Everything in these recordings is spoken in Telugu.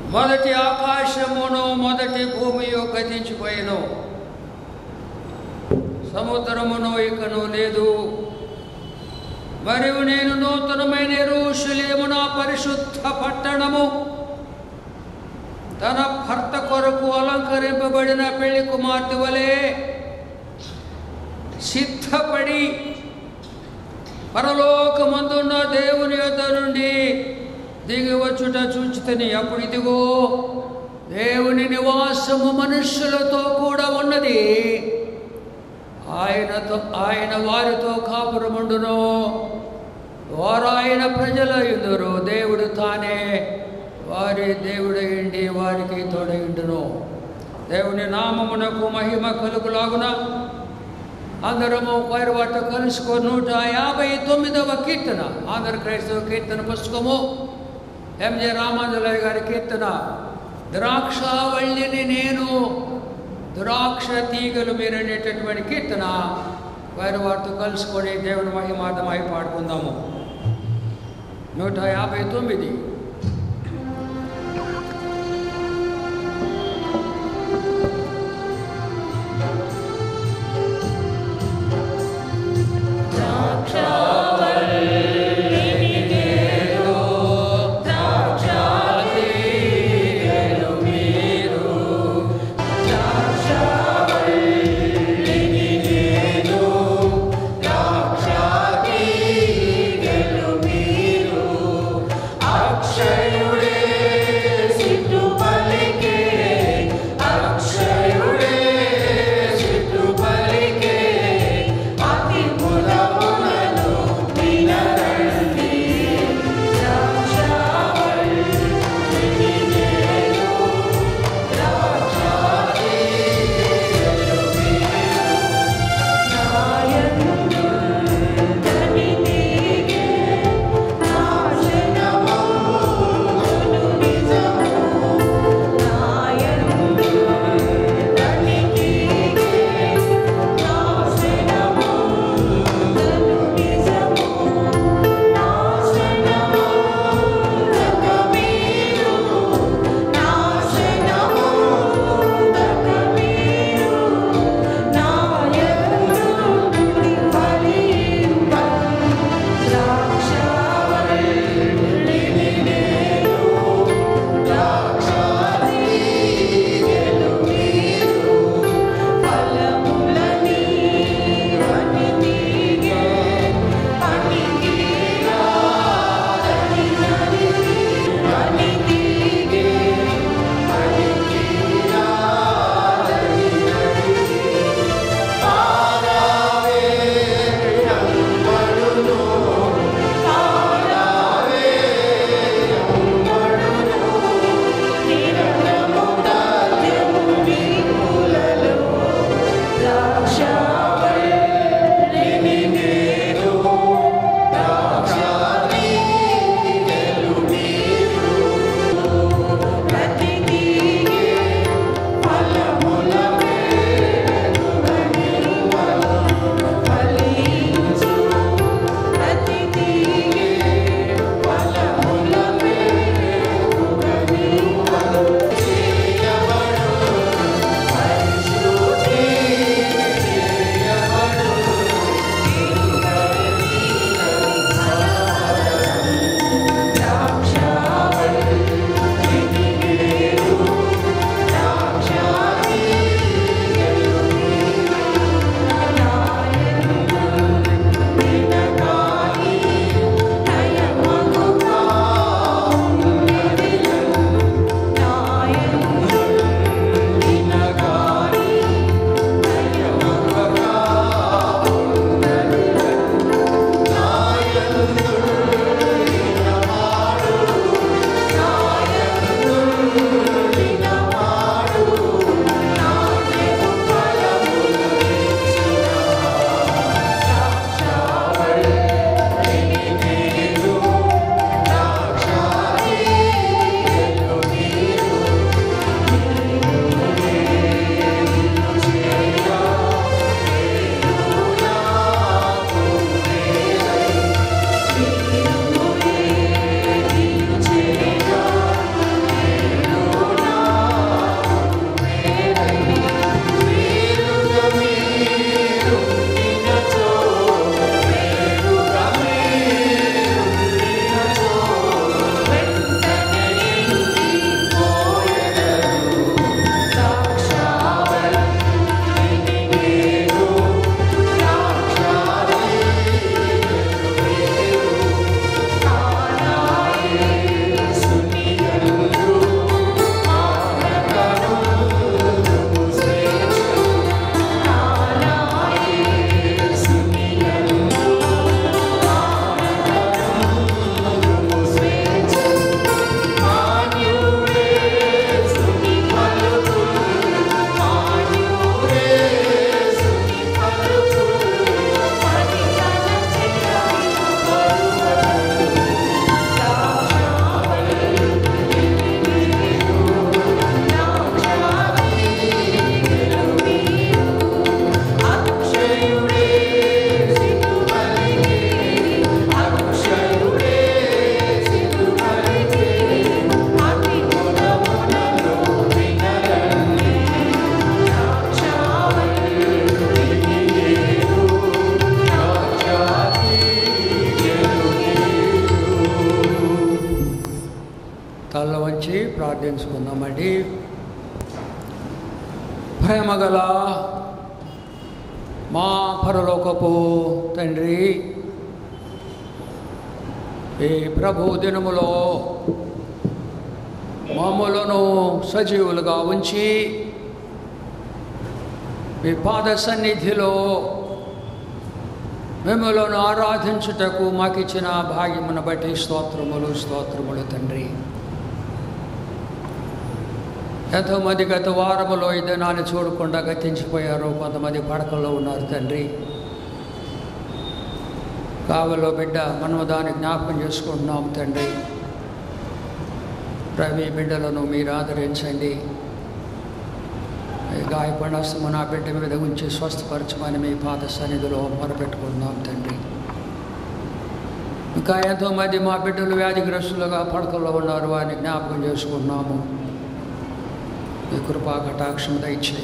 మొదటి ఆకాశమును మొదటి భూమియు గతించిపోయిను సముద్రమును ఇకను లేదు మరియు నేను నూతనమైన ఎరుషలేము నా పరిశుద్ధ పట్టణము తన భర్త కొరకు అలంకరింపబడిన పెళ్లి కుమార్తె వలె సిద్ధపడి పరలోకమందున్న దేవుని యొద్ద నుండి దిగి వచ్చుట చూచితని అప్పుడు ఇదిగో దేవుని నివాసము మనుష్యులతో కూడా ఉన్నది ఆయనతో ఆయన వారితో కాపురముండును వారు ఆయన ప్రజల ఎదురు దేవుడు తానే వారి దేవుడయిండి వారికి తోడయుండును దేవుని నామమునకు మహిమ కలుగులాగున అందరము వారి వాట కలుసుకో నూట యాభై తొమ్మిదవ కీర్తన ఆంధ్ర క్రైస్తవ కీర్తన పుస్తకము ఎంజే రామాంజలయ్య గారి కీర్తన ద్రాక్షావల్లిని నేను ద్రాక్ష తీగలు మీరనేటటువంటి కీర్తన వారి వారితో కలుసుకొని దేవుని మహిమార్థమై పాడుకుందాము నూట యాభై తొమ్మిది అక్ష కళ్ళ వంచి ప్రార్థించుకుందామండి ప్రేమగల మా పరలోకపు తండ్రి ఈ ప్రభు దినములో మమ్మలను సజీవులుగా ఉంచి మీ పాద సన్నిధిలో మిమ్మలను ఆరాధించుటకు మాకు ఇచ్చిన భాగ్యమును బట్టి స్తోత్రములు స్తోత్రములు తండ్రి ఎంతోమంది గత వారములో ఈ దినాన్ని చూడకుండా గతించిపోయారు కొంతమంది పడకల్లో ఉన్నారు తండ్రి కావలో బిడ్డ మనము దాన్ని జ్ఞాపకం చేసుకుంటున్నాం తండ్రి రవి బిడ్డలను మీరు ఆదరించండి ఈ గాయపడిన హస్తము నా బిడ్డ మీద ఉంచి స్వస్థపరచమని మీ పాద సన్నిధిలో మొరపెట్టుకుంటున్నాం తండ్రి ఇంకా ఎంతోమంది మా బిడ్డలు వ్యాధిగ్రస్తులుగా పడకల్లో ఉన్నారు వారిని జ్ఞాపకం చేసుకుంటున్నాము మీ కృపా కటాక్షం దయచేయి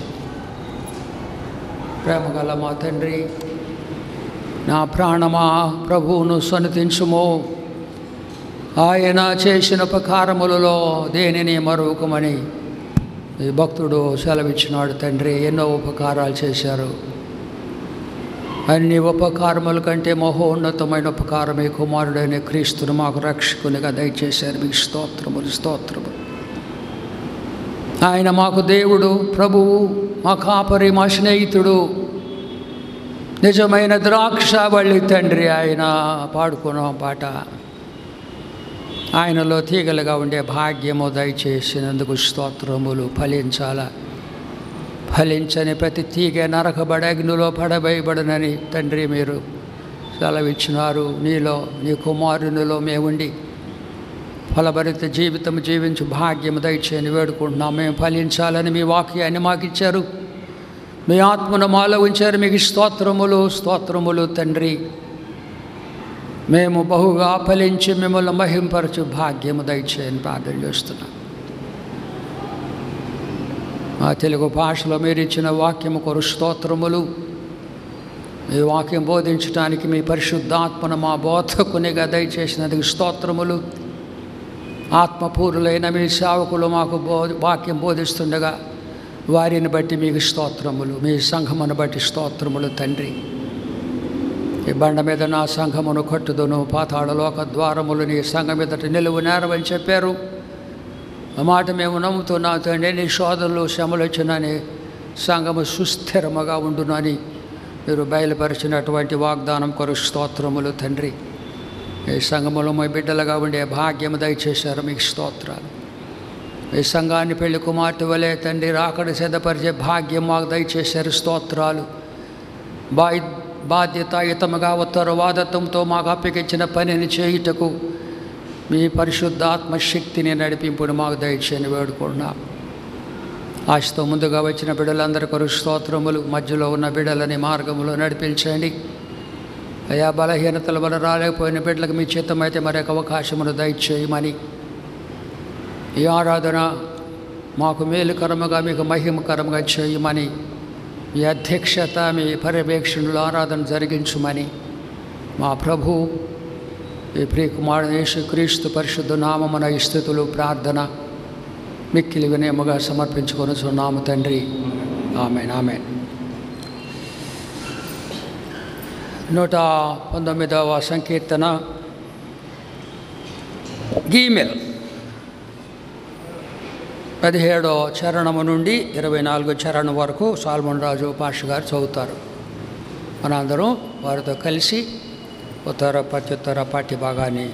ప్రేమగల మా తండ్రి నా ప్రాణమా ప్రభువును సన్నతించుము ఆయన చేసిన ఉపకారములలో దేనిని మరొకమని ఈ భక్తుడు సెలవిచ్చినాడు తండ్రి ఎన్నో ఉపకారాలు చేశారు అన్ని ఉపకారముల కంటే మహోన్నతమైన ఉపకారమే కుమారుడైన క్రీస్తును మాకు రక్షకునిగా దయచేశారు మీకు స్తోత్రములు స్తోత్రములు ఆయన మాకు దేవుడు ప్రభువు మా కాపరి మా స్నేహితుడు నిజమైన ద్రాక్షవల్లి తండ్రి ఆయన పాడుకున్నాం పాట ఆయనలో తీగలుగా ఉండే భాగ్యము దయచేసినందుకు స్తోత్రములు ఫలించాల ఫలించని ప్రతి తీగ నరకబడి అగ్నిలో పడబోయబడనని తండ్రి మీరు సెలవిచ్చినారు నీలో నీ కుమారునిలో మేముండి ఫలభరిత జీవితం జీవించు భాగ్యం దయచేయని వేడుకుంటున్నాం మేము ఫలించాలని మీ వాక్యాన్ని మాకు ఇచ్చారు మీ ఆత్మను మాలో ఉంచారు మీకు స్తోత్రములు స్తోత్రములు తండ్రి మేము బహుగా ఫలించి మిమ్మల్ని మహింపరచు భాగ్యము దయచేయని ప్రార్థన చేస్తున్నాం మా తెలుగు భాషలో మీరు ఇచ్చిన వాక్యము కొరు స్తోత్రములు మీ వాక్యం బోధించడానికి మీ పరిశుద్ధాత్మను మా బోధకునిగా దయచేసినందుకు స్తోత్రములు ఆత్మపూరులైన మీ సేవకులు మాకు బో వాక్యం బోధిస్తుండగా వారిని బట్టి మీకు స్తోత్రములు మీ సంఘమును బట్టి స్తోత్రములు తండ్రి ఈ బండ మీద నా సంఘమును కట్టుదును పాతాళలోక ద్వారములు నీ సంఘం మీదట నిలువు నేరవని చెప్పారు ఆ మాట మేము నమ్ముతున్నాం తండ్రి నీ శోధనలు శ్రమలు వచ్చినని సంఘము సుస్థిరముగా ఉండునని మీరు బయలుపరిచినటువంటి వాగ్దానం కొరకు స్తోత్రములు తండ్రి ఈ సంఘములో మా బిడ్డలుగా ఉండే భాగ్యము దయచేశారు మీకు స్తోత్రాలు ఈ సంఘాన్ని పెళ్లి కుమార్తె వలె తండ్రి రాకడ సిద్ధపరిచే భాగ్యం మాకు దయచేశారు స్తోత్రాలు బాయ్ బాధ్యతాయుతముగా ఉత్తరవాదత్వంతో మాకు అప్పగించిన పనిని చేయుటకు మీ పరిశుద్ధాత్మ శక్తిని నడిపింపుని మాకు దయచేయని వేడుకుంటున్నాం ఆశతో ముందుగా వచ్చిన బిడ్డలందరి కొరకు స్తోత్రములు మధ్యలో ఉన్న బిడ్డలని మార్గంలో నడిపించండి అయా బలహీనతల వల్ల రాలేకపోయిన బిడ్డలకు మీ చిత్తమైతే మరొక అవకాశమును దయచేయమని ఈ ఆరాధన మాకు మేలుకరముగా మీకు మహిమకరముగా చేయమని మీ అధ్యక్షత మీ పర్యవేక్షణలో ఆరాధన జరిగించమని మా ప్రభు ఈ ప్రియకుమారుడు యేసుక్రీస్తు పరిశుద్ధ నామమున ఈ స్థితులు ప్రార్థన మిక్కిలి వినయముగా సమర్పించుకొని చున్నాము తండ్రి ఆమెన్ ఆమెన్ నూట పంతొమ్మిదవ సంకీర్తన గీమెల్ పదిహేడో చరణము నుండి ఇరవై నాలుగో చరణం వరకు సాల్మన్ రాజు పాష గారు చదువుతారు మనందరం వారితో కలిసి ఉత్తర ప్రత్యుత్తర పాఠ్య భాగాన్ని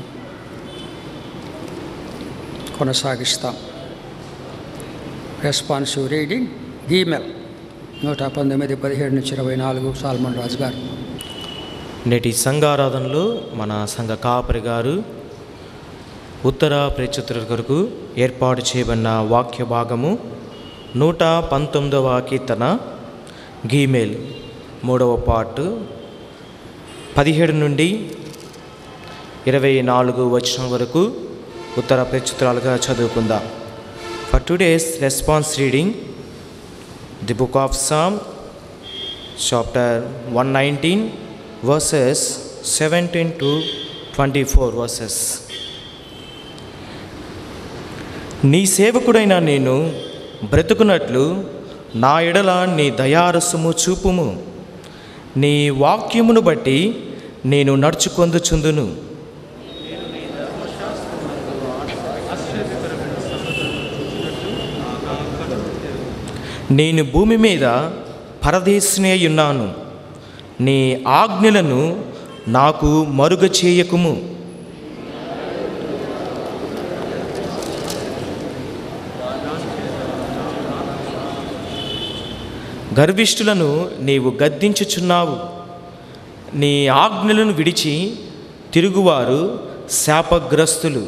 కొనసాగిస్తాం రెస్పాన్సివ్ రీడింగ్ ఈమెయిల్ నూట పంతొమ్మిది పదిహేడు నుంచి ఇరవై నాలుగు సాల్మన్ రాజు గారు నేటి సంఘారాధనలో మన సంఘ కాపరి గారు ఉత్తర ప్రేక్షతుల కొరకు ఏర్పాటు చేయబడిన వాక్య భాగము నూట పంతొమ్మిదవ కీర్తన గీమేల్ మూడవ పార్ట్ పదిహేడు నుండి ఇరవై నాలుగు వచ్చిన వరకు ఉత్తర ప్రచురాలుగా చదువుకుందాం for today's response reading the book of psalm chapter one nineteen verses seventeen to twenty four verses నీ సేవకుడైన నేను బ్రతుకున్నట్లు నా ఎడల నీ దయారసము చూపుము నీ వాక్యమును బట్టి నేను నడుచుకొందుచుందును నేను భూమి మీద పరదేశిని అయి ఉన్నాను నీ ఆజ్ఞలను నాకు మరుగ చేయకుము గర్విష్ఠులను నీవు గద్దించుచున్నావు నీ ఆజ్ఞలను విడిచి తిరుగువారు శాపగ్రస్తులు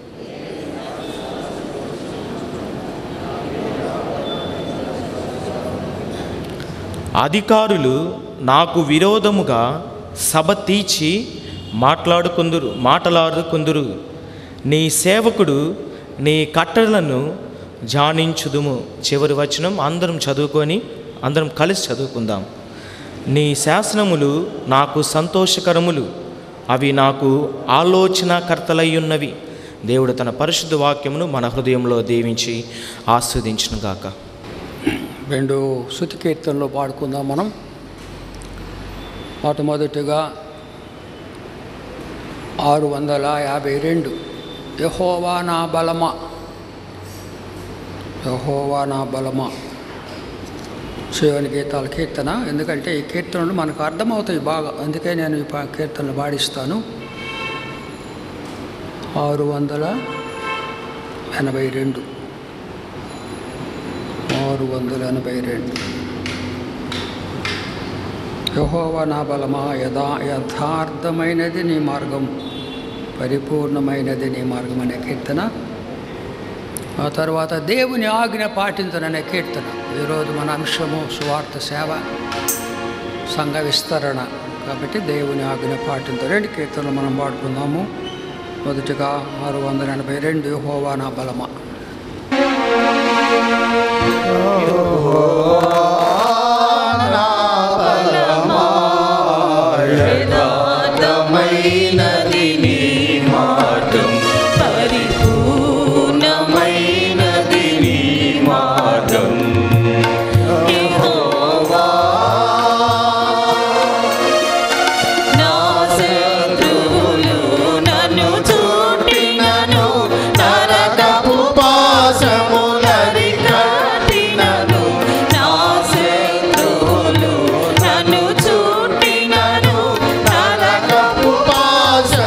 అధికారులు నాకు విరోధముగా సభ తీర్చి మాట్లాడుకుందురు మాటలాడుకుందురు నీ సేవకుడు నీ కట్టడలను జానించుదుము చివరి వచనం అందరం చదువుకొని అందరం కలిసి చదువుకుందాం నీ శాసనములు నాకు సంతోషకరములు అవి నాకు ఆలోచనకర్తలయ్యున్నవి దేవుడు తన పరిశుద్ధ వాక్యమును మన హృదయంలో దీవించి ఆస్వాదించును గాక రెండు శృతి కీర్తనలు పాడుకుందాం మనం మొట్టమొదటిగా ఆరు వందల యాభై రెండు యహోవా నా బలమా యహోవా నా బలమా శివుని గీతాల కీర్తన ఎందుకంటే ఈ కీర్తనలు మనకు అర్థమవుతాయి బాగా అందుకే నేను ఈ పా- కీర్తనలు పాడిస్తాను ఆరు వందల ఎనభై రెండు ఆరు వందల ఎనభై రెండు యహోవా నా బలమా యథా యథార్థమైనది నీ మార్గం పరిపూర్ణమైనది నీ మార్గం అనే కీర్తన ఆ తర్వాత దేవుని ఆజ్ఞ పాటించననే కీర్తన ఈరోజు మన అంశము సువార్త సేవ సంఘ విస్తరణ కాబట్టి దేవుని ఆజ్ఞ పాటించ రెండు కీర్తనలు మనం పాడుకుందాము మొదటిగా ఆరు వందల ఎనభై రెండు యెహోవా నా బలమా యథార్థమైనది నీ మార్గం పరిపూర్ణమైనది నీ మార్గం యెహోవా నా శత్రువులు నన్ను చుట్టినను నరకపు పాశములరి కట్టినను నా శత్రువులు నన్ను చుట్టినను నరకపు పాశములరి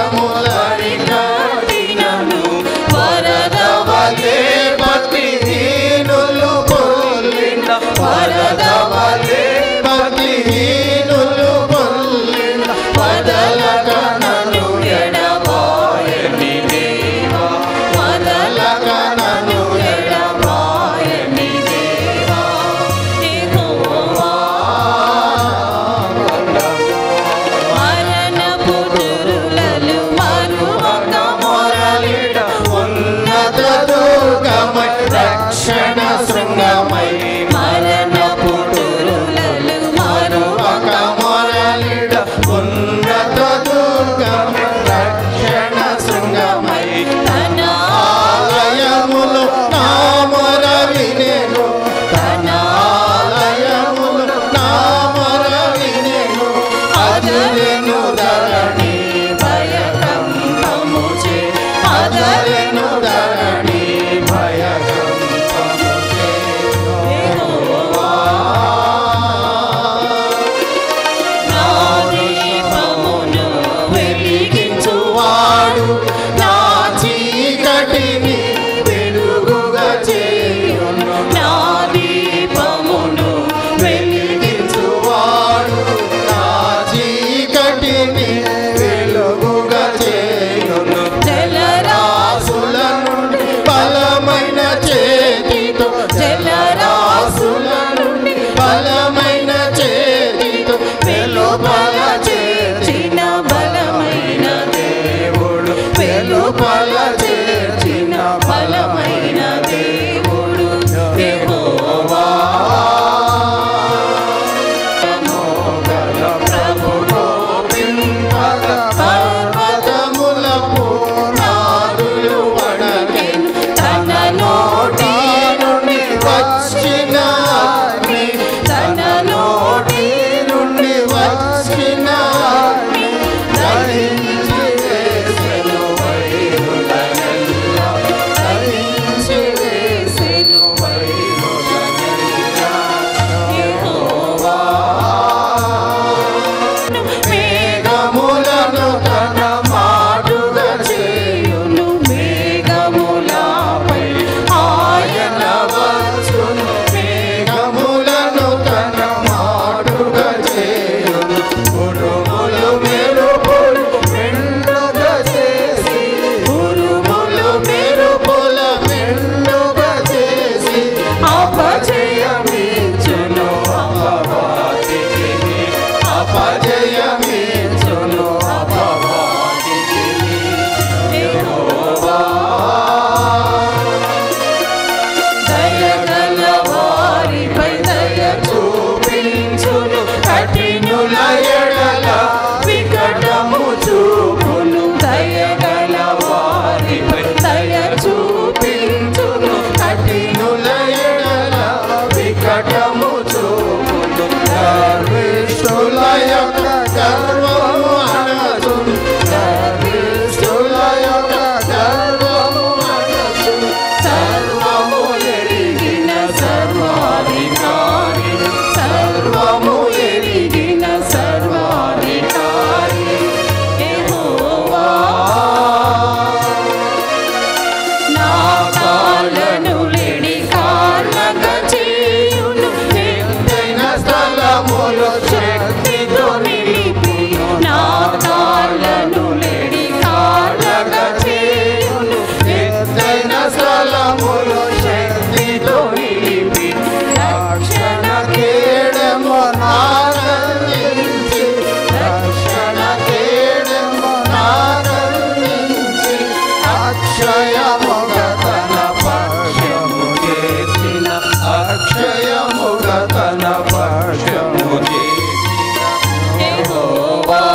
తాళ్ళను లేడి కాళ్ళగా చేయును ఎత్తైన స్థలములో శక్తితో నిలిపి నా తాళ్ళను లేడి కాళ్ళగా చేయును ఎత్తైన స్థలములో శక్తితో నిలిపి రక్షణ కేడము నాగలించి రక్షణ కేడము నాగలించి అక్షయముగ తన పక్షము చేసిన అక్షయముగ తన పక్షము చేసిన యెహోవా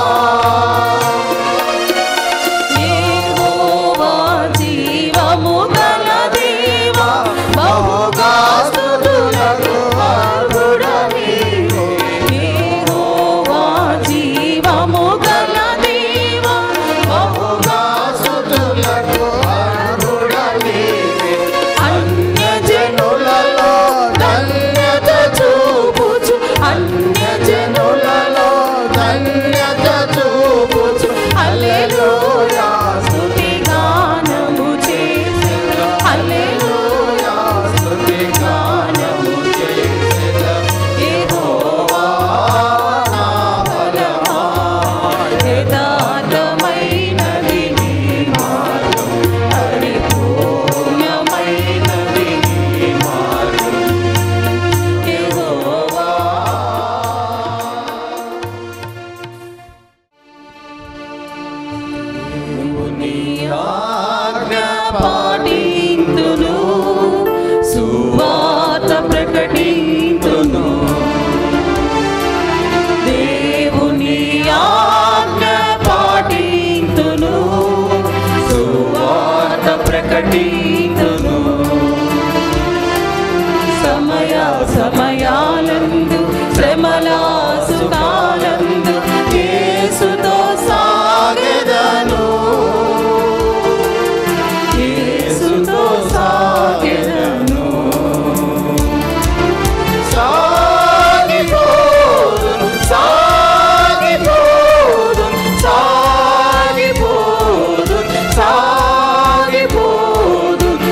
యెహోవా జీవము గల దేవా బహుగా స్తుతులకు అర్హుడవీవు. యెహోవా జీవము గల దేవా బహుగా స్తుతులకు అర్హుడవీవు. అన్యజనులలో ధన్యత చూపుచు అన్యజనులలో ధన్యత చూపుచు హల్లెలూయా స్తుతి గానము చేసి హల్లెలూయా స్తుతి గానము చేసి యెహోవా నా బలమా యథార్థమైనది నీ మార్గం పరిపూర్ణమైనది నీ మార్గం యెహోవా దేవుని ఆజ్ఞ పాటింతును సువార్త ప్రకటింతును దేవుని ఆజ్ఞ పాటింతును సువార్త ప్రకటింతును సమయ సమయాలందు శ్రమల సుఖాలందు యేసుతో సాగెదను యేసుతో సాగెదను సాగిపోదును సాగిపోదును సాగిపోదును సాగిపోదును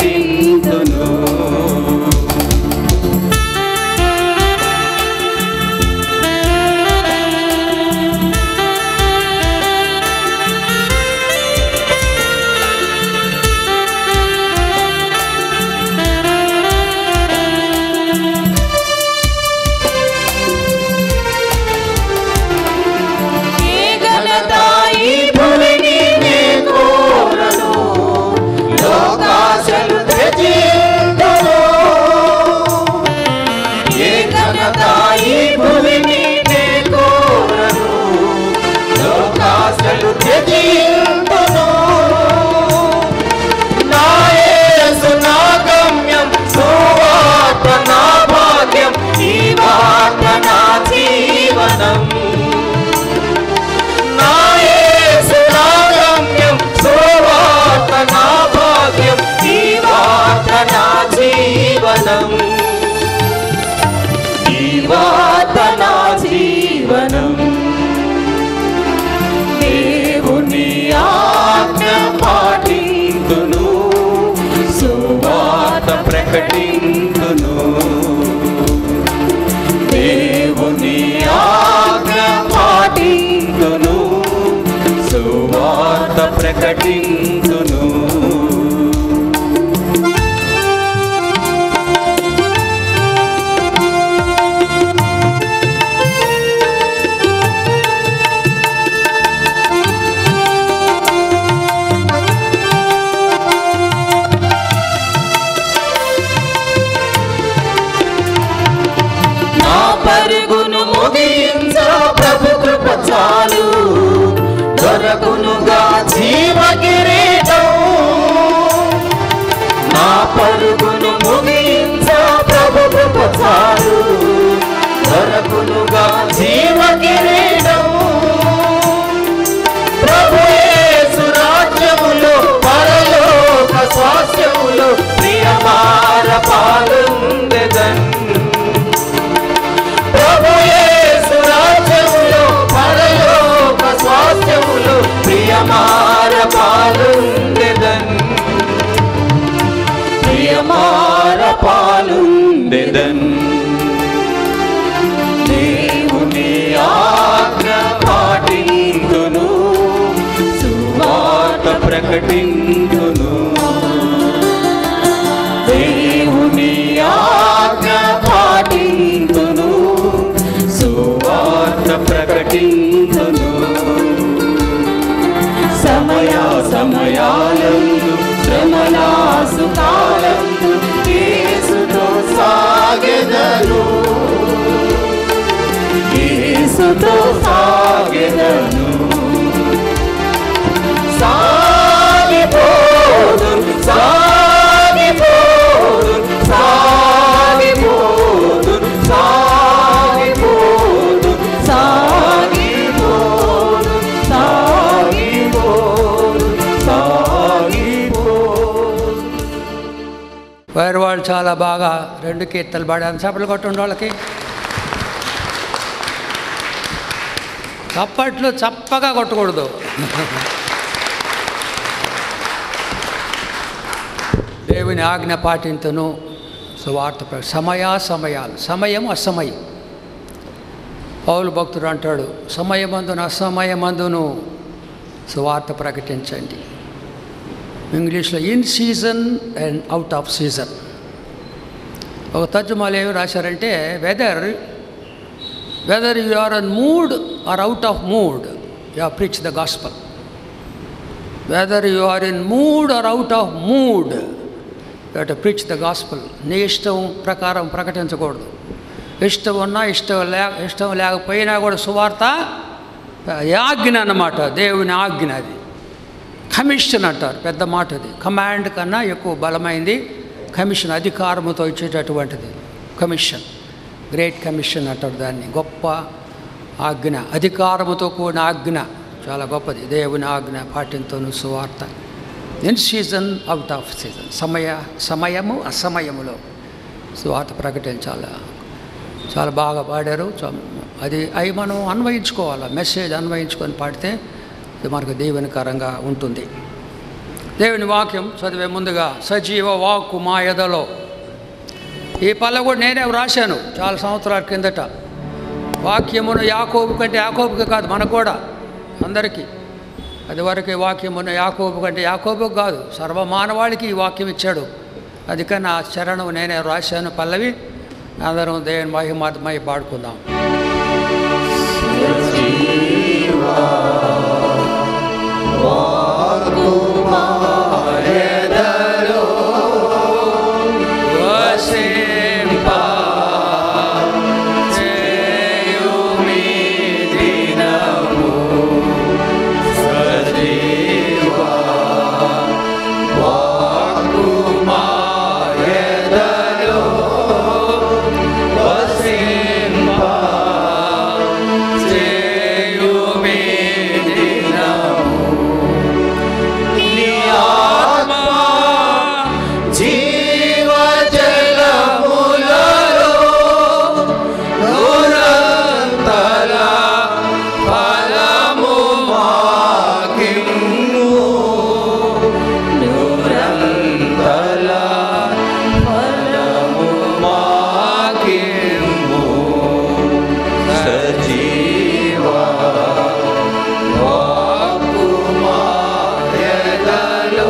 ప్రకటింతును ఏ ఘనత ఈ భూమిని నే కోరను లోకాశలు త్యజింతును ఏ ఘనత ఈ భూమిని నే కోరను లోకాశలు త్యజింతును నా యేసు నా గమ్యం సువార్త నా భాగ్యం ఈ వార్త నా జీవనం నా యేసు నా గమ్యం సువార్త నా భాగ్యం ఈ వార్త నా జీవనం ఈ వార్త నా జీవనం దేవుని ఆజ్ఞ పాటింతును సువార్త ప్రకటింతును దేవుని ఆజ్ఞ పాటింతును సువార్త ప్రకటింతును నా పరుగును ముగించ ప్రభు కృప చాలు దొరకునుగా జీవ కిరీటం నా పరుగును ముగించ ప్రభు కృప చాలు దొరకునుగా జీవ కిరీటం ప్రభు యేసు రాజ్యములో పరలోక స్వాస్థ్యములో ప్రియమార పాలుందెదన్ ప్రభు యేసు రాజ్యములో పరలోక స్వాస్థ్యములో ప్రియమార పాలుందెదన్ ప్రియమార పాలుందెదన్ దేవుని ఆజ్ఞ పాటింతును సువార్త ప్రకటింతును దేవుని ఆజ్ఞ పాటింతును సువార్త ప్రకటింతును సమయ సమయాలందు శ్రమలా సుకాలందు యేసుతో సాగెదను యేసుతో సాగెదను సాగిపోదు సాగిపోదు సాగిపోదు సాగిపోదు సాగిపోదు సాగిపోదు సాగిపోదు వేరే వాళ్ళు చాలా బాగా రెండు కీర్తలు పాడాను చప్పలు కొట్టుండి వాళ్ళకి చప్పట్లు చప్పగా కొట్టకూడదు దేవుని ఆజ్ఞ పాటింతును సువార్త ప్ర- సమయా సమయాలు సమయం అసమయం పౌలు భక్తుడు అంటాడు సమయమందును అసమయమందును సువార్త ప్రకటించండి ఇంగ్లీష్లో in season and out of season ఒక తర్జుమాలు ఏమి రాశారంటే whether whether you are in mood or out of mood you preach the gospel whether you are in mood or out of mood you preach the gospel నీ ఇష్టం ప్రకారం ప్రకటించకూడదు ఇష్టం ఉన్నా ఇష్టం లే ఇష్టం లేకపోయినా కూడా సువార్త ఆజ్ఞ అన్నమాట దేవుని ఆజ్ఞ అది కమిషన్ అంటారు పెద్ద మాట అది కమాండ్ కన్నా ఎక్కువ బలమైంది కమిషన్ అధికారముతో ఇచ్చేటటువంటిది కమిషన్ గ్రేట్ కమిషన్ అంటారు దాన్ని గొప్ప ఆజ్ఞ అధికారముతో కూడిన ఆజ్ఞ చాలా గొప్పది దేవుని ఆజ్ఞ పాటింతోను సువార్త in season out of season సమయ సమయము అసమయములో సువార్త ప్రకటించాలి చాలా బాగా పాడారు చా- అది అవి మనం అన్వయించుకోవాలి మెసేజ్ అన్వయించుకొని పాడితే ఇది మనకు దీవెనకరంగా ఉంటుంది దేవుని వాక్యం చదివే ముందుగా సజీవ వాక్కు మా ఎదలో ఈ పల్ల కూడా నేనే వ్రాశాను చాలా సంవత్సరాల కిందట వాక్యమును యాకోబు కంటే యాకోబుకి కాదు మనకు కూడా అందరికీ అది వరకు వాక్యమును యాకోబు కంటే యాకోబుకి కాదు సర్వమానవాళికి ఈ వాక్యం ఇచ్చాడు అది కానీ ఆ చరణం నేనే రాశాను పల్లవి అందరం దేవుని మహిమాత్మై పాడుకుందాం వసింపా చేయుమి దినము సజీవా వాక్కుమాయదలో వసింపా చేయుమి దినము నీ ఆత్మ జీవజలములలో నిరంతర ఫలము మాకిమ్ము. నిరంతర ఫలము మాకిమ్ము. సజీవా వాక్కుమాయదలో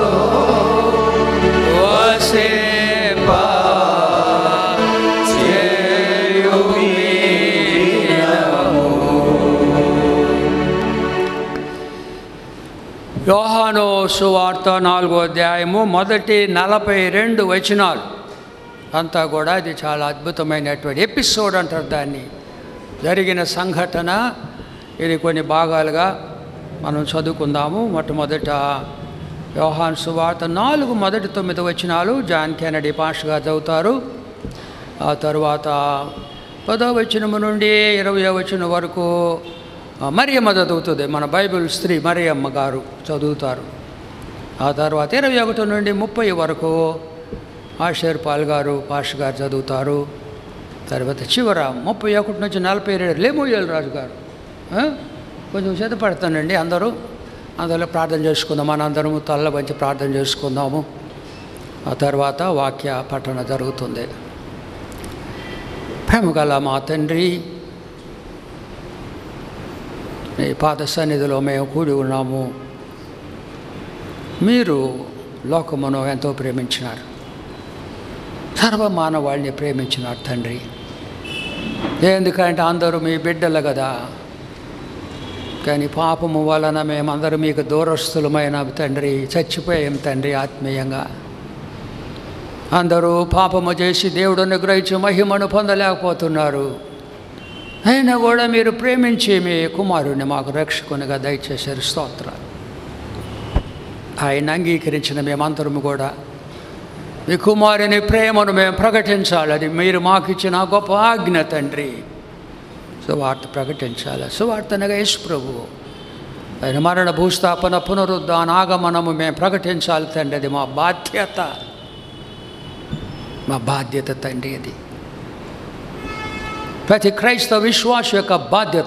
వసింపా చేయుమి దినము. యోహాను సువార్త నాలుగో అధ్యాయము మొదటి నలభై రెండు వచనాలు అంతా కూడా ఇది చాలా అద్భుతమైనటువంటి ఎపిసోడ్ అంటారు దాన్ని జరిగిన సంఘటన ఇది కొన్ని భాగాలుగా మనం చదువుకుందాము మొట్టమొదట యోహాన్ సువార్త నాలుగు మొదటి తొమ్మిది వచనాలు జాన్ కెనడీ పాషగా చదువుతారు ఆ తర్వాత పదో వచనము నుండి ఇరవై వచనం వరకు ఆ, మరియమ్మ చదువుతుంది మన బైబిల్ స్త్రీ మరియమ్మ గారు చదువుతారు ఆ తర్వాత ఇరవై ఒకటి నుండి ముప్పై వరకు ఆషేర్ పాల్ గారు పాష గారు చదువుతారు తర్వాత చివర ముప్పై ఒకటి నుంచి నలభై రెండు లేమోయల్ రాజు గారు ఆ? కొంచెం సిద్ధపడతానండి అందరూ అందులో ప్రార్థన చేసుకుందాం మన అందరము తల్ల వంచి ప్రార్థన చేసుకుందాము ఆ తర్వాత వాక్య పఠన జరుగుతుంది ప్రేమగల మా తండ్రి నీ పాద సన్నిధిలో మేము కూడి ఉన్నాము మీరు లోకమును ఎంతో ప్రేమించినారు సర్వమానవాళ్ళని ప్రేమించినారు తండ్రి ఎందుకంటే అందరూ మీ బిడ్డలు కదా కానీ పాపము వలన మేమందరం మీకు దూరస్తులమైన తండ్రి చచ్చిపోయాం తండ్రి ఆత్మీయంగా అందరూ పాపము చేసి దేవుడిని గ్రహించి మహిమను పొందలేకపోతున్నారు అయినా కూడా మీరు ప్రేమించి మీ కుమారుని మాకు రక్షకునిగా దయచేశారు స్తోత్రాలు ఆయన అంగీకరించిన మేమందరం కూడా మీ కుమారుని ప్రేమను మేము ప్రకటించాలి అది మీరు మాకు ఇచ్చిన గొప్ప ఆజ్ఞ తండ్రి సువార్త ప్రకటించాలి సువార్తనగా యేసు ప్రభు ఆయన మరణ భూస్థాపన పునరుద్ధాన ఆగమనము మేము ప్రకటించాలి తండ్రి అది మా బాధ్యత మా బాధ్యత తండ్రి అది ప్రతి క్రైస్తవ విశ్వాస యొక్క బాధ్యత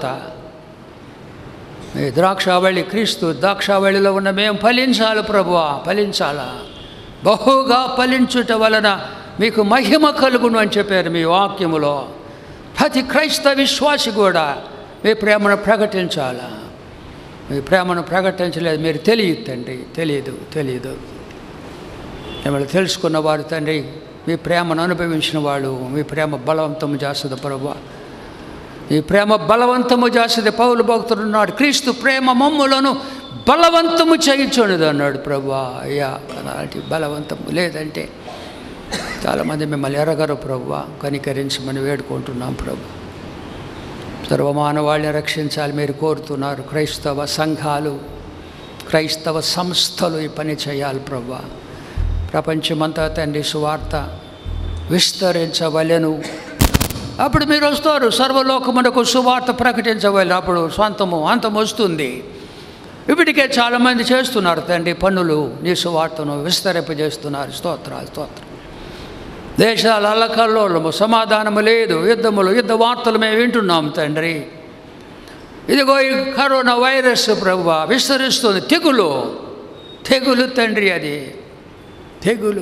ఈ ద్రాక్షావళి క్రీస్తు ద్రాక్షావళిలో ఉన్న మేము ఫలించాలి ప్రభువా ఫలించాలా బహుగా ఫలించుట వలన మీకు మహిమ కలుగును అని చెప్పారు మీ వాక్యములో ప్రతి క్రైస్తవ విశ్వాసి కూడా మీ ప్రేమను ప్రకటించాలా మీ ప్రేమను ప్రకటించలేదు మీరు తెలియదు తండ్రి తెలియదు తెలియదు మిమ్మల్ని తెలుసుకున్న వారు తండ్రి మీ ప్రేమను అనుభవించిన వాళ్ళు మీ ప్రేమ బలవంతము చేస్తుంది ప్రభు ఈ ప్రేమ బలవంతము చేస్తుంది పౌలు భక్తుడు ఉన్నాడు క్రీస్తు ప్రేమ మమ్ములను బలవంతము చేయించున్నది అన్నాడు ప్రభు అయ్యా అలాంటి బలవంతము లేదంటే చాలామంది మిమ్మల్ని ఎరగరు ప్రభు కనికరించమని వేడుకుంటున్నాం ప్రభు సర్వమానవాళ్ళని రక్షించాలి మీరు కోరుతున్నారు క్రైస్తవ సంఘాలు క్రైస్తవ సంస్థలు ఈ పని చేయాలి ప్రభు ప్రపంచమంతా తండ్రి సువార్త విస్తరించవలెను అప్పుడు మీరు వస్తారు సర్వలోకమునకు సువార్త ప్రకటించవలెను అప్పుడు సొంతము అంతం వస్తుంది ఇప్పటికే చాలామంది చేస్తున్నారు తండ్రి పన్నులు నీ సువార్తను విస్తరింపజేస్తున్నారు స్తోత్రాలు స్తోత్రం దేశాల అల్లకల్లోలము సమాధానము లేదు యుద్ధములు యుద్ధ వార్తలు మేము వింటున్నాం తండ్రి ఇదిగో ఈ కరోనా వైరస్ ప్రభు విస్తరిస్తుంది తెగులు తెగులు తండ్రి అది తెగులు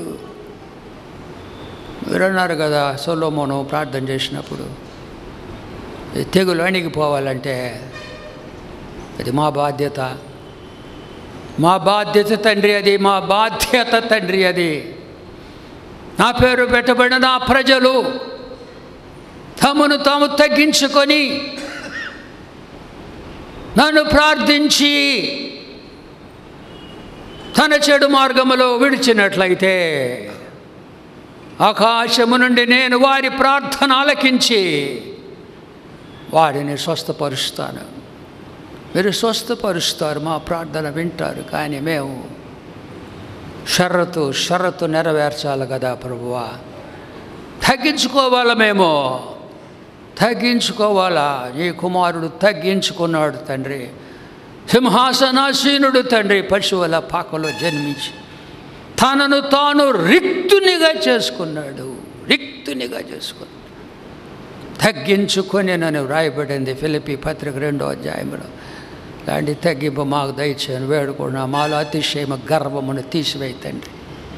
మీరు అన్నారు కదా సొలోమోను ప్రార్థన చేసినప్పుడు ఈ తెగులు అణిగిపోవాలంటే అది మా బాధ్యత మా బాధ్యత తండ్రి అది మా బాధ్యత తండ్రి అది నా పేరు పెట్టబడిన నా ప్రజలు తమను తాము తగ్గించుకొని నన్ను ప్రార్థించి తన చెడు మార్గములో విడిచినట్లయితే ఆకాశము నుండి నేను వారి ప్రార్థన ఆలకించి వారిని స్వస్థపరుస్తాను మీరు స్వస్థపరుస్తారు మా ప్రార్థన వింటారు కానీ మేము షరతు షరతు నెరవేర్చాలి కదా ప్రభువా తగ్గించుకోవాలా మేము తగ్గించుకోవాలా ఈ కుమారుడు తగ్గించుకున్నాడు తండ్రి సింహాసనాసీనుడు తండ్రి పశువుల పాకలో జన్మించి తనను తాను రిక్తునిగా చేసుకున్నాడు రిక్తునిగా చేసుకున్నాడు తగ్గించుకొని నన్ను వ్రాయబడింది ఫిలిపి పత్రిక రెండో అధ్యాయంలో లాంటి తగ్గింపు మాకు దయచేయను వేడుకున్నా మాలో అతిశయమ గర్వమును తీసివేయతండి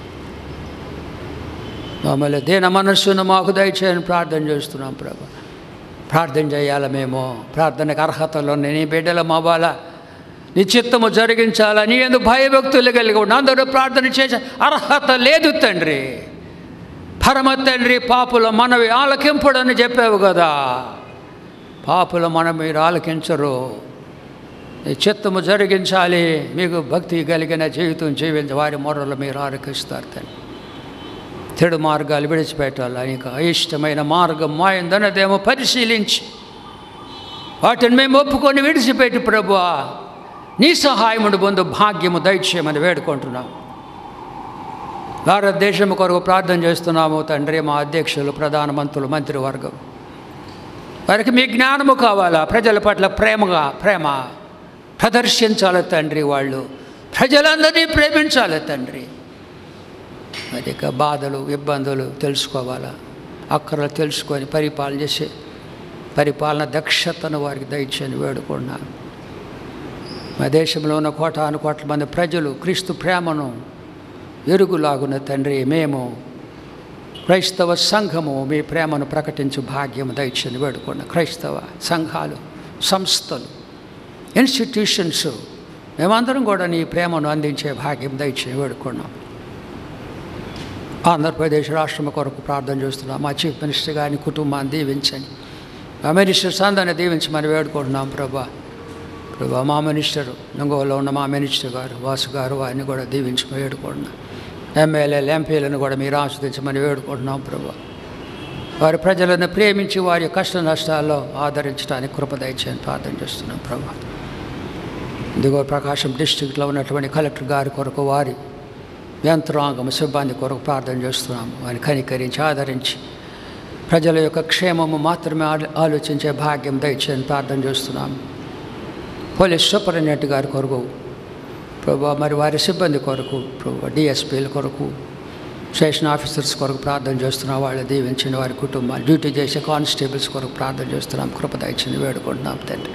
మమ్మల్ని దీన మనస్సును మాకు దయచేయని ప్రార్థన చేస్తున్నాం ప్రభు ప్రార్థన చేయాలా మేము ప్రార్థనకు అర్హతలో నీ బిడ్డలం అవ్వాలా నీ చిత్తము జరిగించాలా నీ ఎందుకు భయభక్తులు కలిగి ఉండి అందరూ ప్రార్థన చేసే అర్హత లేదు తండ్రి పరమ తండ్రి పాపుల మనవి ఆలకింపుడని చెప్పావు కదా పాపుల మనం మీరు ఆలకించరు నీ చిత్తము జరిగించాలి మీకు భక్తి కలిగిన జీవితం జీవించి వారి మొరలు మీరు ఆలకిస్తారు తండ్రి చెడు మార్గాలు విడిచిపెట్టాలి ఇంకా ఇష్టమైన మార్గం మాయిందన్నదేమో పరిశీలించి వాటిని మేము ఒప్పుకొని విడిచిపెట్టి ప్రభువా నీ సహాయముడు పొందు భాగ్యము దైత్యమని వేడుకుంటున్నాం భారతదేశం కొరకు ప్రార్థన చేస్తున్నాము తండ్రి మా అధ్యక్షులు ప్రధానమంత్రులు మంత్రివర్గం వారికి మీ జ్ఞానము కావాలా ప్రజల పట్ల ప్రేమగా ప్రేమ ప్రదర్శించాలి తండ్రి వాళ్ళు ప్రజలందరినీ ప్రేమించాలి తండ్రి అధిక బాధలు ఇబ్బందులు తెలుసుకోవాలా అక్కర్లు తెలుసుకొని పరిపాలన చేసే పరిపాలన దక్షతను వారికి దయచేయని వేడుకున్నాను మా దేశంలో ఉన్న కోటాను కోట్ల మంది ప్రజలు క్రీస్తు ప్రేమను ఎరుగులాగున తండ్రి మేము క్రైస్తవ సంఘము మీ ప్రేమను ప్రకటించు భాగ్యం దయచేయని వేడుకున్న క్రైస్తవ సంఘాలు సంస్థలు ఇన్స్టిట్యూషన్స్ మేమందరం కూడా నీ ప్రేమను అందించే భాగ్యం దయచేయని వేడుకున్నాం ఆంధ్రప్రదేశ్ రాష్ట్రం కొరకు ప్రార్థన చేస్తున్నాం మా చీఫ్ మినిస్టర్ గారిని కుటుంబాన్ని దీవించండి మా మినిస్టర్స్ అందరిని దీవించమని వేడుకుంటున్నాం ప్రభా ప్రభా మా మినిస్టర్ నంగోలో ఉన్న మా మినిస్టర్ గారు వాసు గారు వారిని కూడా దీవించమని వేడుకుంటున్నాం ఎమ్మెల్యేలు ఎంపీలను కూడా మీరు ఆస్వాదించమని వేడుకుంటున్నాం ప్రభా వారి ప్రజలను ప్రేమించి వారి కష్ట నష్టాల్లో ఆదరించడానికి కృప దయచేయని ప్రార్థన చేస్తున్నాం ప్రభా ఇదిగో ప్రకాశం డిస్టిక్లో ఉన్నటువంటి కలెక్టర్ గారి కొరకు వారి యంత్రాంగం సిబ్బంది కొరకు ప్రార్థన చేస్తున్నాము వారిని కనికరించి ఆదరించి ప్రజల యొక్క క్షేమము మాత్రమే ఆలో- ఆలోచించే భాగ్యం దయచేయని ప్రార్థన చేస్తున్నాము పోలీస్ సూపరింటెండెంట్ గారి కొరకు ప్రభు మరి వారి సిబ్బంది కొరకు ప్రభు డిఎస్పీల కొరకు స్టేషన్ ఆఫీసర్స్ కొరకు ప్రార్థన చేస్తున్నాం వాళ్ళు దీవించిన వారి కుటుంబాలు డ్యూటీ చేసే కానిస్టేబుల్స్ కొరకు ప్రార్థన చేస్తున్నాం కృప దయచింది వేడుకుంటున్నాం తండ్రి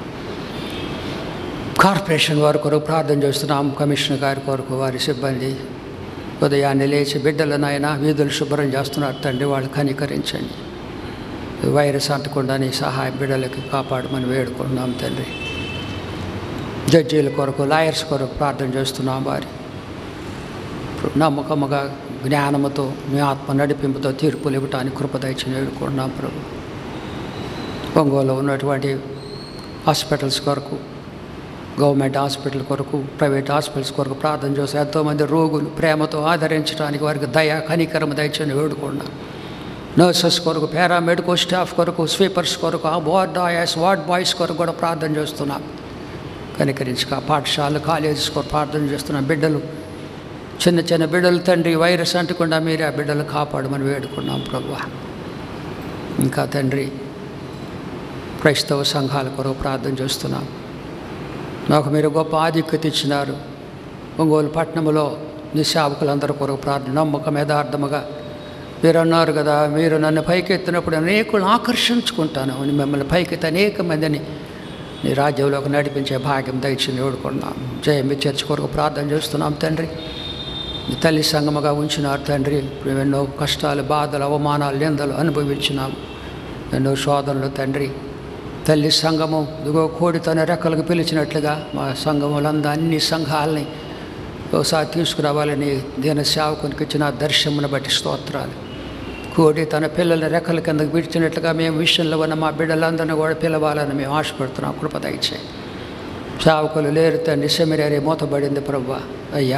కార్పొరేషన్ వారి కొరకు ప్రార్థన చేస్తున్నాం కమిషనర్ గారి కొరకు వారి సిబ్బంది ఉదయాన్నే లేచి బిడ్డలనైనా వీధులు శుభ్రం చేస్తున్నారు తండ్రి వాళ్ళు కనికరించండి ఈ వైరస్ అంటకుండా నీ సహాయం బిడ్డలకి కాపాడమని వేడుకుంటున్నాం తండ్రి జడ్జీల కొరకు లాయర్స్ కొరకు ప్రార్థన చేస్తున్నాం వారి నమ్మకముగా జ్ఞానముతో మీ ఆత్మ నడిపింపుతో తీర్పులు ఇవ్వటానికి కృపదయచి వేడుకుంటున్నాం ప్రభు ఒంగోలు ఉన్నటువంటి హాస్పిటల్స్ కొరకు గవర్నమెంట్ హాస్పిటల్ కొరకు ప్రైవేట్ హాస్పిటల్స్ కొరకు ప్రార్థన చేసి ఎంతోమంది రోగులు ప్రేమతో ఆదరించడానికి వారికి దయ కనికరం దయచని వేడుకున్నాం నర్సెస్ కొరకు పారామెడికల్ స్టాఫ్ కొరకు స్వీపర్స్ కొరకు ఆ వార్డ్ ఆయాస్ వార్డ్ బాయ్స్ కొరకు కూడా ప్రార్థన చేస్తున్నాం కనికరించక పాఠశాల కాలేజెస్ కొరకు ప్రార్థన చేస్తున్నాం బిడ్డలు చిన్న చిన్న బిడ్డలు తండ్రి వైరస్ అంటకుండా మీరే ఆ బిడ్డలు కాపాడమని వేడుకున్నాం ప్రభు ఇంకా తండ్రి క్రైస్తవ సంఘాల కొరకు ప్రార్థన చేస్తున్నాం నాకు మీరు గొప్ప ఆధిక్యత ఇచ్చినారు ఒంగోలు పట్టణంలో నీ సేవకులందరూ కొరకు ప్రార్థన నమ్మకం యథార్థముగా మీరు అన్నారు కదా మీరు నన్ను పైకెత్తినప్పుడు అనేకులను ఆకర్షించుకుంటాను అని మిమ్మల్ని పైకెత్తి అనేక మందిని నీ రాజ్యంలోకి నడిపించే భాగ్యం దయచింది వేడుకున్నాం జయం మీ చర్చ కొరకు ప్రార్థన చేస్తున్నాం తండ్రి నీ తల్లి సంగముగా ఉంచినారు తండ్రి మేము ఎన్నో కష్టాలు బాధలు అవమానాలు నిందలు అనుభవించినాం ఎన్నో శోధనలు తండ్రి తల్లి సంఘము ఇదిగో కోడి తన రెక్కలకు పిలిచినట్లుగా మా సంఘములందా అన్ని సంఘాలని ఒకసారి తీసుకురావాలని దీన సేవకునికి ఇచ్చిన దర్శనమును బట్టి స్తోత్రాలు కోడి తన పిల్లల రెక్కల కిందకు విడిచినట్లుగా మేము విషయంలో ఉన్న మా బిడ్డలందరినీ కూడా పిలవాలని మేము ఆశపడుతున్నాం కృప దయచే సేవకులు లేరు తండ్రి సెమినరీ మూతబడింది ప్రభు అయ్యా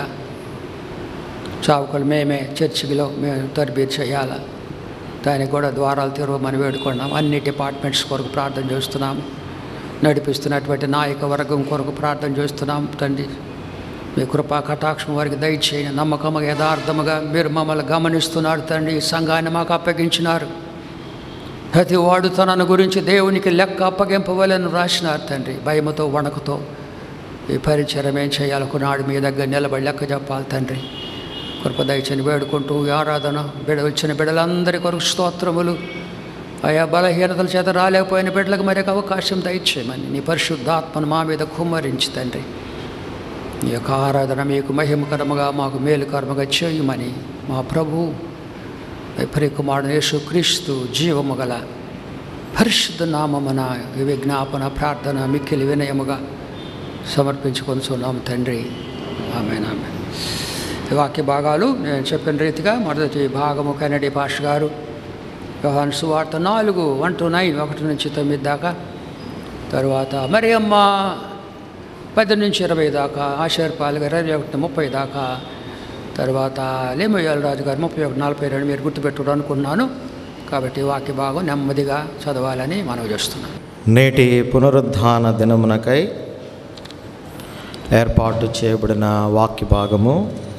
సేవకులు మేమే చర్చిలో మేము తరబీ చేయాలా దానికి కూడా ద్వారాలు తెరవమని వేడుకున్నాం అన్ని డిపార్ట్మెంట్స్ కొరకు ప్రార్థన చేస్తున్నాం నడిపిస్తున్నటువంటి నాయక వర్గం కొరకు ప్రార్థన చేస్తున్నాం తండ్రి మీ కృపా కటాక్షం వారికి దయచేయండి నమ్మకముగా యథార్థముగా మీరు మమ్మల్ని గమనిస్తున్నారు తండ్రి ఈ సంఘాన్ని మాకు అప్పగించినారు ప్రతి వాడు తనను గురించి దేవునికి లెక్క అప్పగింపవలని రాసినారు తండ్రి భయముతో వణకుతో ఈ పరిచయం ఏం చేయాలనుకున్నాడు మీ దగ్గర నిలబడి లెక్క చెప్పాలి తండ్రి కృప దయచని వేడుకుంటూ ఈ ఆరాధన బిడ వచ్చిన బిడ్డలందరి కొరకు స్తోత్రములు ఆయా బలహీనతల చేత రాలేకపోయిన బిడ్డలకు మరి ఒక అవకాశం దయచేయమని నీ పరిశుద్ధాత్మను మా మీద కుమ్మరించి తండ్రి ఈ యొక్క ఆరాధన మీకు మహిమకరముగా మాకు మేలుకరముగా చేయమని మా ప్రభు ప్రియకుమారుడు యేసు క్రీస్తు జీవము గల పరిశుద్ధ నామమున ఈ విజ్ఞాపన ప్రార్థన మిక్కిలి వినయముగా సమర్పించుకొనిచున్నాము తండ్రి ఆమె ఆమె ఈ వాక్య భాగాలు నేను చెప్పిన రీతిగా మొదటి భాగము కన్నడి పాష గారు యోహాను సువార్త నాలుగు వన్ టు నైన్ ఒకటి నుంచి తొమ్మిది దాకా తర్వాత మరి అమ్మ పది నుంచి ఇరవై దాకా ఆశీర్పాలు గారు ఇరవై ఒకటి ముప్పై దాకా తర్వాత లేమయ్యాల రాజు గారు ముప్పై ఒకటి నలభై రెండు మీరు గుర్తుపెట్టుకోవడం అనుకున్నాను కాబట్టి ఈ వాక్య భాగం నెమ్మదిగా చదవాలని మనవి చేస్తున్నాను నేటి పునరుద్ధాన దినమునకై ఏర్పాటు చేయబడిన వాక్య భాగము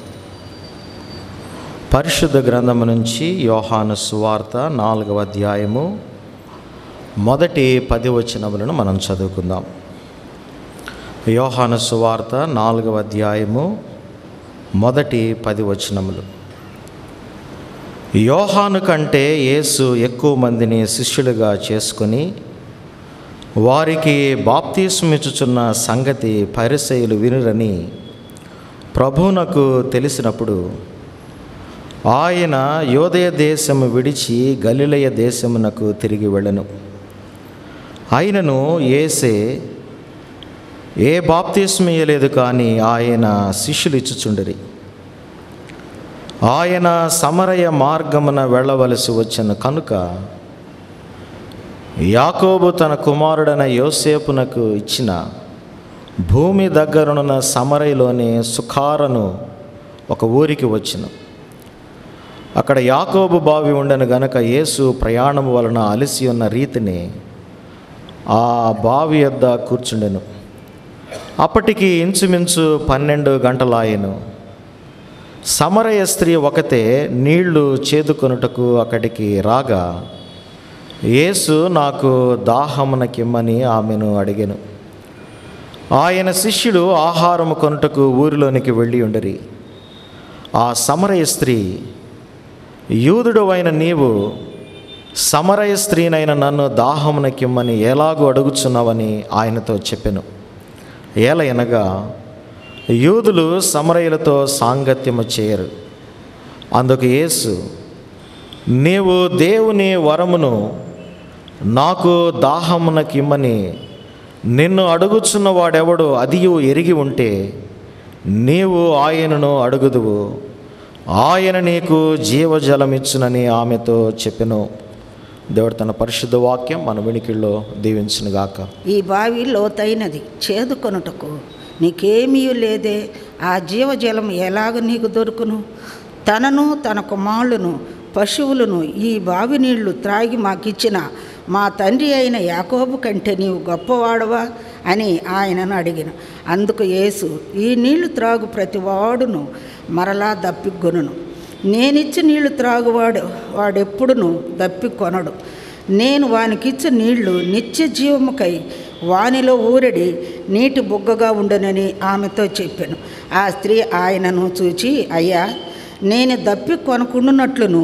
పరిశుద్ధ గ్రంథము నుంచి యోహాను సువార్త నాలుగవ అధ్యాయము మొదటి పది వచనములను మనం చదువుకుందాం యోహాను సువార్త నాలుగవ అధ్యాయము మొదటి పది వచనములు యోహాను కంటే యేసు ఎక్కువ మందిని శిష్యులుగా చేసుకొని వారికి బాప్తీసమిచ్చుచున్న సంగతి పరిసయులు వినురని ప్రభువునకు తెలిసినప్పుడు ఆయన యోదయ దేశము విడిచి గలిలయ దేశమునకు తిరిగి వెళ్ళను ఆయనను ఏసే ఏ బాప్తీస్మయ్యలేదు కానీ ఆయన శిష్యులు ఇచ్చుచుండరి ఆయన సమరయ మార్గమున వెళ్ళవలసి వచ్చిన కనుక యాకోబు తన కుమారుడైన యోసేపునకు ఇచ్చిన భూమి దగ్గరనున్న సమరయలోని సుఖారను ఒక ఊరికి వచ్చిన అక్కడ యాకోబు బావి ఉండను గనక యేసు ప్రయాణం వలన అలసి ఉన్న రీతిని ఆ బావి యొద్ద కూర్చుండెను అప్పటికి ఇంచుమించు పన్నెండు గంటలాయెను సమరయ స్త్రీ ఒకతే నీళ్లు చేదుకొనుటకు అక్కడికి రాగా యేసు నాకు దాహమునకిమ్మని ఆమెను అడిగాను ఆయన శిష్యుడు ఆహారము కొనుటకు ఊరిలోనికి వెళ్ళి ఉండరి ఆ సమరయ స్త్రీ యూదుడు అయిన నీవు సమరయ స్త్రీనైన నన్ను దాహమునకిమ్మని ఎలాగూ అడుగుచున్నావని ఆయనతో చెప్పెను ఏలయనగా యూదులు సమరయులతో సాంగత్యము చేయరు అందుకు యేసు నీవు దేవుని వరమును నాకు దాహమునకిమ్మని నిన్ను అడుగుచున్న వాడెవడు అదియు ఎరిగి ఉంటే నీవు ఆయనను అడుగుదువు ఆయన నీకు జీవజలమిచ్చునని ఆమెతో చెప్పెను దేవుడు తన పరిశుద్ధ వాక్యం మన వెనికిల్లో దీవించునుగాక ఈ బావి లోతైనది చేదుకొనుటకు నీకేమీ లేదే ఆ జీవజలం ఎలాగ నీకు దొరుకును తనను తన కుమారులను పశువులను ఈ బావి నీళ్లు త్రాగి మాకిచ్చిన మా తండ్రి అయిన యాకోబు కంటే నీవు గొప్పవాడవా అని ఆయనను అడిగిన అందుకు యేసు ఈ నీళ్లు త్రాగు ప్రతివాడును మరలా దప్పిగొనును నేనిచ్చి నీళ్లు త్రాగువాడు వాడెప్పుడును దప్పికొనడు నేను వానికిచ్చే నీళ్లు నిత్య జీవముకై వానిలో ఊరడి నీటి బుగ్గగా ఉండనని ఆమెతో చెప్పాను ఆ స్త్రీ ఆయనను చూచి అయ్యా నేను దప్పి కొనకుండునట్లును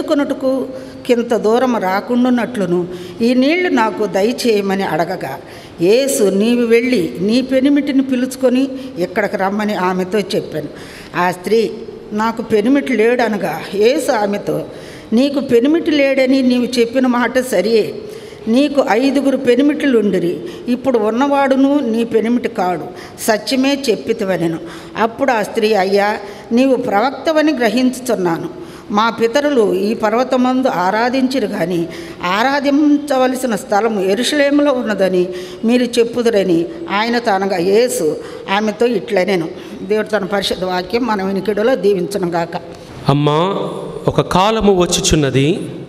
చేదుకొనుటకు కింత దూరం రాకుండునట్లును ఈ నీళ్లు నాకు దయచేయమని అడగగా యేసు నీవు వెళ్ళి నీ పెనిమిటిని పిలుచుకొని ఇక్కడికి రమ్మని ఆమెతో చెప్పాను ఆ స్త్రీ నాకు పెనిమిటి లేడనగా యేసు ఆమెతో నీకు పెనిమిటి లేడని నీవు చెప్పిన మాట సరియే నీకు ఐదుగురు పెనిమిటిలుండిరి ఇప్పుడు ఉన్నవాడును నీ పెనిమిటి కాడు సత్యమే చెప్పితవనెను అప్పుడు ఆ స్త్రీ అయ్యా నీవు ప్రవక్తవని గ్రహించుతున్నాను మా పితరులు ఈ పర్వతమందు ఆరాధించిరు కానీ ఆరాధించవలసిన స్థలము ఎరుషలేములో ఉన్నదని మీరు చెప్పుదురని ఆయన తనగా యేసు ఆమెతో ఇట్లనేను దేవుడు తన పరిశుద్ధ వాక్యం మన వినికిడిలో దీవించను గాక అమ్మా ఒక కాలము వచ్చుచున్నది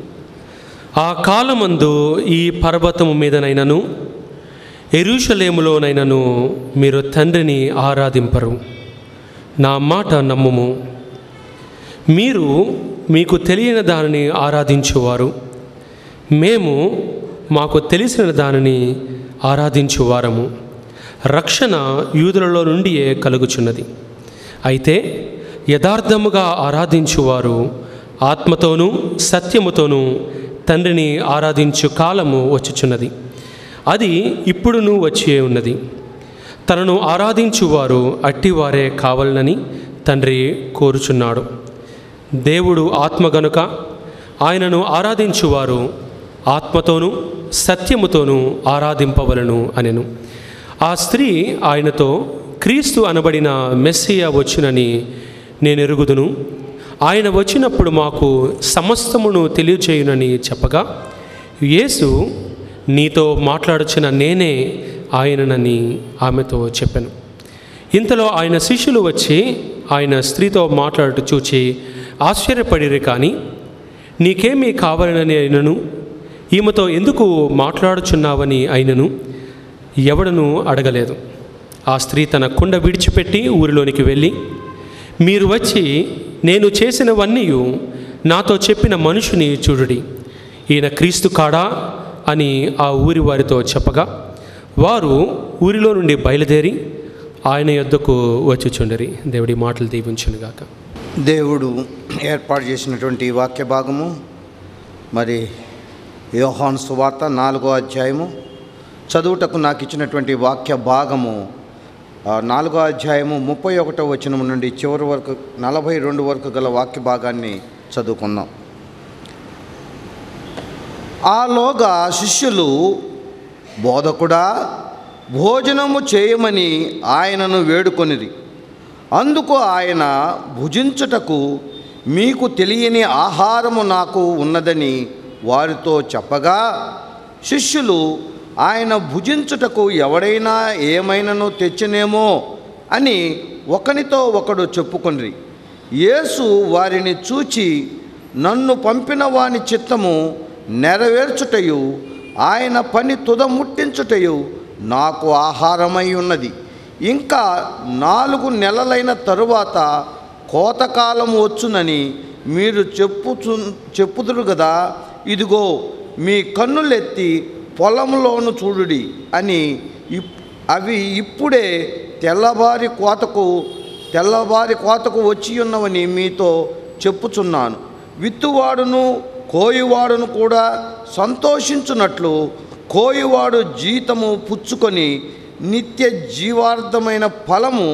ఆ కాలమందు ఈ పర్వతము మీదనైనను ఎరుషలేములోనైనను మీరు తండ్రిని ఆరాధింపరు నా మాట నమ్ముము మీరు మీకు తెలియని దానిని ఆరాధించువారు మేము మాకు తెలిసిన దానిని ఆరాధించువారము రక్షణ యూదులలో నుండియే కలుగుచున్నది అయితే యథార్థముగా ఆరాధించువారు ఆత్మతోనూ సత్యముతోనూ తండ్రిని ఆరాధించు కాలము వచ్చుచున్నది అది ఇప్పుడును వచ్చే ఉన్నది తనను ఆరాధించువారు అట్టివారే కావాలనని తండ్రి కోరుచున్నాడు దేవుడు ఆత్మ గనుక ఆయనను ఆరాధించువారు ఆత్మతోనూ సత్యముతోనూ ఆరాధింపవలను అనెను ఆ స్త్రీ ఆయనతో క్రీస్తు అనబడిన మెస్సియా వచ్చునని నేను ఎరుగుదును ఆయన వచ్చినప్పుడు మాకు సమస్తమును తెలియచేయునని చెప్పగా యేసు నీతో మాట్లాడుచున్న నేనే ఆయననని ఆమెతో చెప్పాను ఇంతలో ఆయన శిష్యులు వచ్చి ఆయన స్త్రీతో మాట్లాడుతూ చూచి ఆశ్చర్యపడిరి కానీ నీకేమీ కావాలని అయినను ఈమెతో ఎందుకు మాట్లాడుచున్నావని అయినను ఎవడను అడగలేదు ఆ స్త్రీ తన కుండ విడిచిపెట్టి ఊరిలోనికి వెళ్ళి మీరు వచ్చి నేను చేసినవన్నీ నాతో చెప్పిన మనుషుని చూడుడి ఈయన క్రీస్తు కాడా అని ఆ ఊరి వారితో చెప్పగా వారు ఊరిలో నుండి బయలుదేరి ఆయన యొద్దకు వచ్చుచుండరి దేవుడి మాటలు దీవించునుగాక దేవుడు ఏర్పాటు చేసినటువంటి ఈ వాక్య భాగము మరి యోహాన్ సువార్త నాలుగో అధ్యాయము చదువుటకు నాకు ఇచ్చినటువంటి వాక్య భాగము ఆ, నాలుగో అధ్యాయము ముప్పై ఒకటో వచనం నుండి చివరి వరకు నలభై రెండు వరకు గల వాక్య భాగాన్ని చదువుకుందాం ఆలోగా శిష్యులు బోధకుడా భోజనము చేయమని ఆయనను వేడుకొనిరి అందుకు ఆయన భుజించుటకు మీకు తెలియని ఆహారము నాకు ఉన్నదని వారితో చెప్పగా శిష్యులు ఆయన భుజించుటకు ఎవడైనా ఏమైనాను తెచ్చినేమో అని ఒకనితో ఒకడు చెప్పుకొనిరి యేసు వారిని చూచి నన్ను పంపిన వాని చిత్తము నెరవేర్చుటయు ఆయన పని తుదముట్టించుటయు నాకు ఆహారమై ఉన్నది ఇంకా నాలుగు నెలలైన తరువాత కోతకాలం వచ్చునని మీరు చెప్పుచు చెప్పుదురు కదా ఇదిగో మీ కన్నులెత్తి పొలంలోను చూడుడి అని ఇప్- అవి ఇప్పుడే తెల్లవారి కోతకు తెల్లవారి కోతకు వచ్చి ఉన్నవని మీతో చెప్పుచున్నాను విత్తువాడును కోయివాడును కూడా సంతోషించున్నట్లు కోయివాడు జీతము పుచ్చుకొని నిత్య జీవార్థమైన ఫలము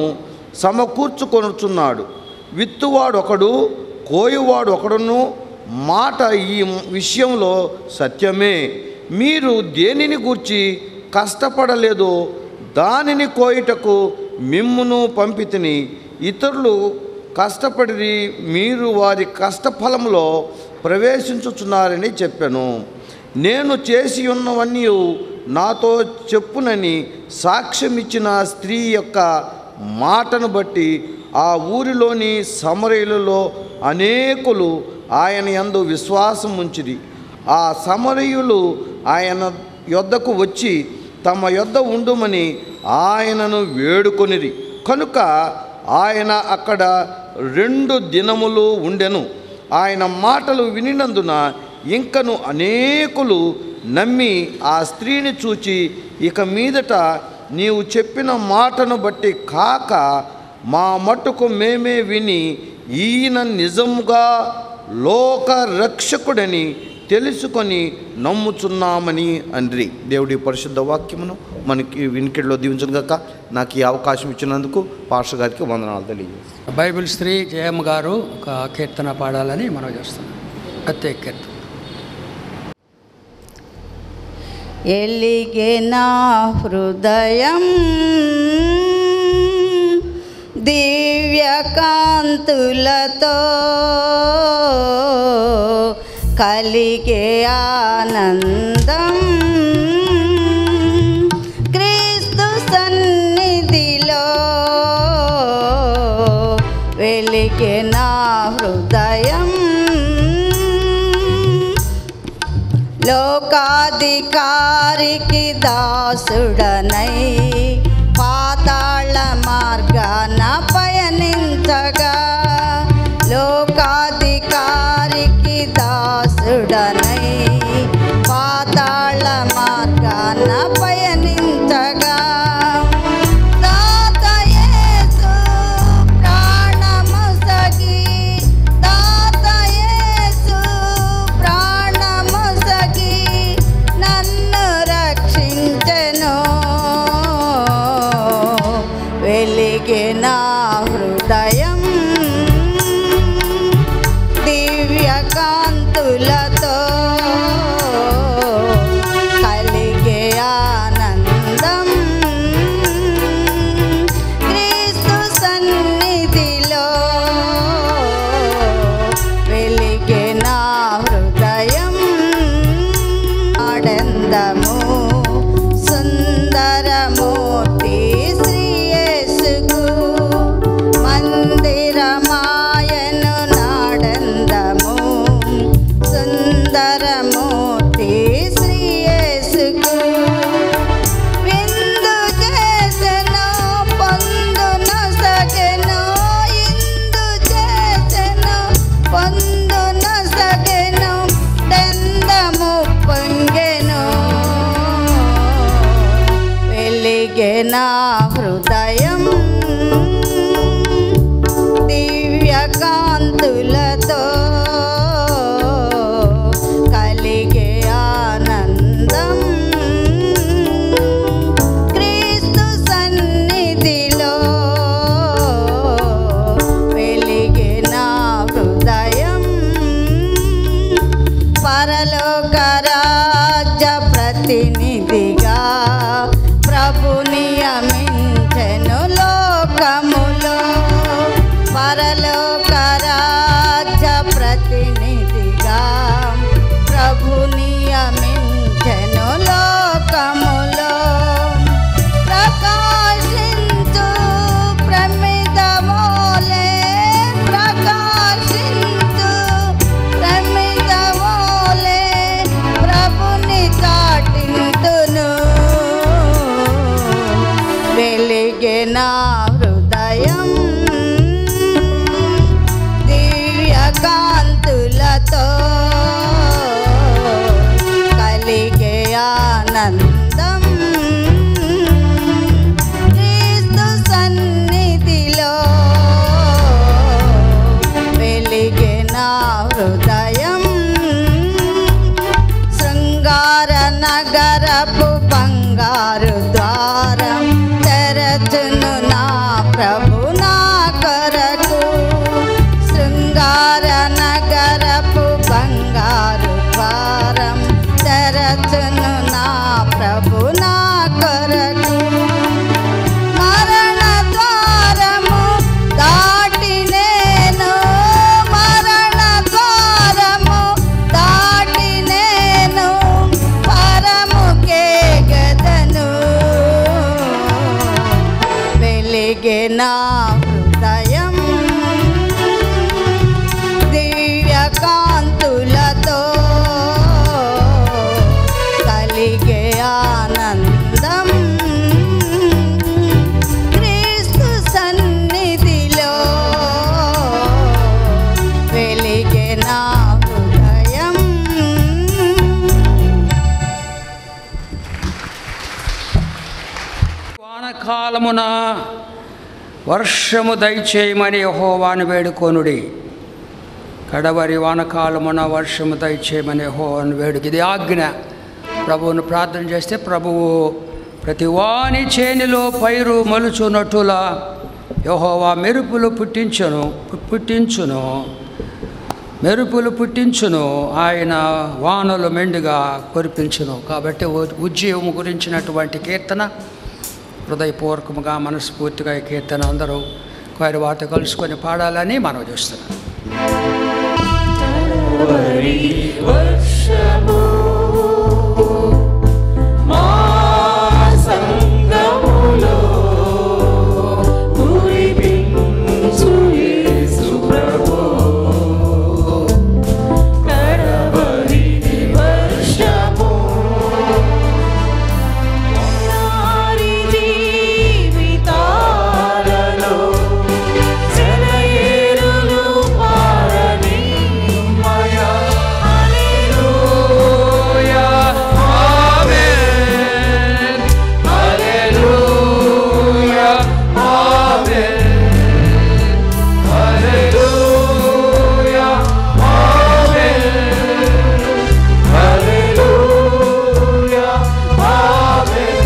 సమకూర్చుకొనుచున్నాడు విత్తువాడు ఒకడు కోయివాడు ఒకడును మాట ఈ విషయంలో సత్యమే మీరు దేనిని గూర్చి కష్టపడలేదో దానిని కోయుటకు మిమ్మును పంపితిని ఇతరులు కష్టపడి మీరు వారి కష్టఫలంలో ప్రవేశించుచున్నారని చెప్పాను నేను చేసి ఉన్నవన్నీ నాతో చెప్పునని సాక్ష్యం ఇచ్చిన స్త్రీ యొక్క మాటను బట్టి ఆ ఊరిలోని సమరయులలో అనేకులు ఆయన యందు విశ్వాసం ఉంచిరి ఆ సమరయులు ఆయన యొద్దకు వచ్చి తమ యొద్ద ఉండుమని ఆయనను వేడుకొనిరి కనుక ఆయన అక్కడ రెండు దినములు ఉండెను ఆయన మాటలు వినినందున ఇంకను అనేకులు నమ్మి ఆ స్త్రీని చూచి ఇక మీదట నీవు చెప్పిన మాటను బట్టి కాక మా మట్టుకు మేమే విని ఈయన నిజముగా లోక రక్షకుడని తెలుసుకొని నమ్ముచున్నామని అండ్రి దేవుడి పరిశుద్ధ వాక్యమును మనకి వినికిడిలో దీవించను గాక నాకు ఈ అవకాశం ఇచ్చినందుకు పాస్టర్ గారికి వందనాలు తెలియజేస్తాను బైబిల్ స్త్రీ జయమ్మ గారు ఒక కీర్తన పాడాలని మనం చేస్తున్నాం ప్రత్యేక కీర్తన ఎలిగే నా హృదయం దివ్యకాంతులతో కలిగే ఆనందం క్రీస్తు సన్నిధిలో వెలిగే నా హృదయం లోకాధికారికి దాసుడనై పాతాళ మార్గాన పయనించగా లోకాధికారికి దాసుడనై పాతాళ మార్గాన పయనించగా దాతయేసు ప్రాణముసగి దాతయేసు ప్రాణముసగి నన్ను రక్షించెను వెలిగే నా హృదయం దివ్యకాంతులతో కలిగే ఆనందం క్రీస్తు సన్నిధిలో వెలిగే నా హృదయం ఆనందము సుందరమూర్తి శ్రీయేసుకు మందిరమాయను నాడందము సుందరమూర్తి శ్రీయేసుకు విందు చేసెను పొందును సగెను ఇందు చేసెను పొందును సగెను దందము పొంగెను వెలిగే నా హృదయం దివ్యకాంతులతో కలిగే ఆనందం క్రీస్తు సన్నిధిలో వెలిగే నా హృదయం పరలోక రాజ్య ప్రతినిధిగా ప్రభు నియమించెను లోకములో పరలోక రాజ్య ప్రతినిధిగా ప్రభు నియమించెను లోకములో ప్రకాశించు ప్రమిదమోలే ప్రకాశించు ప్రమిదమోలే ప్రభుని చాటింతును వెలిగే నా హృదయం దివ్యకాంతులతో కలిగే ఆనందం క్రీస్తు సన్నిధిలో వెలిగే నా హృదయం శృంగార నగరపు బంగారు ద్వారం తెరచును నా ప్రభు నా కొరకు శృంగార నగరపు బంగారు ద్వారం తెరచును నా ప్రభు నా కొరకు మరణ ద్వారము దాటి నేను మరణ ద్వారము దాటి నేను పరముకే గదను వెలిగే నా హృదయం దివ్యకాంతులతో కలిగే ఆనందం క్రీస్తు సన్నిధిలో వెలిగే నా హృదయం వానకాలమున వర్షము దయచేయమని యహోవాను వేడుకొనుడి కడవరి వానకాలమున వర్షము దయచేయమని యహోవాను వేడుకు ఇది ఆజ్ఞ ప్రభువును ప్రార్థన చేస్తే ప్రభువు ప్రతి వాని చేనిలో పైరు మలుచున్నట్టులా యెహోవా మెరుపులు పుట్టించును పు- పుట్టించును మెరుపులు పుట్టించును ఆయన వానలు మెండుగా కురిపించును కాబట్టి ఉ- ఉజ్జీవము గురించినటువంటి కీర్తన హృదయపూర్వకముగా మనస్ఫూర్తిగా ఈ కీర్తన అందరూ వారి వాత కలుసుకొని పాడాలని మనం చూస్తున్నాం వర్షము మా సంగములో కురిపించు యేసు ప్రభు కడవరి వర్షము వారి జీవితాలలో సెలయేరులు పారనిమ్మయా హల్లెలూయా ఆమేన్ హల్లెలూయా ఆమేన్ హల్లెలూయా ఆమేన్ హల్లెలూయా ఆమేన్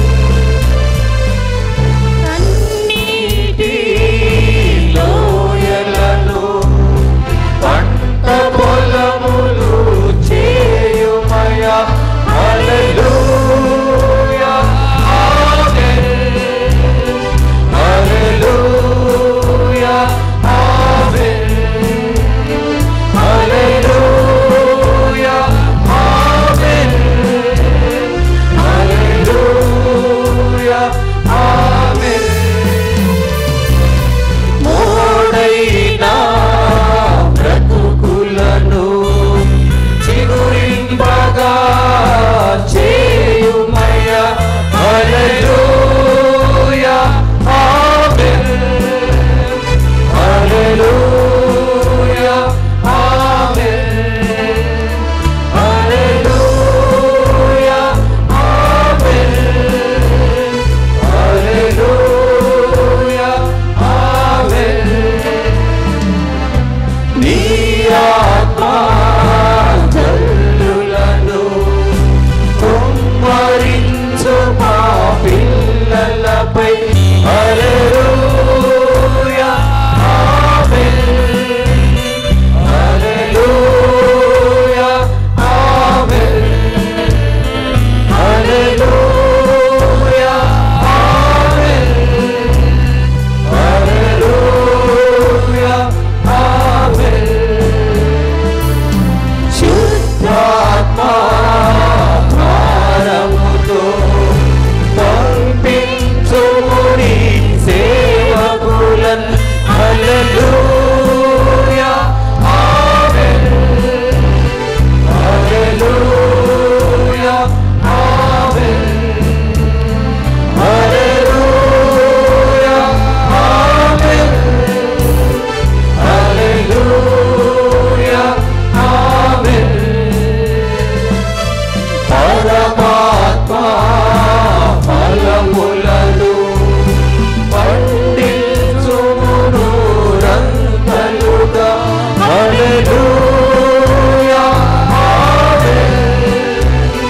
కన్నీటి లోయలలో పంట పొలములు చేయుమయ హల్లెలూయా ఆమేన్ హల్లెలూయా ఆమేన్ హల్లెలూయా ఆమేన్ హల్లెలూయా ఆమేన్ మోడైనా బ్రతుకులను చిగురింపగా చేయుమయ హల్లెలూయా ఆమేన్ హల్లెలూయా ఆమేన్ హల్లెలూయా ఆమేన్ హల్లెలూయా ఆమేన్ నీ ఆత్మా జల్లులను కుమ్మరించు మా పిల్లలపై హల్లెలూయా ఆమేన్ హల్లెలూయా ఆమేన్ హల్లెలూయా ఆమేన్ హల్లెలూయా ఆమేన్ శుద్ధాత్మా భారముతో పంపించుముని సేవకులన్ హల్లెలూయా ఆమేన్ హల్లెలూయా ఆమేన్ హల్లెలూయా ఆమేన్ హల్లెలూయా ఆమేన్ పరమాత్మా ఫలములను పండించుమును రంతలుగా హల్లెలూయా ఆమేన్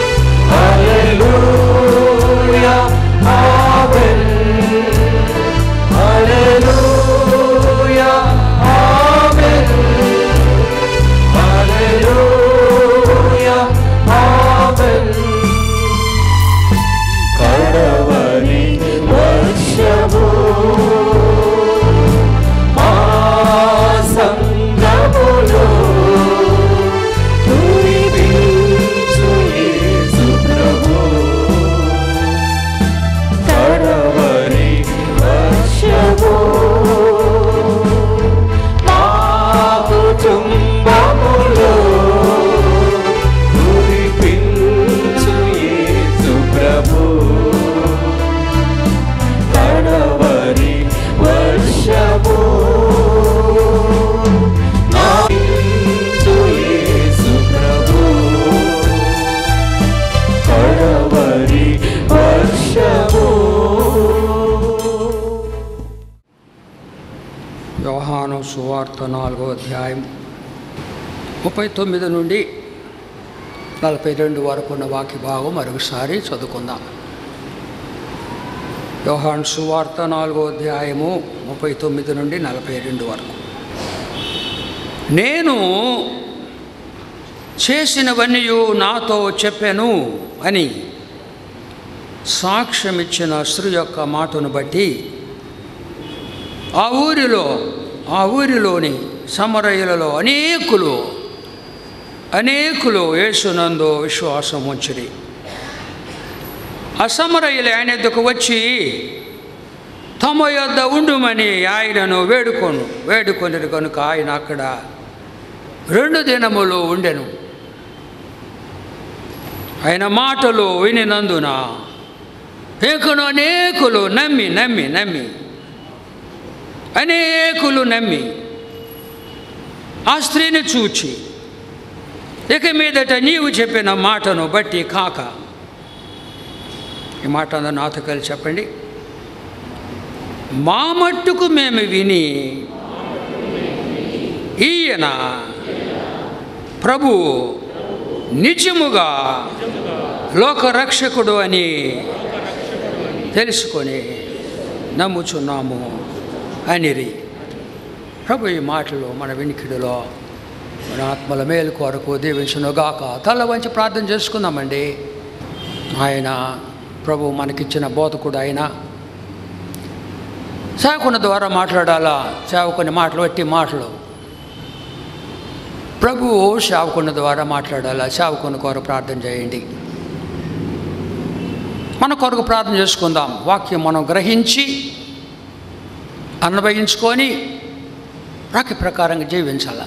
హల్లెలూయా ఆమేన్ హల్లెలూయా ఆమేన్ హల్లెలూయా ఆమేన్ కడవరి వర్షము మా సంగములో కురిపించు యేసు ప్రభు కడవరి వర్షము మా కుటుంబములో కురిపించు యేసు ప్రభు కడవరి వర్షము నాపించు యేసు ప్రభు కడవరి వర్షము యోహాను సువార్త నాలుగో అధ్యాయం ముప్పై తొమ్మిది నుండి నలభై రెండు వరకు ఉన్న వాక్య భాగం మరొకసారి చదువుకుందాం యోహాన్ సువార్త నాలుగో అధ్యాయము ముప్పై తొమ్మిది నుండి నలభై రెండు వరకు నేను చేసినవన్నీ నాతో చెప్పాను అని సాక్ష్యమిచ్చిన స్త్రీ యొక్క మాటను బట్టి ఆ ఊరిలో ఆ ఊరిలోని సమరయులలో అనేకులు అనేకులు యేసునందు విశ్వాసం ఉంచిరి ఆ సమరయులు ఆయన ఎద్దుకు వచ్చి తమ యొద్ద ఉండుమని ఆయనను వేడుకొను వేడుకొని కనుక ఆయన అక్కడ రెండు దినములు ఉండెను ఆయన మాటలు వినినందున ఏకును అనేకులు నమ్మి నమ్మి నమ్మి అనేకులు నమ్మి ఆ స్త్రీని చూచి ఇక మీదట నీవు చెప్పిన మాటను బట్టి కాక ఈ మాట అందరూ నాతో కలిసి చెప్పండి మా మట్టుకు మేము విని ఈయన ప్రభు నిజముగా లోకరక్షకుడు అని తెలుసుకొని నమ్ముచున్నాము అనిరి ప్రభు ఈ మాటలు మన వినికిడిలో మన ఆత్మల మేలు కొరకు దీవించునుగాక తల వంచి ప్రార్థన చేసుకుందామండి ఆయన ప్రభు మనకిచ్చిన బోధకుడు ఆయన సేవకుని ద్వారా మాట్లాడాలా సేవకుని మాటలు వట్టి మాటలు ప్రభువు సేవకుని ద్వారా మాట్లాడాలా సేవకుని కొరకు ప్రార్థన చేయండి మన కొరకు ప్రార్థన చేసుకుందాం వాక్యం మనం గ్రహించి అన్వయించుకొని వాక్య ప్రకారంగా జీవించాల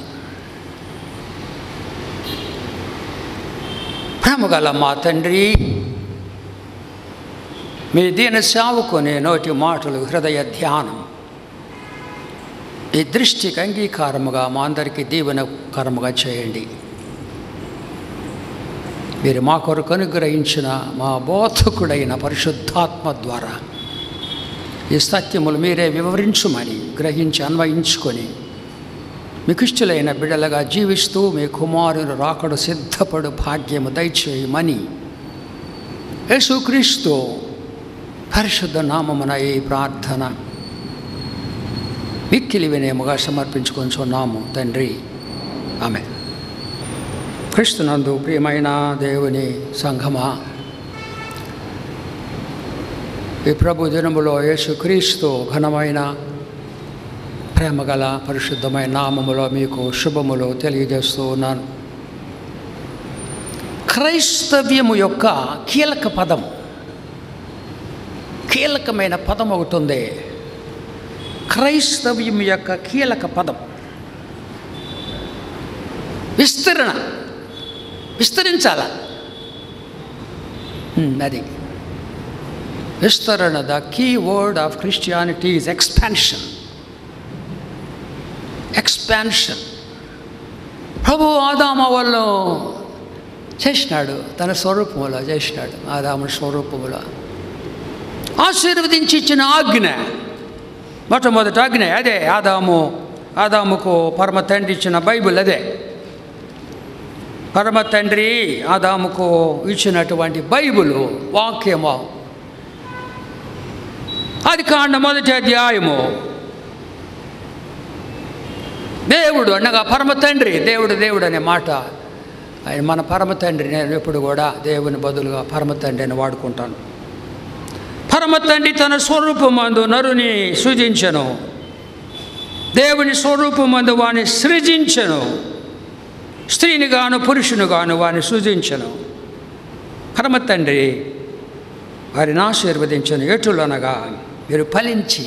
ప్రేమగల మా తండ్రి మీ దీన సేవకుని నోటి మాటలు హృదయ ధ్యానం ఈ దృష్టికి అంగీకారముగా మా అందరికీ దీవెనకరముగా చేయండి మీరు మా కొరకు అనుగ్రహించిన మా బోధకుడైన పరిశుద్ధాత్మ ద్వారా ఈ సత్యములు మీరే వివరించుమని గ్రహించి అన్వయించుకొని మీకు ఇష్టలైన బిడలుగా జీవిస్తూ మీ కుమారుని రాకడు సిద్ధపడు భాగ్యము దయచేయమని యేసుక్రీస్తు పరిశుద్ధ నామమున ఈ ప్రార్థన మిక్కిలి వినయముగా సమర్పించుకొంచున్నాము తండ్రి ఆమె క్రీస్తునందు ప్రియమైన దేవుని సంఘమా ఈ ప్రభు దినములో యేసుక్రీస్తు ఘనమైన ప్రేమగల పరిశుద్ధమైన నామములో మీకు శుభములు తెలియజేస్తూ ఉన్నాను క్రైస్తవ్యము యొక్క కీలక పదం కీలకమైన పదం ఒకటి ఉంది క్రైస్తవ్యం యొక్క కీలక పదం విస్తరణ విస్తరించాల ఉమ్, అది విస్తరణ the key word of Christianity is expansion expansion ప్రభు ఆదామ వల్ల చేసినాడు తన స్వరూపములో చేసినాడు ఆదాము స్వరూపములో ఆశీర్వదించి ఇచ్చిన ఆజ్ఞ మొట్టమొదటి ఆజ్ఞ అదే ఆదాము ఆదాముకు పరమ తండ్రి ఇచ్చిన బైబిల్ అదే పరమ తండ్రి ఆదాముకు ఇచ్చినటువంటి బైబిలు వాక్యము అది కాండ మొదటి అధ్యాయము దేవుడు అనగా పరమ తండ్రి దేవుడు దేవుడు అనే మాట ఆయన మన పరమ తండ్రి నేను ఎప్పుడు కూడా దేవుని బదులుగా పరమ తండ్రి అని వాడుకుంటాను పరమ తండ్రి తన స్వరూపమందు నరుని సృజించను దేవుని స్వరూపమందు వాని సృజించను స్త్రీని గాను పురుషుని గాను వాని సృజించను పరమ తండ్రి వారిని ఆశీర్వదించను ఎటులనగా మీరు ఫలించి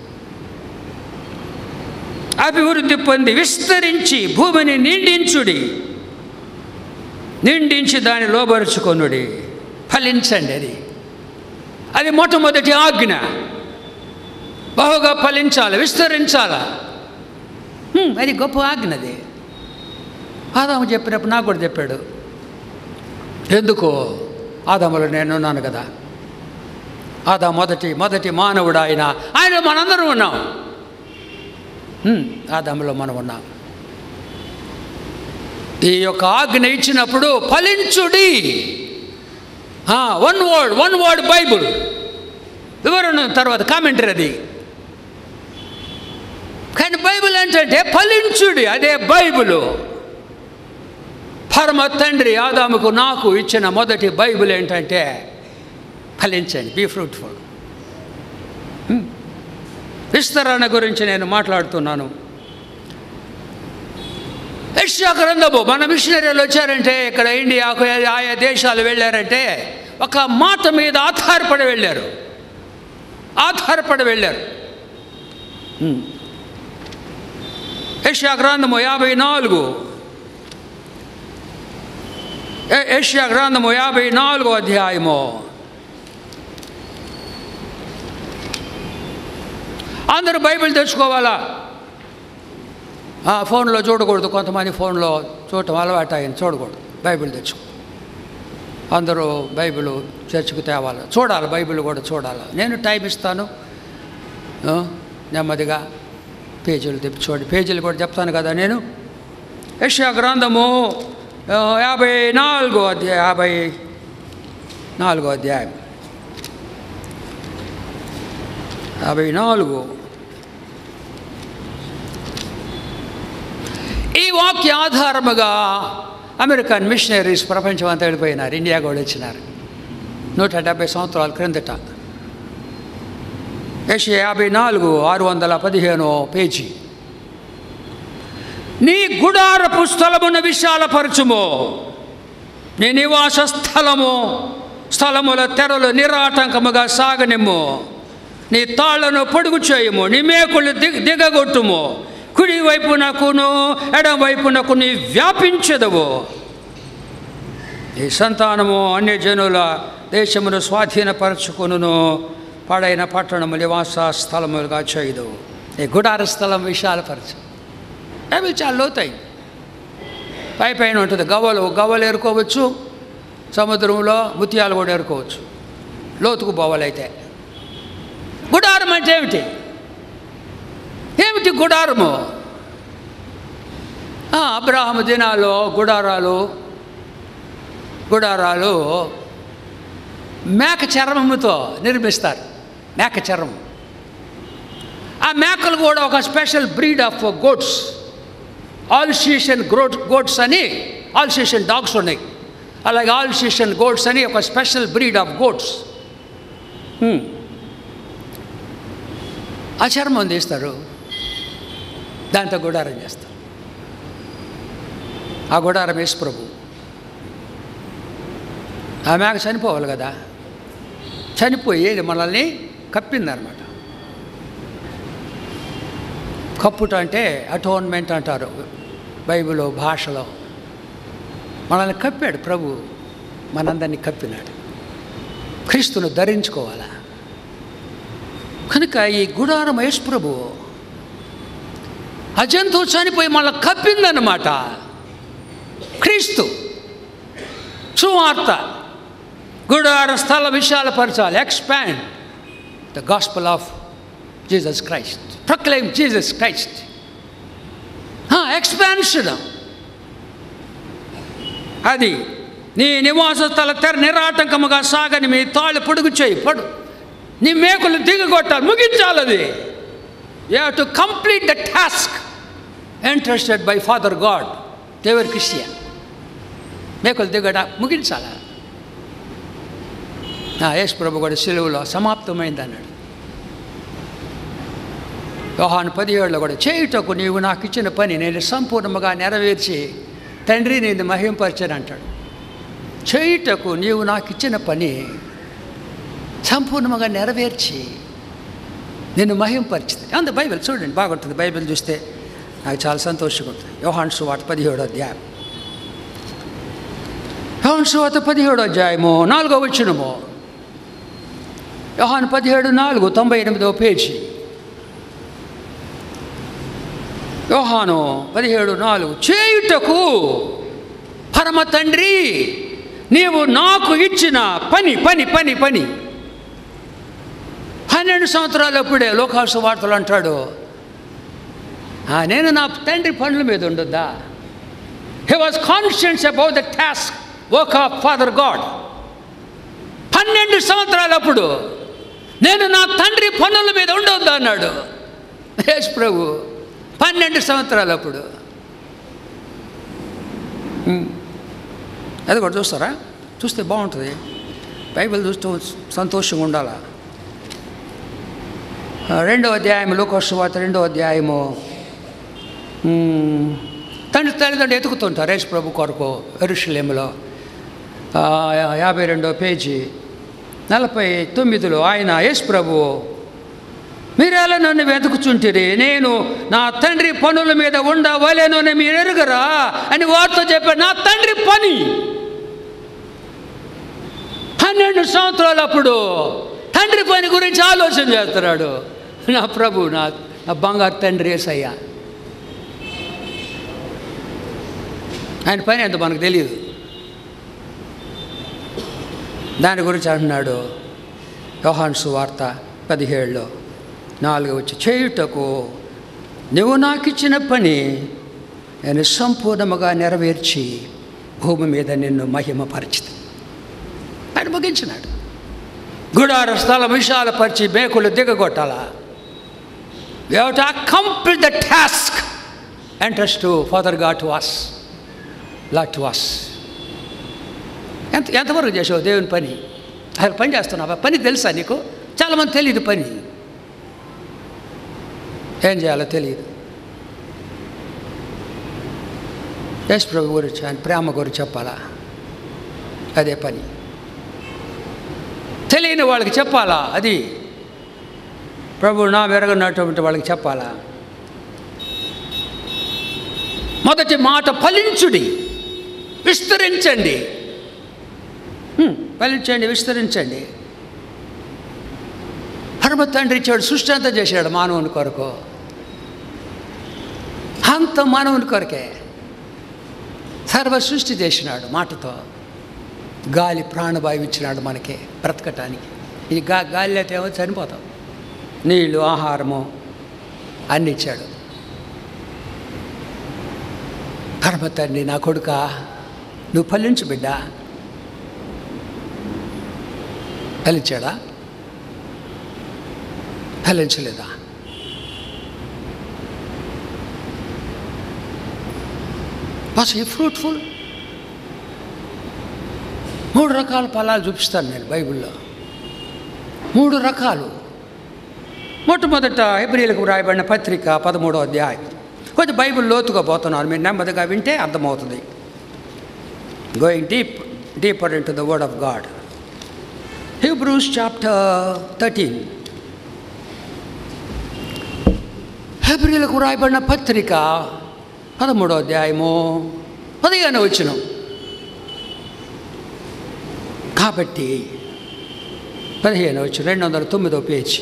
అభివృద్ధి పొంది విస్తరించి భూమిని నిండించుడి నిండించి దాన్ని లోబరుచుకొనుడి ఫలించండి అది అది మొట్టమొదటి ఆజ్ఞ బహుగా ఫలించాలి విస్తరించాలి హ్మ్, అది గొప్ప ఆజ్ఞ అది ఆదాము చెప్పినప్పుడు నాకు కూడా చెప్పాడు ఎందుకు ఆదాములో నేనున్నాను కదా ఆదా మొదటి మొదటి మానవుడు ఆయన ఆయన మనందరం ఉన్నాం హ్మ్, ఆదాములో మనం ఉన్నాం ఈ యొక్క ఆజ్ఞ ఇచ్చినప్పుడు ఫలించుడి one word one word Bible వివరణ తర్వాత కామెంటరీ అది కానీ బైబిల్ ఏంటంటే ఫలించుడి అదే బైబిలు పరమ తండ్రి ఆదాముకు నాకు ఇచ్చిన మొదటి బైబిల్ ఏంటంటే ఫలించండి బీ ఫ్రూట్ఫుల్ విస్తరణ గురించి నేను మాట్లాడుతున్నాను యెషయా గ్రంథము మన మిషనరీలు వచ్చారంటే ఇక్కడ ఇండియాకు ఆయా దేశాలు వెళ్ళారంటే ఒక మాట మీద ఆధారపడి వెళ్ళారు ఆధారపడి వెళ్ళారు హ్మ్. యెషయా గ్రంథము యాభై నాలుగు ఏ- యెషయా గ్రంథము యాభై నాలుగో అధ్యాయము అందరూ బైబిల్ తెచ్చుకోవాలా ఆ, ఫోన్లో చూడకూడదు కొంతమంది ఫోన్లో చూడటం అలవాటు అయింది చూడకూడదు బైబిల్ తెచ్చుకో అందరూ బైబిల్ చర్చికి తేవాలి చూడాలి బైబిల్ కూడా చూడాలి నేను టైం ఇస్తాను ఆ, నెమ్మదిగా పేజీలు తెప్పి చూడండి పేజీలు కూడా చెప్తాను కదా నేను యెషయా గ్రంథము ఆ, యాభై నాలుగో అధ్యాయం యాభై నాలుగో అధ్యాయం యాభై నాలుగు ఈ వాక్య ఆధారముగా అమెరికన్ మిషనరీస్ ప్రపంచం అంతా వెళ్ళిపోయినారు ఇండియా కూడా వచ్చినారు నూట డెబ్బై సంవత్సరాల క్రిందట యశ యాభై నాలుగు ఆరు వందల పదిహేను పేజీ నీ గుడారపు స్థలమును విశాలపరచుము నీ నివాస స్థలము స్థలముల తెరలు నిరాటంకముగా సాగనిమ్ము నీ తాళ్లను పొడుగు చేయము నీ మేకులు దిగ దిగగొట్టుము కుడి వైపునకును ఎడం వైపునకు నీ వ్యాపించదవు ఈ సంతానము అన్య జనుల దేశమును స్వాధీనపరచుకును పాడైన పట్టణము నివాస స్థలములుగా చేయదు ఈ గుడార స్థలం విశాలపరచు అవి చాలా లోతాయి పై పైన ఉంటుంది గవ్వలు గవ్వలు ఏరుకోవచ్చు సముద్రంలో ముత్యాలు కూడా ఏరుకోవచ్చు లోతుకు బొవ్వలైతే గుడారం అంటే ఏమిటి ఏమిటి గుడారము ఆ, అబ్రాహము దినాల్లో గుడారాలు గుడారాలు మేక చర్మముతో నిర్మిస్తారు మేక చర్మం ఆ మేకలు కూడా ఒక special breed of goats Alsatian goat goats అని ఆల్సీషన్ డాగ్స్ ఉన్నాయి అలాగే ఆల్సీషన్ గోడ్స్ అని ఒక స్పెషల్ బ్రీడ్ ఆఫ్ గోడ్స్ ఆ చర్మం తీస్తారు దాంతో గుడారం చేస్తారు ఆ గుడారం యేసు ప్రభు ఆ మేక చనిపోవాలి కదా చనిపోయి మనల్ని కప్పిందనమాట కప్పుట అంటే అటోన్మెంట్ అంటారు బైబిల్ భాషలో మనల్ని కప్పాడు ప్రభు మనందరినీ కప్పినాడు క్రీస్తును ధరించుకోవాలా కనుక ఈ గుడారం యేసు ప్రభు ఆ జంతువు చనిపోయి మళ్ళీ కప్పిందన్నమాట క్రీస్తు సువార్త గుడార స్థల విశాలపరచాలి expand the gospel of Jesus Christ proclaim Jesus Christ expansion అది నీ నివాస స్థల తెర నిరాటంకముగా సాగని మీ తాళ్ళు పొడుగు చేయి పడు నీ మేకులు దిగగొట్టాలి ముగించాలి అది you have to complete the task interested by father God దేవర్ క్రిస్టియన్ మేకులు దిగడ ముగించాలా నా యేసు ప్రభు కూడా సెలవులో సమాప్తమైంది అన్నాడు యోహాను పదిహేడులో కూడా చేయుటకు నీవు నాకు ఇచ్చిన పని నేను సంపూర్ణముగా నెరవేర్చి తండ్రి నేను మహింపరిచాను అంటాడు చేయుటకు నీవు నాకు ఇచ్చిన పని సంపూర్ణముగా నెరవేర్చి నేను మహింపరిచింది అంత బైబిల్ చూడండి బాగుంటుంది బైబిల్ చూస్తే నాకు చాలా సంతోషంగా ఉంటుంది యోహాన్ సువార్త పదిహేడో అధ్యాయం యోహాన్ సువార్త పదిహేడో అధ్యాయము నాలుగో వచ్చినము యోహాన్ పదిహేడు నాలుగు తొంభై ఎనిమిదో పేజీ యోహాను పదిహేడు నాలుగు చేయుటకు పరమ తండ్రి నీవు నాకు ఇచ్చిన పని పని పని పని పన్నెండు సంవత్సరాలు అప్పుడే లోకాసు వార్తలు అంటాడు "ఆ, నేను నా తండ్రి పనుల మీద ఉండొద్దా he was conscience about the task work of father God పన్నెండు సంవత్సరాలు అప్పుడు నేను నా తండ్రి పనుల మీద ఉండొద్దు అన్నాడు యేసు ప్రభు పన్నెండు సంవత్సరాలు అప్పుడు ఉమ్. అది కూడా చూస్తారా చూస్తే బాగుంటుంది బైబిల్ చూస్తూ సంతోషంగా ఉండాలా ఆ, రెండో అధ్యాయం లోకోత్సవాత రెండో అధ్యాయము ఉమ్, తండ్రి తల్లిదండ్రులు ఎతుకుతుంటారు యేసు ప్రభు కొరకు ఎరుషులేములో ఆ, యాభై రెండో పేజీ నలభై తొమ్మిదిలో ఆయన యేసు ప్రభు మీరెలా నన్ను వెతుకుచుంటిరి నేను నా తండ్రి పనుల మీద ఉండవలేను అని మీరు ఎరుగరా అని వారితో చెప్పాడు నా తండ్రి పని పన్నెండు సంవత్సరాలు అప్పుడు తండ్రి పని గురించి ఆలోచన చేస్తున్నాడు నా ప్రభు నా నా బంగారు తండ్రి ఏసయ్య ఆయన పని ఎంత మనకు తెలియదు దాని గురించి అంటున్నాడు యోహాన్ సువార్త పదిహేడులో నాలుగు వచ్చి చేయుటకు నువ్వు నాకు ఇచ్చిన పని నేను సంపూర్ణముగా నెరవేర్చి భూమి మీద నిన్ను మహిమపరిచింది ఆయన ముగించినాడు గుడార స్థలం విశాలపరిచి మేకులు దిగగొట్టాలా you have to complete the task entrust to father గా టు అస్ లా టు అస్ ఎంత ఎంతవరకు చేసావు దేవుని పని అసలు పని చేస్తున్నావా పని తెలుసా నీకు చాలామంది తెలియదు పని ఏం చేయాలో తెలియదు యేసు ప్రభు గురించి ఆయన ప్రేమ గురించి చెప్పాలా అదే పని తెలియని వాళ్ళకి చెప్పాలా అది ప్రభు నా వెరగనటువంటి వాళ్ళకి చెప్పాలా మొదటి మాట ఫలించుడి విస్తరించండి హ్మ్, ఫలించండి విస్తరించండి పరమ తండ్రి ఇచ్చాడు సృష్టి అంతా చేశాడు మానవుని కొరకు అంత మానవుని కొరకే సర్వ సృష్టి చేసినాడు మాటతో గాలి ప్రాణవాయువు ఇచ్చినాడు మనకి బ్రతకటానికి ఇది గా గాలి అయితే ఏమో చనిపోతాం నీళ్ళు ఆహారము అన్ని ఇచ్చాడు పరమ తండ్రి నా కొడుక నువ్వు ఫలించు బిడ్డ ఫలించాడా ఫలించలేదా వాస్ ఈ ఫ్రూట్ఫుల్ మూడు రకాల ఫలాలు చూపిస్తాను నేను బైబిల్లో మూడు రకాలు మొట్టమొదట హెబ్రిలకు రాయబడిన పత్రిక పదమూడో అధ్యాయం కొంచెం బైబిల్ లోతుగా పోతున్నాను మీరు నెమ్మదిగా వింటే అర్థమవుతుంది going deep deeper into the word of God Hebrews chapter thirteen హెబ్రిలకు రాయబడిన పత్రిక పదమూడో అధ్యాయము పదిహేను వచ్చిన కాబట్టి పదిహేను వచ్చి రెండు వందల తొమ్మిదో పేజీ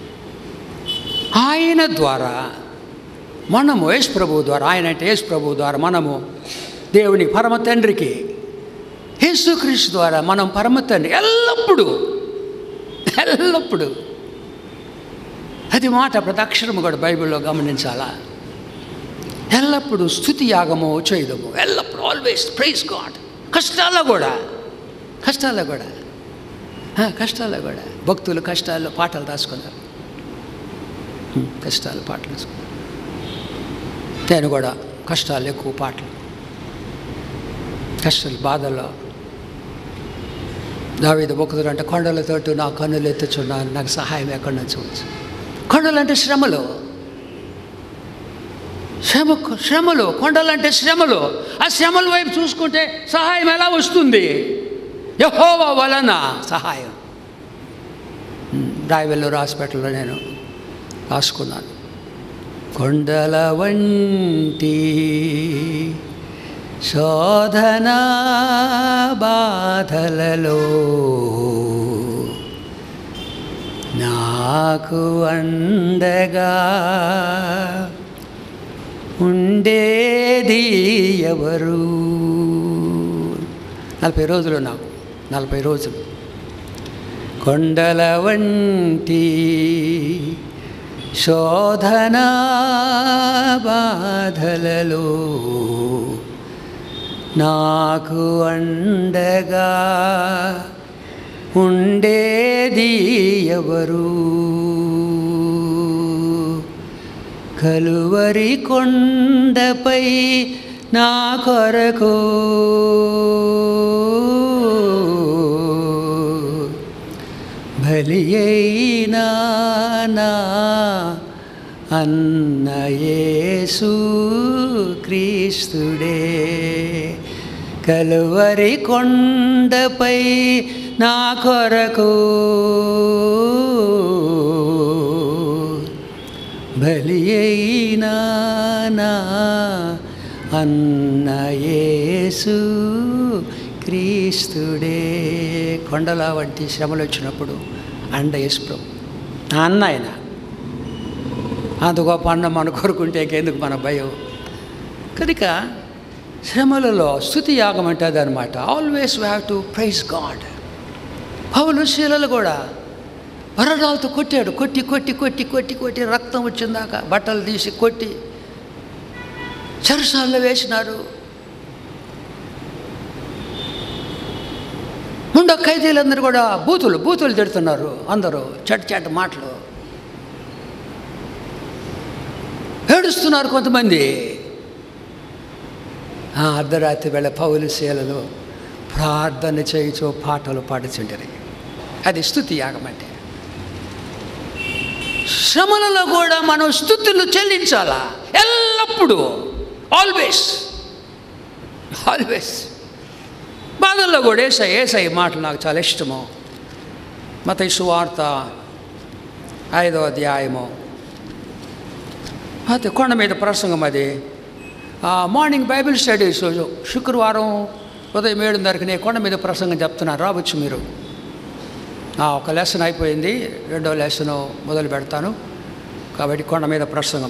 ఆయన ద్వారా మనము యేసు ప్రభు ద్వారా ఆయన అంటే యేసు ప్రభు ద్వారా మనము దేవుని పరమ తండ్రికి యేసుక్రీస్తు ద్వారా మనం పరమ తండ్రి ఎల్లప్పుడూ ఎల్లప్పుడూ అది మాట ప్రతి అక్షరము కూడా బైబిల్లో గమనించాలా ఎల్లప్పుడూ స్థుతి యాగము చేయదము ఎల్లప్పుడూ ఆల్వేస్ ప్రైజ్ గాడ్ కష్టాల్లో కూడా కష్టాల్లో కూడా ఆ, కష్టాల్లో కూడా భక్తులు కష్టాల్లో పాటలు రాసుకున్నారు హ్మ్, కష్టాలు పాటలు రాసుకున్నారు నేను కూడా కష్టాలు ఎక్కువ పాటలు కష్టాలు బాధల్లో దావీదు భక్తుడు అంటే కొండలతోటి నా కన్నులు ఎత్తుచున్నాను నాకు సహాయం ఎక్కడి నుంచి వచ్చు కొండలు అంటే శ్రమలు శ్రమ శ్రమలు కొండలంటే శ్రమలు ఆ శ్రమల వైపు చూసుకుంటే సహాయం ఎలా వస్తుంది యహోవా వలన సహాయం ఉమ్, రాయవెల్లూరు హాస్పిటల్లో నేను రాసుకున్నాను కొండల వంటి శోధన బాధలలో నాకు అండగా ఉండేది ఎవరు నలభై రోజులు నాకు నలభై రోజులు కొండల వంటి శోధన బాధలలో నాకు అండగా ఉండేది చేరేది ఎవరు కలువరి కొండపై నా కొరకు బలి అయినా నా అన్నయేసు క్రీస్తుడే కలువరి కొండపై నా కొరకు బలి అయినా నా అన్నయేసు క్రీస్తుడే కొండల వంటి శ్రమలు వచ్చినప్పుడు అండ యేసుప్రభు నా అన్న ఆయన అంత గొప్ప అన్న మన కోరుకుంటే ఎందుకు మన భయం కనుక శ్రమలలో స్థుతి యాగం అంటే అదనమాట always we have to praise God పౌలు శీలలు కూడా వరడాలతో కొట్టాడు కొట్టి కొట్టి కొట్టి కొట్టి కొట్టి రక్తం వచ్చిందాక బట్టలు తీసి కొట్టి చెరసాల్లో వేసినారు ముందు ఖైదీలందరూ కూడా బూతులు బూతులు తిడుతున్నారు అందరూ చెట్ట చెట్ట మాటలు ఏడుస్తున్నారు కొంతమంది ఆ అర్ధరాత్రి వేళ పౌలు శీలలు ప్రార్థన చేయించో పాటలు పాడుచుంటారు అది స్థుతి యాగం అంటే శ్రమలలో కూడా మనం స్థుతులు చెల్లించాలా ఎల్లప్పుడూ ఆల్వేస్ ఆల్వేస్ బాధల్లో కూడా ఏసై ఏసై మాటలు నాకు చాలా ఇష్టము మత సువార్త ఐదో అధ్యాయము అయితే కొండ మీద ప్రసంగం అది ఆ, మార్నింగ్ బైబిల్ స్టడీస్ శుక్రవారం ఉదయం ఏడున్నరకి నేను కొండ మీద ప్రసంగం చెప్తున్నాను రావచ్చు మీరు ఆ, ఒక లెసన్ అయిపోయింది రెండో లెసన్ మొదలు పెడతాను కాబట్టి కొండ మీద ప్రసంగం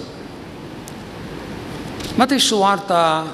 మత సువార్త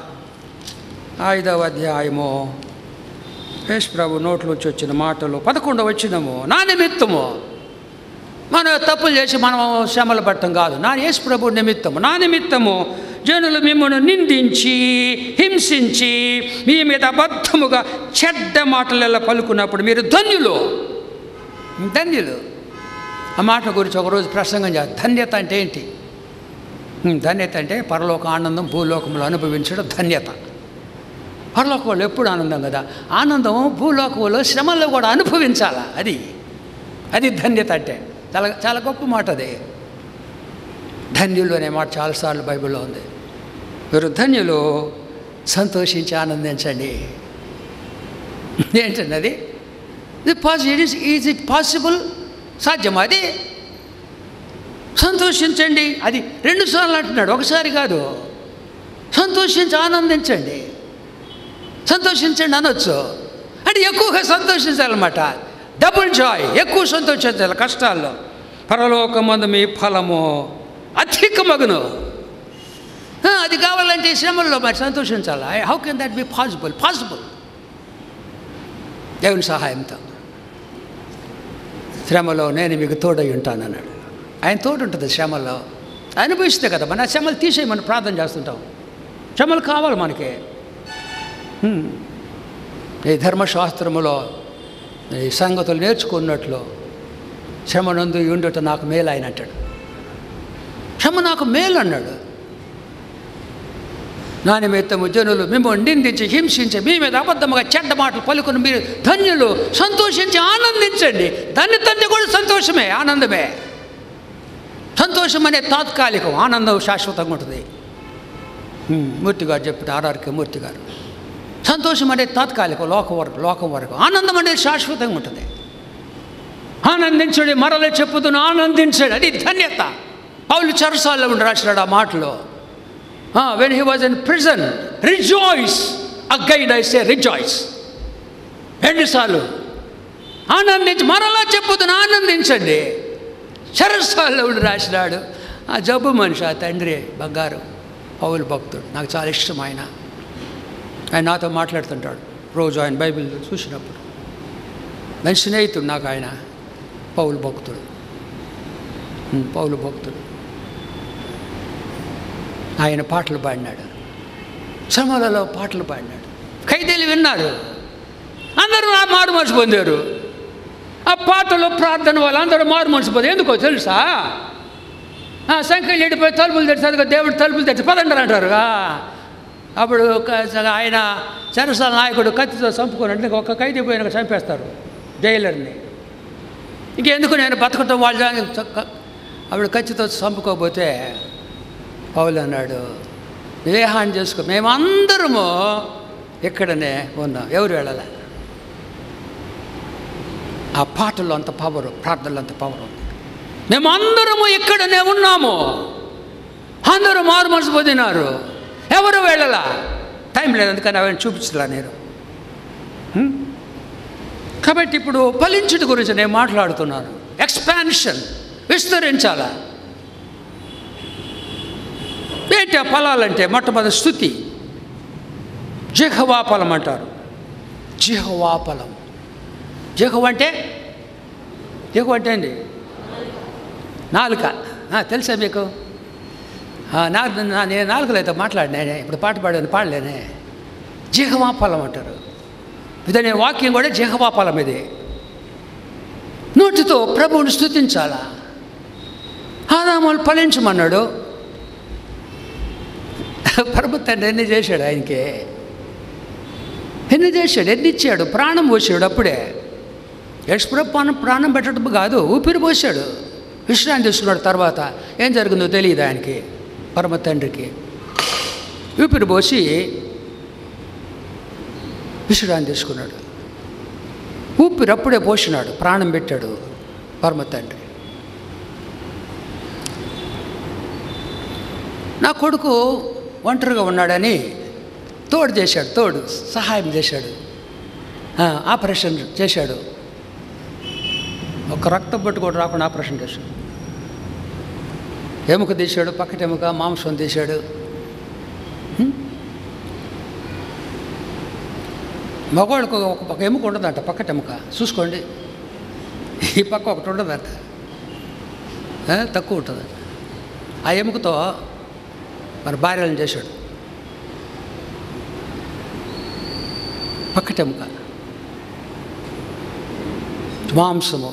ఐదవ అధ్యాయము యేసు ప్రభు నోట్లోంచి వచ్చిన మాటలు పదకొండవ వచ్చినము నా నిమిత్తము మనం తప్పులు చేసి మనం శ్రమలు పట్టం కాదు నా యేసు ప్రభు నిమిత్తము నా నిమిత్తము జనులు మిమ్మల్ని నిందించి హింసించి మీ మీద అబద్ధముగా చెడ్డ మాటలలో పలుకున్నప్పుడు మీరు ధన్యులు ధన్యులు ఆ మాట గురించి ఒకరోజు ప్రసంగం చేస్తారు ధన్యత అంటే ఏంటి ఉమ్, ధన్యత అంటే పరలోక ఆనందం భూలోకంలో అనుభవించడం ధన్యత పరలోకంలో ఎప్పుడు ఆనందం కదా ఆనందం భూలోకంలో శ్రమల్లో కూడా అనుభవించాలా అది అది ధన్యత అంటే చాలా చాలా గొప్ప మాట అది ధన్యులు అనే మాట చాలాసార్లు బైబిల్లో ఉంది మీరు ధన్యులు సంతోషించి ఆనందించండి ఏంటండి అది ఇది పాసిబుల్ ఈజ్ ఇట్ పాసిబుల్ సాధ్యమా అది సంతోషించండి అది రెండుసార్లు అంటున్నాడు ఒకసారి కాదు సంతోషించి ఆనందించండి సంతోషించండి అనొచ్చు అంటే ఎక్కువగా సంతోషించాలన్నమాట డబుల్ జాయ్ ఎక్కువ సంతోషించాలి కష్టాల్లో పరలోకమందు మీ ఫలము అధికమగును ఆ, అది కావాలంటే ఈ శ్రమల్లో మరి సంతోషించాలి how can that be possible possible దేవుని సహాయంతో శ్రమలో నేను మీకు తోడై ఉంటానన్నాడు ఆయన తోడు ఉంటుంది శ్రమల్లో అనుభవిస్తే కదా మన శ్రమలు తీసేయమని ప్రార్థన చేస్తుంటాం శ్రమలు కావాలి మనకి హ్మ్. ఈ ధర్మశాస్త్రములో ఈ సంగతులు నేర్చుకున్నట్లు శ్రమ నందు ఉండుట నాకు మేలు ఆయన అంటాడు శ్రమ నాకు మేలు అన్నాడు నా నిమిత్తము జనులు మిమ్మల్ని నిందించి హింసించి మీ మీద అబద్ధముగా చెడ్డ మాటలు పలుకుని మీరు ధన్యులు సంతోషించి ఆనందించండి దాన్ని తండ్రి కూడా సంతోషమే ఆనందమే సంతోషం అనే తాత్కాలికం ఆనందం శాశ్వతంగా ఉంటుంది హ్మ్, మూర్తి గారు చెప్పిన ఆర్ఆర్కే మూర్తి గారు సంతోషం అనేది తాత్కాలికం లోకం వరకు లోకం వరకు ఆనందం అనేది శాశ్వతంగా ఉంటుంది ఆనందించండి మరల చెప్పుతున్న ఆనందించండి అది ధన్యత పౌలు చరసాల్లో ఉండి రాసినాడు ఆ మాటలో when he was in prison rejoice again I say rejoice రెండుసార్లు ఆనందించి మరలా చెప్పుతున్న ఆనందించండి చరసాల్లో ఉండి రాసినాడు ఆ జబ్బు మనిషి ఆ తండ్రి బంగారు పౌలు భక్తుడు నాకు చాలా ఇష్టం ఆయన ఆయన నాతో మాట్లాడుతుంటాడు రోజు ఆయన బైబిల్ చూసినప్పుడు మంచి స్నేహితుడు నాకు ఆయన పౌలు భక్తుడు ఉమ్, పౌలు భక్తుడు ఆయన పాటలు పాడినాడు శ్రమలలో పాటలు పాడినాడు ఖైదీలు విన్నారు అందరూ ఆ మారు మనసు పొందారు ఆ పాటలు ప్రార్థన వాళ్ళందరూ మారు మనసిపోతే ఎందుకో తెలుసా ఆ, సంఖ్యలు ఎండిపోయి తలుపులు తెరిచి అదిగో దేవుడు తలుపులు తెరిచి పదంటారు అంటారు ఆ, అప్పుడు ఒక- ఆయన చెరసాల నాయకుడు కత్తితో చంపుకొని అంటే ఒక ఖైదీ పోయిన చంపేస్తారు జైలర్ని ఇంకెందుకు నేను బతకటం వాళ్ళు జా- చక్క- ఆవిడ కత్తితో చంపుకోకపోతే పౌలు అన్నాడు వివేహాన్ని చేసుకో మేమందరము ఇక్కడనే ఉన్నాం ఎవరు వెళ్ళాలి ఆ పాటల్లో అంత పవరు ప్రార్థనలో అంత పవర్ ఉంది మేమందరము ఇక్కడనే ఉన్నాము అందరూ మారు మనసు పొందినారు ఎవరు వెళ్ళలా టైం లేదు అందుకని అవన్నీ చూపించలా నేను హ్మ్? కాబట్టి ఇప్పుడు ఫలించుట గురించి నేను మాట్లాడుతున్నాను ఎక్స్పాన్షన్ విస్తరించాలా ఏంటి ఆ ఫలాలంటే మొట్టమొదటి స్థుతి జిహవాఫలం అంటారు జిహవాఫలం జిహవ అంటే జిహవ అంటే అండి నాలుక ఆ, తెలుసా మీకు ఆ, నా నా- నేను నాలుకలో అయితే మాట్లాడినానే ఇప్పుడు పాట పాడాను పాడలేనే జిహవాఫలం అంటారు ఇదే నేను వాక్యం కూడా జిహవాఫలం ఇది నోటితో ప్రభువుని స్థుతించాలా ఆదాములు ఫలించమన్నాడు పరమ తండ్రి ఎన్ని చేశాడు ఆయనకి ఎన్ని చేశాడు ఎన్ని ఇచ్చాడు ప్రాణం పోసాడు అప్పుడే యశ్వర ప్రాణం ప్రాణం పెట్టడం కాదు ఊపిరి పోసాడు విశ్రాంతి తీసుకున్నాడు తర్వాత ఏం జరిగిందో తెలియదు ఆయనకి పరమ తండ్రికి ఊపిరి పోసి విశ్రాంతి తీసుకున్నాడు ఊపిరి అప్పుడే పోసినాడు ప్రాణం పెట్టాడు పరమ తండ్రి నా కొడుకు ఒంటరిగా ఉన్నాడని తోడు చేశాడు తోడు సహాయం చేశాడు ఆ, ఆపరేషన్ చేశాడు ఒక రక్తం బొట్టు కూడా రాకుండా ఆపరేషన్ చేశాడు ఎముక తీశాడు పక్కటి ఎముక మాంసం తీశాడు హ్మ్? మగవాళ్ళకు ఒక పక్క ఎముక ఉండదంట పక్కటి ఎముక చూసుకోండి ఈ పక్క ఒకటి ఉండదంట ఆ, తక్కువ ఉంటుంది ఆ ఎముకతో మరి భార్యలను చేశాడు పక్కటెముక మాంసము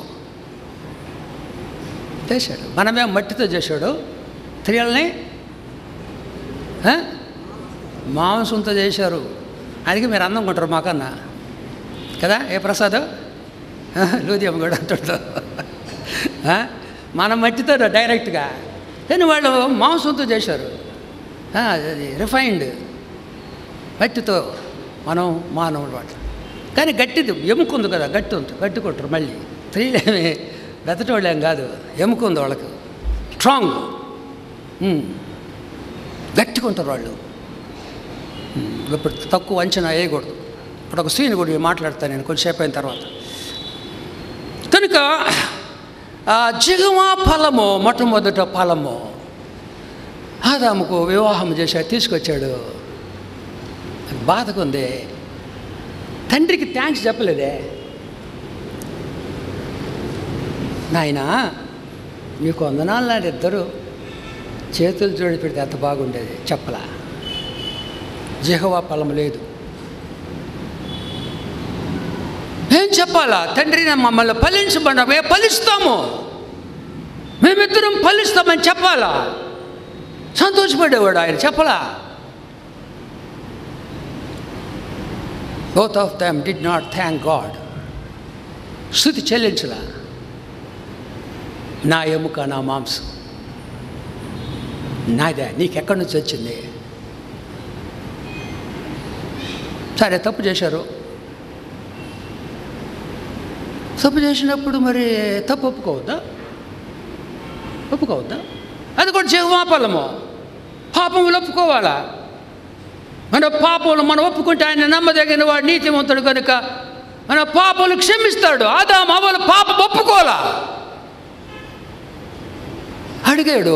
చేశాడు మనమే మట్టితో చేశాడు స్త్రీలని ఆ? మాంసంతో చేశారు అందుకే మీరు అందం కొంటారు మాకన్నా కదా ఏ ప్రసాద్ లూదియమ్మ కూడా అంటుండదు ఆ? మన మట్టితో డైరెక్ట్గా కానీ వాళ్ళు మాంసంతో చేశారు ఆ, అది రిఫైన్డ్ మట్టితో మనం మానవుడు వాటి కానీ గట్టిది ఎముక ఉంది కదా గట్టి ఉంది గట్టి కొట్టరు మళ్ళీ స్త్రీలేమి బెతటోళ్ళు ఏం కాదు ఎముక ఉంది వాళ్ళకి స్ట్రాంగ్ ఉమ్. గట్టిగా ఉంటారు వాళ్ళు ఉమ్. ఇప్పుడు తక్కువ అంచనా వేయకూడదు ఇప్పుడు ఒక సీన్ కూడా మాట్లాడతాను నేను కొంచెంసేపు అయిన తర్వాత కనుక ఆ జిగమా ఫలము మొట్టమొదట ఫలము ఆదాముకు వివాహం చేశాడు తీసుకొచ్చాడు బాధగా ఉంది తండ్రికి థ్యాంక్స్ చెప్పలేదే నాయనా నీకు వందనాలు నాడు ఇద్దరు చేతులు జోడి పెడితే ఎంత బాగుండేది చెప్పలా జిహవా ఫలం లేదు ఏం చెప్పాలా తండ్రి నా మమ్మల్ని ఫలించమన్నా మేము ఫలిస్తాము మేమిద్దరం ఫలిస్తామని చెప్పాలా సంతోషపడేవాడు ఆయన చెప్పలా both of them did not thank God స్థుతి చెల్లించలా నా ఎముక నా మాంసం నాదే నీకెక్కడి నుంచి వచ్చింది సరే తప్పు చేశారు తప్పు చేసినప్పుడు మరి తప్పు ఒప్పుకోవద్దా ఒప్పుకోవద్దా అది కూడా జీవమాపలము పాపములు ఒప్పుకోవాలా మన పాపములు మనం ఒప్పుకుంటే ఆయన నమ్మదగిన వాడు నీతిమంతుడు కనుక మన పాపములు క్షమిస్తాడు ఆదాం అవలు పాపం ఒప్పుకోవాలా అడిగాడు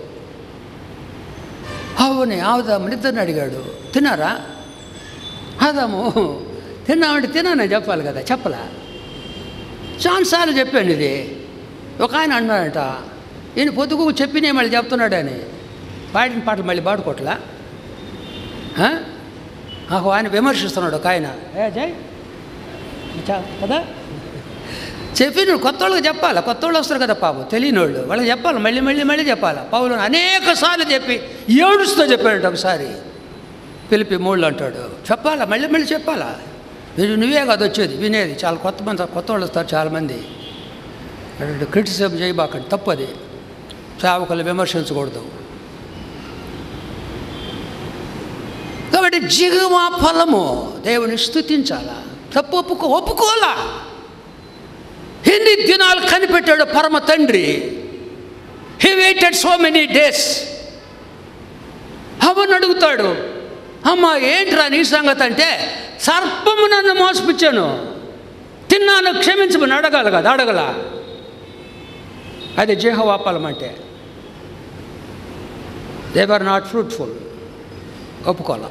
అవుని ఆదాము ఇద్దరిని అడిగాడు తిన్నారా ఆదాము తిన్నామంటే తిన్నానని చెప్పాలి కదా చెప్పలా చాలాసార్లు చెప్పాను ఇది ఒక ఆయన అన్నాడంట ఈయన పొద్దుకు చెప్పినే మళ్ళీ చెప్తున్నాడని పాడిన పాటలు మళ్ళీ పాడుకోవట్లా ఆ? నాకు ఆయన విమర్శిస్తున్నాడు ఒక ఆయన ఏ జై చా కదా చెప్పి నువ్వు కొత్త వాళ్ళకి చెప్పాలి కొత్త వాళ్ళు వస్తారు కదా పాపం తెలియని వాళ్ళు వాళ్ళకి చెప్పాలి మళ్ళీ మళ్ళీ మళ్ళీ చెప్పాలి పౌలు అనేక సార్లు చెప్పి ఏడుస్తూ చెప్పాడు ఒకసారి పిలిపి మూళ్ళు అంటాడు చెప్పాలా మళ్ళీ మళ్ళీ చెప్పాలా మీరు నువ్వే కాదు వచ్చేది వినేది చాలా కొత్త మంది కొత్త వాళ్ళు వస్తారు చాలామంది క్రిటిసిజం చేయబాకండి తప్పది సేవకులు విమర్శించకూడదు కాబట్టి జిగుమా ఫలము దేవుని స్థుతించాలా తప్పు ఒప్పుకో ఒప్పుకోలా ఎన్ని దినాలు కనిపెట్టాడు పరమ తండ్రి he waited so many days అమ్మని అడుగుతాడు అమ్మ ఏంట్రా నీ సంగతి అంటే సర్పము నన్ను మోసపుచ్చాను తిన్నాను క్షమించమని అడగాలి కదా అడగల అది జేహవాపాలం అంటే దేవర్ నాట్ ఫ్రూట్ఫుల్ ఒప్పుకోవాలా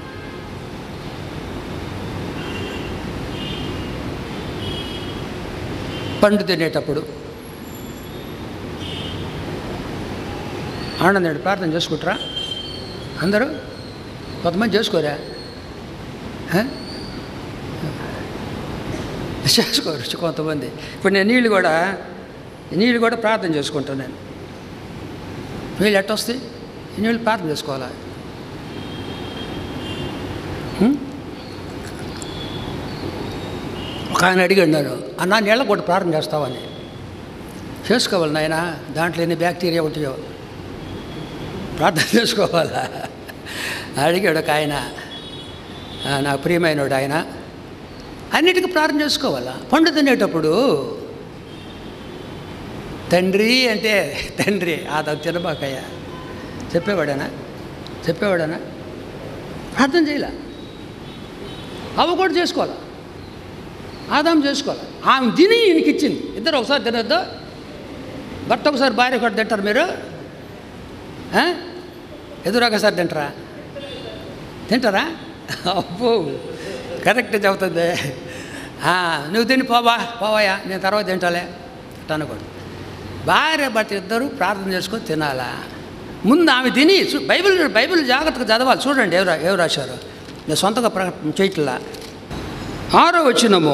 పండు తినేటప్పుడు ఆనందండి ప్రార్థన చేసుకుంటారా అందరూ కొంతమంది చేసుకోరా హ? చేసుకోరు కొంతమంది ఇప్పుడు నేను నీళ్ళు కూడా నీళ్ళు కూడా ప్రార్థన చేసుకుంటాను నేను నీళ్ళు ఎట్ట వస్తాయి ఈ నీళ్ళు ప్రార్థన చేసుకోవాలా హ్మ్? ఒక ఆయన అడిగాడు నన్ను అన్న నీళ్ళ కూడా ప్రార్థన చేస్తావని చేసుకోవాలి నాయన దాంట్లో ఎన్ని బ్యాక్టీరియా ఉంటాయో ప్రార్థన చేసుకోవాలా అడిగాడు ఒక ఆయన ఆ, నా ప్రియమైనడు ఆయన అన్నిటికీ ప్రార్థన చేసుకోవాలా పండు తినేటప్పుడు తండ్రి అంటే తండ్రి అది తినబాకయ్య చెప్పేవాడనా చెప్పేవాడనా ప్రార్థన చేయలే అవి కూడా చేసుకోవాలి ఆదాం చేసుకోవాలి ఆమె తిని ఈయనకి ఇచ్చింది ఇద్దరు ఒకసారి తినొద్దు భర్త ఒకసారి భార్య కూడా తింటారు మీరు ఆ? ఎదురు ఒకసారి తింటారా తింటారా అబ్బో కరెక్ట్ చెబుతుంది ఆ, నువ్వు తిని పోవా పోవాయా నేను తర్వాత తింటాలే అట్ట అనకూడదు భార్య భర్త ఇద్దరు ప్రార్థన చేసుకొని తినాలా ముందు ఆమె తిని చూ- బైబిల్ బైబిల్ జాగ్రత్తగా చదవాలి చూడండి ఎవరు ఎవరు రాశారు నేను సొంతగా ప్రకటన చేయట్లా ఆరో వచ్చినము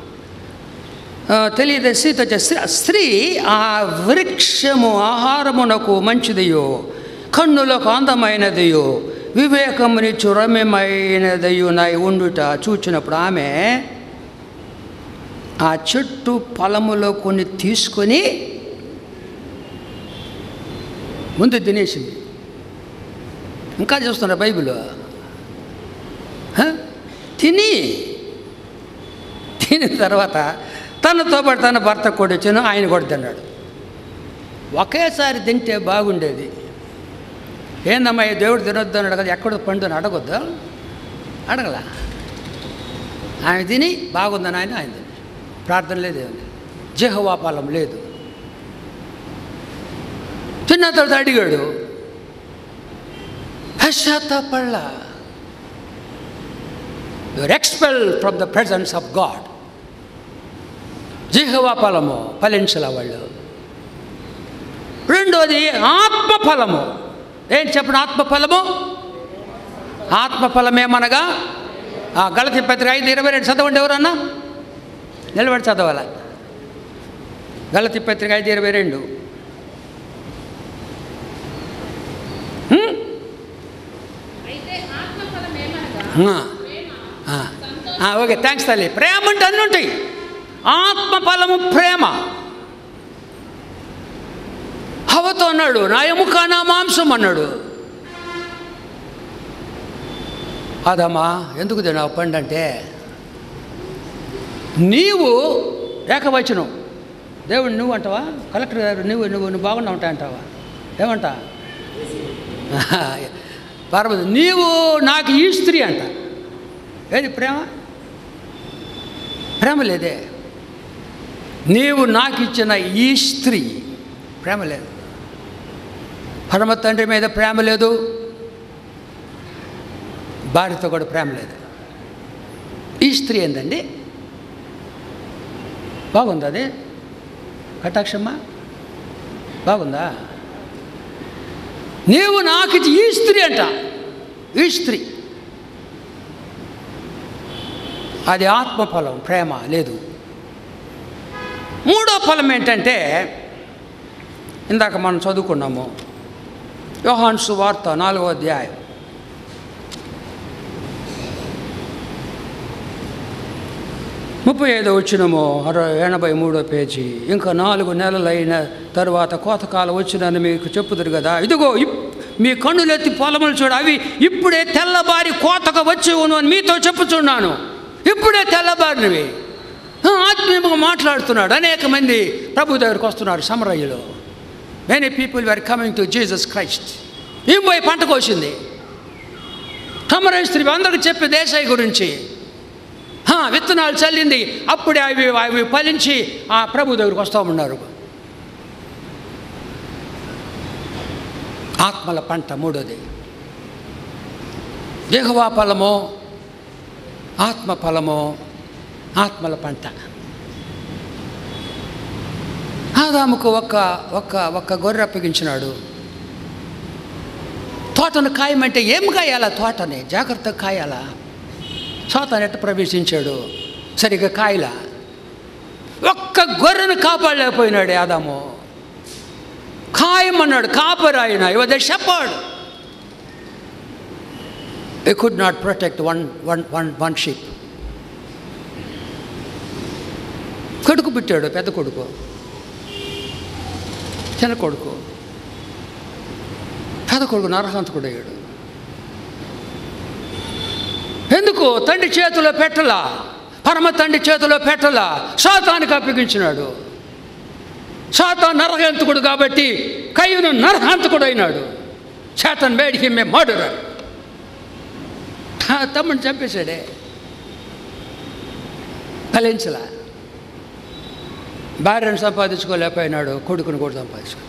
తెలియదు సీత వచ్చే స్త్రీ స్త్రీ ఆ వృక్షము ఆహారమునకు మంచిదియో కన్నులకు అందమైనదియో వివేకముని చురమ్యమైనదియు నాయి ఉండుట చూచినప్పుడు ఆమె ఆ చెట్టు ఫలములో కొన్ని తీసుకొని ముందు తినేసింది ఇంకా చూస్తున్నా బైబిల్ హ? తిని తినిన తర్వాత తనతో పాటు తన భర్త కూడా వచ్చాను ఆయన కూడా తిన్నాడు ఒకేసారి తింటే బాగుండేది ఏందమ్మా ఈ దేవుడు తినొద్దు అన్నాడు కదా ఎక్కడ పండు అని అడగొద్దు అడగల ఆయన తిని బాగుందని ఆయన ఆయన తిని ప్రార్థన లేదు జహవాపాలం లేదు తిన్న తర్వాత అడిగాడు పశ్చాత్తాపళ్ళ your expel from the presence of God జిహవా ఫలము ఫలించల వాళ్ళు రెండోది ఆత్మఫలము ఏంటి చెప్పండి ఆత్మఫలము ఆత్మఫలమేమనగా ఆ గలతి పత్రిక ఐదు ఇరవై రెండు చదవండి ఎవరన్నా నిలబడి చదవాల గలతి పత్రిక ఐదు ఇరవై రెండు హ్మ్? ఆ. ఆ. ఆ, ఓకే థ్యాంక్స్ తల్లి ప్రేమ అంటే అన్నీ ఉంటాయి ఆత్మఫలము ప్రేమ హవతో అన్నాడు నా ఎముక నా మాంసం అన్నాడు అదమ్మా ఎందుకు తిన్నావు పండు అంటే నీవు ఏకవచనం దేవుడు నువ్వు అంటావా కలెక్టర్ గారు నువ్వు నువ్వు నువ్వు బాగున్నా ఉంటా అంటావా ఏమంటా పార్వతి నీవు నాకు ఈ స్త్రీ అంట ఏది ప్రేమ ప్రేమ లేదే నీవు నాకు ఇచ్చిన ఈ స్త్రీ ప్రేమ లేదు పరమ తండ్రి మీద ప్రేమ లేదు భార్యతో కూడా ప్రేమ లేదు ఈ స్త్రీ ఏందండి బాగుందా అది కటాక్షమ్మా బాగుందా నీవు నాకు ఇచ్చి ఈ స్త్రీ అంట ఈ స్త్రీ అది ఆత్మఫలం ప్రేమ లేదు మూడో ఫలం ఏంటంటే ఇందాక మనం చదువుకున్నాము యోహాన్ సువార్త నాలుగో అధ్యాయం ముప్పై ఐదో వచ్చినము అరవై ఎనభై మూడో పేజీ ఇంకా నాలుగు నెలలైన తర్వాత కోతకాలం వచ్చినని మీకు చెప్పుదురు కదా ఇదిగో ఇప్- మీ కన్నులెత్తి పొలములు చూడ అవి ఇప్పుడే తెల్లబారి కోతకు వచ్చి ఉను అని మీతో చెప్పుచున్నాను ఇప్పుడే తెల్లబారినవి ఆ, ఆత్మీయంగా మాట్లాడుతున్నాడు అనేక మంది ప్రభు దగ్గరికి వస్తున్నారు సమరయ్యలో many people were coming to Jesus Christ ఏం పోయి పంట కోసింది సమరయ్య స్త్రీ అందరికి చెప్పే దేశాయి గురించి హా, విత్తనాలు చల్లింది అప్పుడే అవి అవి ఫలించి ఆ ప్రభు దగ్గరికి వస్తూ ఉన్నారు ఆత్మల పంట మూడోది దేహవా ఫలము ఆత్మ ఫలము ఆత్మల పంట ఆదాముకు ఒక్క ఒక్క ఒక్క గొర్రె అప్పగించినాడు తోటను కాయమంటే ఏం కాయాలా తోటని జాగ్రత్తగా కాయాలా సాతాను ఎట్ట ప్రవేశించాడు సరిగ్గా కాయలా ఒక్క గొర్రెను కాపాడలేకపోయినాడు ఆదాము ఖాయమన్నాడు కాపరాయన ఇవ the shepherd a could not protect one one one one sheep కొడుకు పుట్టాడు పెద్ద కొడుకు చిన్న కొడుకు పెద్ద కొడుకు నరహంతకుడు అయ్యాడు ఎందుకు తండ్రి చేతిలో పెట్టలా పరమ తండ్రి చేతిలో పెట్టలా సాతానికి అప్పగించినాడు సాతాన్ నరహంతకుడు కాబట్టి కయ్యను నరహంతకుడు అయినాడు Satan made him a murderer తమ్ముడిని చంపేశాడే ఫలించలా భార్యను సంపాదించుకోలేకపోయినాడు కొడుకును కూడా సంపాదించుకో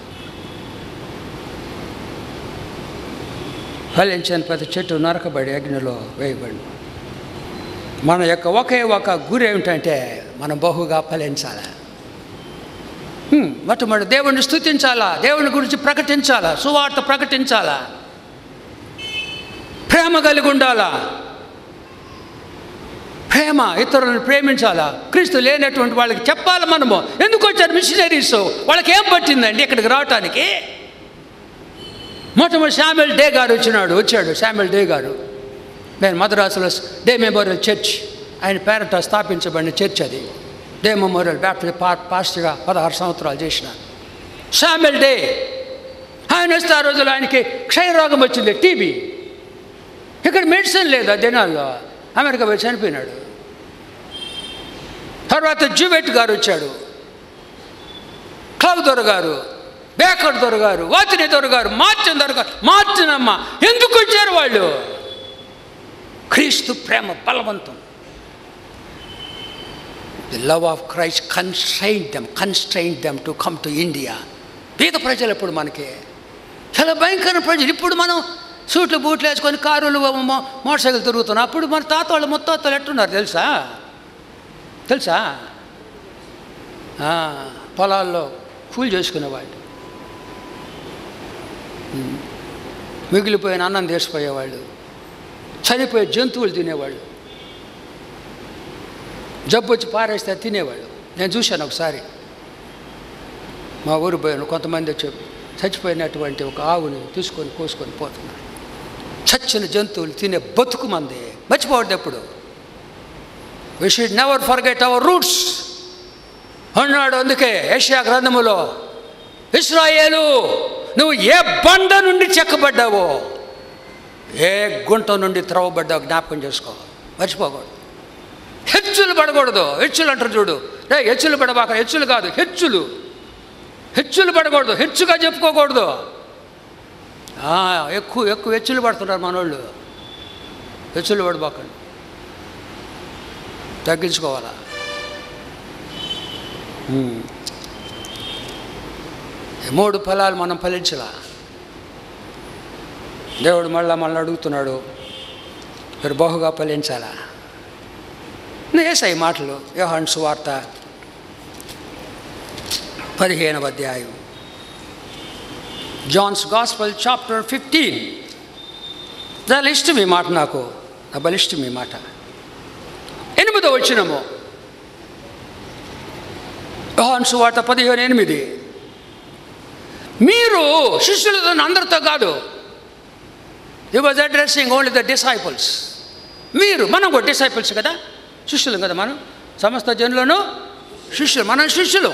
ఫలించని ప్రతి చెట్టు నరకబడి అగ్నిలో వేయబడి మన యొక్క ఒకే ఒక గురి ఏమిటంటే మనం బహుగా ఫలించాలి హ్మ్, మొట్టమొదటి దేవుణ్ణి స్థుతించాలా దేవుని గురించి ప్రకటించాలా సువార్త ప్రకటించాలా ప్రేమ కలిగి ఉండాలా ప్రేమ ఇతరులను ప్రేమించాలా క్రీస్తు లేనటువంటి వాళ్ళకి చెప్పాలి మనము ఎందుకు వచ్చారు మిషనరీస్ వాళ్ళకి ఏం పట్టిందండి ఇక్కడికి రావటానికి మొట్టమొదటి శామ్యుల్ డే గారు వచ్చినాడు వచ్చాడు శామ్యుల్ డే గారు నేను మద్రాసులో డే మెమోరియల్ చర్చ్ ఆయన పేరట స్థాపించబడిన చర్చ్ అది డే మెమోరియల్ బ్యాప్టిస్ట్ పా పాస్ట్గా పదహారు సంవత్సరాలు చేసిన శామ్యుల్ డే ఆయన వస్తే ఆ రోజులు ఆయనకి క్షయరోగం వచ్చింది టీబీ ఇక్కడ మెడిసిన్ లేదు ఆ దినాల్లో అమెరికా పోయి చనిపోయినాడు తర్వాత జువెట్ గారు వచ్చాడు క్లవ్ దొర గారు బేకర్ దొర గారు వాతిని దొర గారు మార్చిన దొర గారు మార్చినమ్మ ఎందుకు వచ్చారు వాళ్ళు క్రీస్తు ప్రేమ బలవంతం the love of Christ constrain them constrain them to come to India పేద ప్రజలు ఇప్పుడు మనకి చాలా భయంకర ప్రజలు ఇప్పుడు మనం సూట్లు బూట్లు వేసుకొని కారులు మో- మోటార్ సైకిల్ తిరుగుతున్నాం అప్పుడు మన తాత వాళ్ళు ముత్తాతలు ఎట్టున్నారు తెలుసా తెలుసా ఆ, పొలాల్లో కూలి చేసుకునేవాళ్ళు ఉమ్. మిగిలిపోయిన అన్నం తీసిపోయేవాళ్ళు చనిపోయే జంతువులు తినేవాళ్ళు జబ్బు వచ్చి పారేస్తే తినేవాళ్ళు నేను చూశాను ఒకసారి మా ఊరు పోయాను కొంతమంది వచ్చి చచ్చిపోయినటువంటి ఒక ఆవుని తీసుకొని కోసుకొని పోతున్నారు చచ్చిన జంతువులు తినే బతుకు మంది మర్చిపోవద్దు ఎప్పుడు we should never forget our roots అన్నాడు అందుకే ఏషియా గ్రంథములో ఇస్రాయేలు నువ్వు ఏ బండ నుండి చెక్కబడ్డావో ఏ గుంట నుండి త్రవబడ్డావు జ్ఞాపకం చేసుకో మర్చిపోకూడదు హెచ్చులు పడకూడదు హెచ్చులు అంటారు చూడు రే హెచ్చులు పడబాక హెచ్చులు కాదు హెచ్చులు హెచ్చులు పడకూడదు హెచ్చుగా చెప్పుకోకూడదు ఆ, ఎక్కువ ఎక్కువ హెచ్చులు పడుతున్నారు మనోళ్ళు హెచ్చులు పడబాకండి తగ్గించుకోవాలా ఉమ్. ఈ మూడు ఫలాలు మనం ఫలించలా దేవుడు మళ్ళా మనల్ని అడుగుతున్నాడు మీరు బహుగా ఫలించాలా వేసాయి మాటలు యోహాన్ సువార్త పదిహేనవ అధ్యాయం జాన్స్ గాస్పల్ చాప్టర్ ఫిఫ్టీన్ చాలా ఇష్టం ఈ మాట నాకు నా బలిష్టం ఈ మాట ఎనిమిదో వచ్చినము యోహాను సువార్త పదిహేను ఎనిమిది మీరు శిష్యులతో అందరితో కాదు he was addressing only the disciples మీరు మనం కూడా డిసైపుల్స్ కదా శిష్యులు కదా మనం సమస్త జనులను శిష్యులు మనం శిష్యులు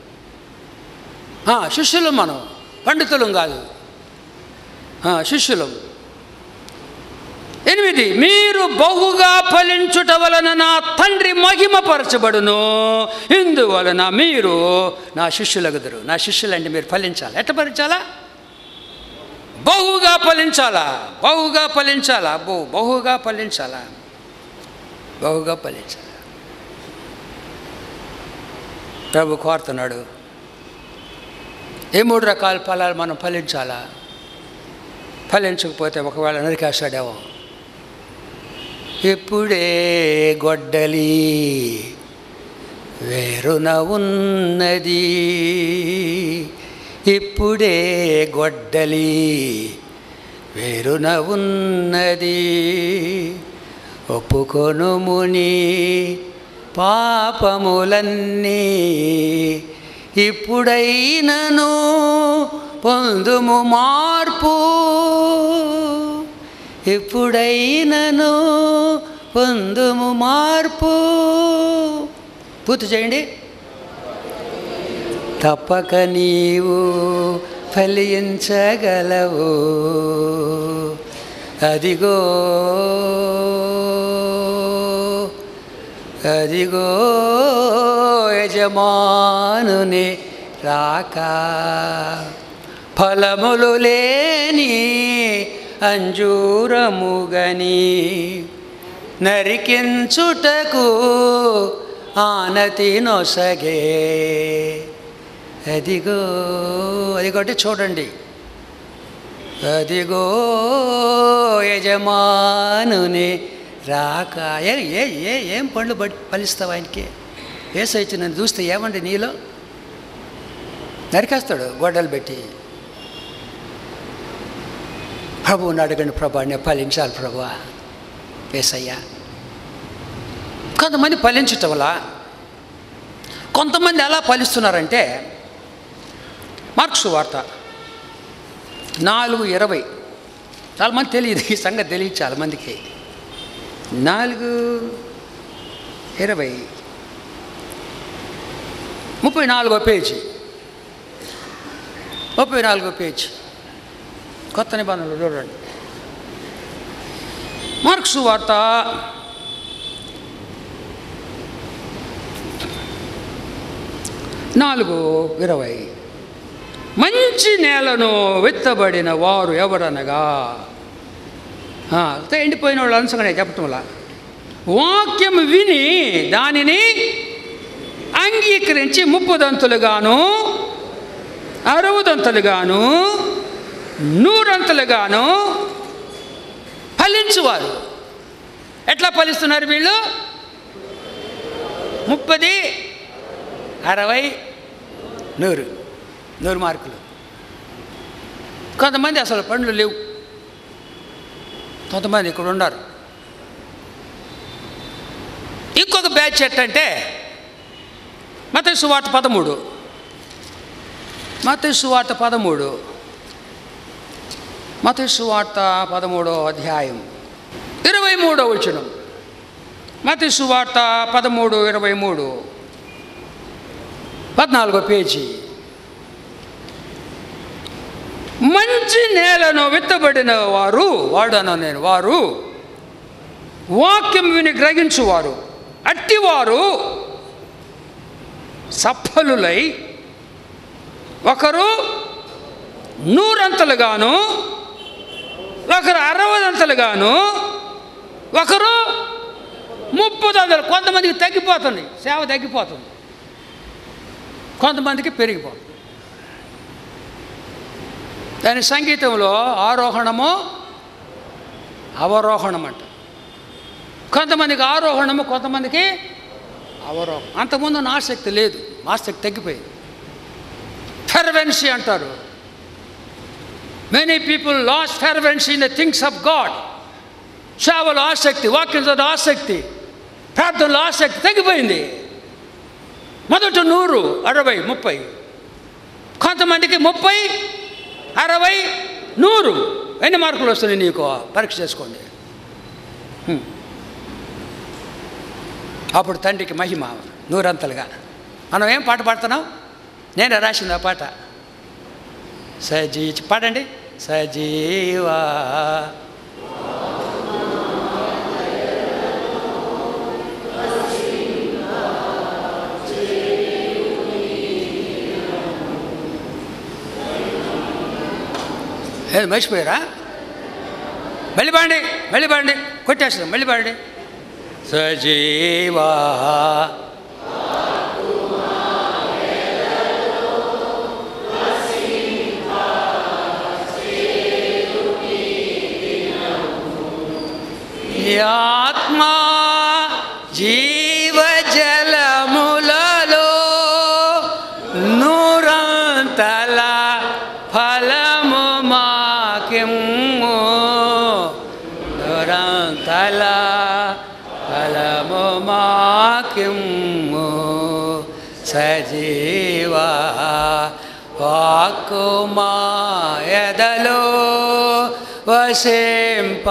ఆ, శిష్యులు మనం పండితులం కాదు ఆ, శిష్యులం ఎనిమిది మీరు బహుగా ఫలించుట వలన నా తండ్రి మహిమపరచబడును ఇందువలన మీరు నా శిష్యులగుదురు నా శిష్యులంటే మీరు ఫలించాలి ఎట్లా ఫలించాలా బహుగా ఫలించాలా బహుగా ఫలించాలా బహు బహుగా ఫలించాలా బహుగా ఫలించాలా ప్రభు కోరుతున్నాడు ఏ మూడు రకాల ఫలాలు మనం ఫలించాలా ఫలించకపోతే ఒకవేళ నరికేస్తాడేమో ఇప్పుడే గొడ్డలి వేరున ఉన్నది ఇప్పుడే గొడ్డలి వేరున ఉన్నది ఒప్పుకొనుముని పాపములన్నీ ఇప్పుడైనను పొందుము మార్పు ఎప్పుడైనను పొందుము మార్పు పూర్తి చేయండి తప్పక నీవు ఫలించగలవు అదిగో అదిగో యజమానుని రాక ఫలములు లేని అంజూరముగని నరికించుటకు ఆనతి నొసగే అదిగో అదిగోటి చూడండి అదిగో యజమానుని రాక ఏ ఏ ఏ ఏం పండ్లు పడి ఫలిస్తావు ఆయనకి వేసొచ్చి నన్ను చూస్తే ఏమండి నీలో నరికేస్తాడు గొడ్డలు పెట్టి ప్రభువుని అడగండి ప్రభా నేను ఫలించాలి ప్రభువా వేసయ్యా కొంతమంది ఫలించటం వల్ల కొంతమంది ఎలా ఫలిస్తున్నారంటే మార్క్స్ వార్త నాలుగు ఇరవై చాలామంది తెలియదు ఈ సంగతి తెలియదు చాలామందికి నాలుగు ఇరవై ముప్పై నాలుగో పేజీ ముప్పై నాలుగో పేజీ కొత్త నిబంధనలు చూడండి మార్క్స్ వార్త నాలుగు ఇరవై మంచి నేలను విత్తబడిన వారు ఎవరనగా ఆ, అయితే ఎండిపోయిన వాళ్ళు అంశంగానే చెప్పటం వల్ల వాక్యం విని దానిని అంగీకరించి ముప్పుదంతులుగాను అరవదంతలుగాను నూరంతలుగాను ఫలించువారు ఎట్లా ఫలిస్తున్నారు వీళ్ళు ముప్పది అరవై నూరు నూరు మార్కులు కొంతమంది అసలు పండ్లు లేవు కొంతమంది ఇక్కడ ఉన్నారు ఇంకొక బ్యాచ్ ఎట్టంటే మత సువార్త పదమూడు మత సువార్త పదమూడు మత సువార్త పదమూడో అధ్యాయం ఇరవై మూడో వచనం మత సువార్త పదమూడు ఇరవై మూడు పద్నాలుగో పేజీ మంచి నేలను విత్తబడిన వారు వాడను నేను వారు వాక్యం విని గ్రహించువారు అట్టివారు సఫలులై ఒకరు నూరంతలుగాను ఒకరు అరవదంతలుగాను ఒకరు ముప్పదంతలు కొంతమందికి తగ్గిపోతుంది సేవ తగ్గిపోతుంది కొంతమందికి పెరిగిపోతుంది దాని సంగీతంలో ఆరోహణము అవరోహణం అంట కొంతమందికి ఆరోహణము కొంతమందికి అవరోహం అంతకుముందు నా ఆసక్తి లేదు ఆసక్తి తగ్గిపోయింది ఫెర్వెన్సీ అంటారు many people loss fervency in the things of God సేవలో ఆసక్తి వాక్యం చదువు ఆసక్తి ప్రార్థనలో ఆసక్తి తగ్గిపోయింది మొదట నూరు అరవై ముప్పై కొంతమందికి ముప్పై అరవై నూరు ఎన్ని మార్కులు వస్తున్నాయి నీకు పరీక్ష చేసుకోండి హ్మ్. అప్పుడు తండ్రికి మహిమ నూరంతలుగా మనం ఏం పాట పాడుతున్నాం నేనే రాసింది ఆ పాట సజీ పాడండి సజీవా ఏది మర్చిపోయారా మళ్ళీ పాడండి మళ్ళీ పాడండి కొట్టేస్తాం మళ్ళీ పాడండి సజీవా ఈ ఆత్మా జీవ జలములలో నూరంతల ఫలము మాకిమ్ము నూరంతల ఫలము మాకిమ్ము సజీవా వాక్కు మా ఎదలో వసింప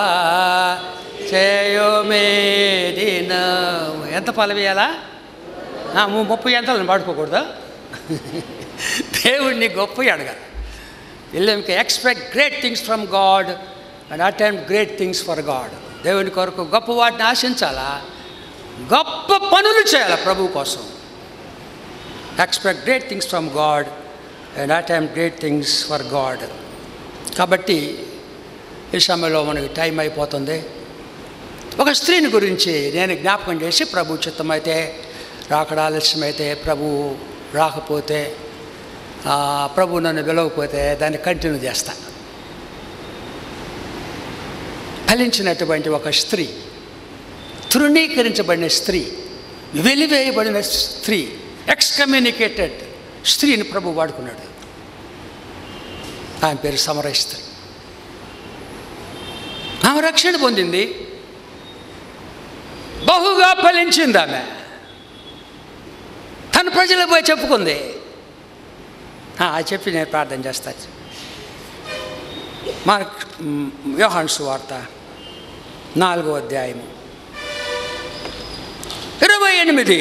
చేయుమేదిన ఎంత పలవేయాలా ముప్పై ఎంతలను పాడుకోకూడదా దేవుడిని గొప్ప అడగాలి ఇల్లంకి expect great things from God and attempt great things for God దేవుని కొరకు గొప్ప వాటిని ఆశించాలా గొప్ప పనులు చేయాలి ప్రభు కోసం expect great things from God and attempt great things for God కాబట్టి ఈ సమయంలో మనకి టైం అయిపోతుంది ఒక స్త్రీని గురించి నేను జ్ఞాపకం చేసి ప్రభు చిత్తమైతే రాకడ ఆలస్యమైతే ప్రభు రాకపోతే ఆ, ప్రభు నన్ను పిలవకపోతే దాన్ని కంటిన్యూ చేస్తా ఫలించినటువంటి ఒక స్త్రీ తృణీకరించబడిన స్త్రీ వెలివేయబడిన స్త్రీ ఎక్స్కమ్యూనికేటెడ్ స్త్రీని ప్రభు వాడుకున్నాడు ఆమె పేరు సమర స్త్రీ ఆమె రక్షణ పొందింది బహుగా ఫలించింది ఆమె తన ప్రజలకు పోయి చెప్పుకుంది ఆ, అది చెప్పి నేను ప్రార్థన చేస్తాను మార్క్ మ్, యోహాను సువార్త నాలుగో అధ్యాయము ఇరవై ఎనిమిది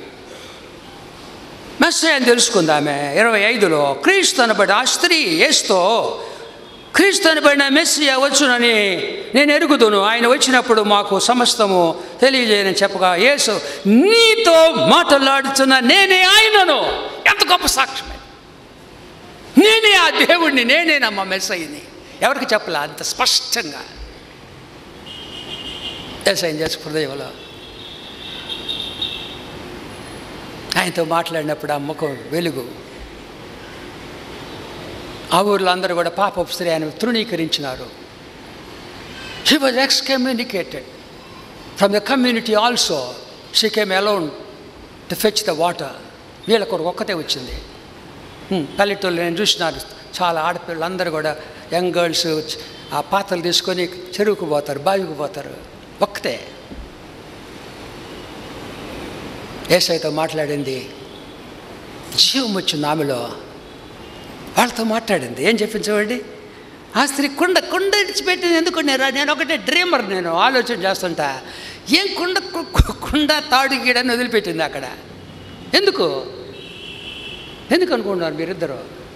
మెస్సయ్యని తెలుసుకుంది ఆమె ఇరవై ఐదులో క్రీస్తు అనబడి ఆ స్త్రీ ఏస్తో క్రీస్తు అనబడిన మెస్సియా వచ్చునని నేను ఎరుగుదును ఆయన వచ్చినప్పుడు మాకు సమస్తము తెలియజేయని చెప్పగా యేసు నీతో మాట్లాడుతున్న నేనే ఆయనను ఎంత గొప్ప సాక్ష్యం ఇది. నేనే ఆ దేవుడిని నేనేనమ్మా మెస్సయ్యని ఎవరికి చెప్పలే అంత స్పష్టంగా ఏసైని చేసి హృదయంలో ఆయనతో మాట్లాడినప్పుడు ఆ ముఖం వెలుగు ఆ ఊర్లో అందరూ కూడా పాపపు స్త్రీ ఆయన తృణీకరించినారు she was excommunicated from the community also she came alone to fetch the water వీళ్ళ కొరకు ఒక్కతే వచ్చింది హ్మ్, పల్లెటూళ్ళు నేను చూసినాను చాలా ఆడపిల్లలు అందరూ కూడా యంగ్ గర్ల్స్ ఆ పాత్రలు తీసుకొని చెరువుకు పోతారు బావికి పోతారు ఒక్కతే ఏసైతో మాట్లాడింది జీవం వచ్చింది ఆమెలో వాళ్ళతో మాట్లాడింది ఏం చెప్పింది చూడండి ఆ స్త్రీ కుండ కుండ ఇడిచిపెట్టింది ఎందుకు నేను నేను ఒకటే డ్రీమర్ నేను ఆలోచన చేస్తుంటా ఏం కుండ కు- కు- కుండ తాడు గీడని వదిలిపెట్టింది అక్కడ ఎందుకు ఎందుకు అనుకుంటున్నారు మీరిద్దరు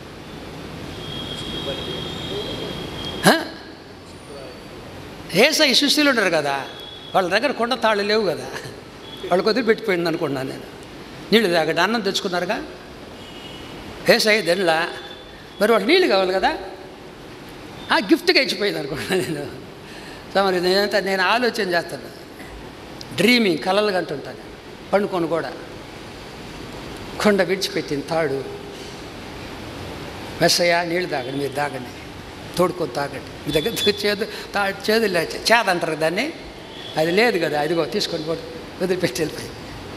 ఏసై సుస్థిలు ఉంటారు కదా వాళ్ళ దగ్గర కొండ తాళ్ళు లేవు కదా వాళ్ళకి వదిలిపెట్టిపోయింది అనుకున్నాను నేను నీళ్ళు తాగండి అన్నం తెచ్చుకున్నారుగా ఏసై దెన్లా మరి వాళ్ళు నీళ్ళు కావాలి కదా ఆ గిఫ్ట్గా ఇచ్చిపోయింది అనుకున్నాను నేను సో మరి నేనంతా నేను ఆలోచన చేస్తాను డ్రీమింగ్ కలలు కంటుంటాను పండుకొని కూడా కొండ విడిచిపెట్టింది తాడు మెస్సయ్య నీళ్ళు తాగండి మీరు తాగండి తోడుకొని తాగండి మీ దగ్గర చేదు తా చేదు లే చేద అంటారు దాన్ని అది లేదు కదా అదిగో తీసుకొని పోయి వదిలిపెట్టి వెళ్ళిపోయి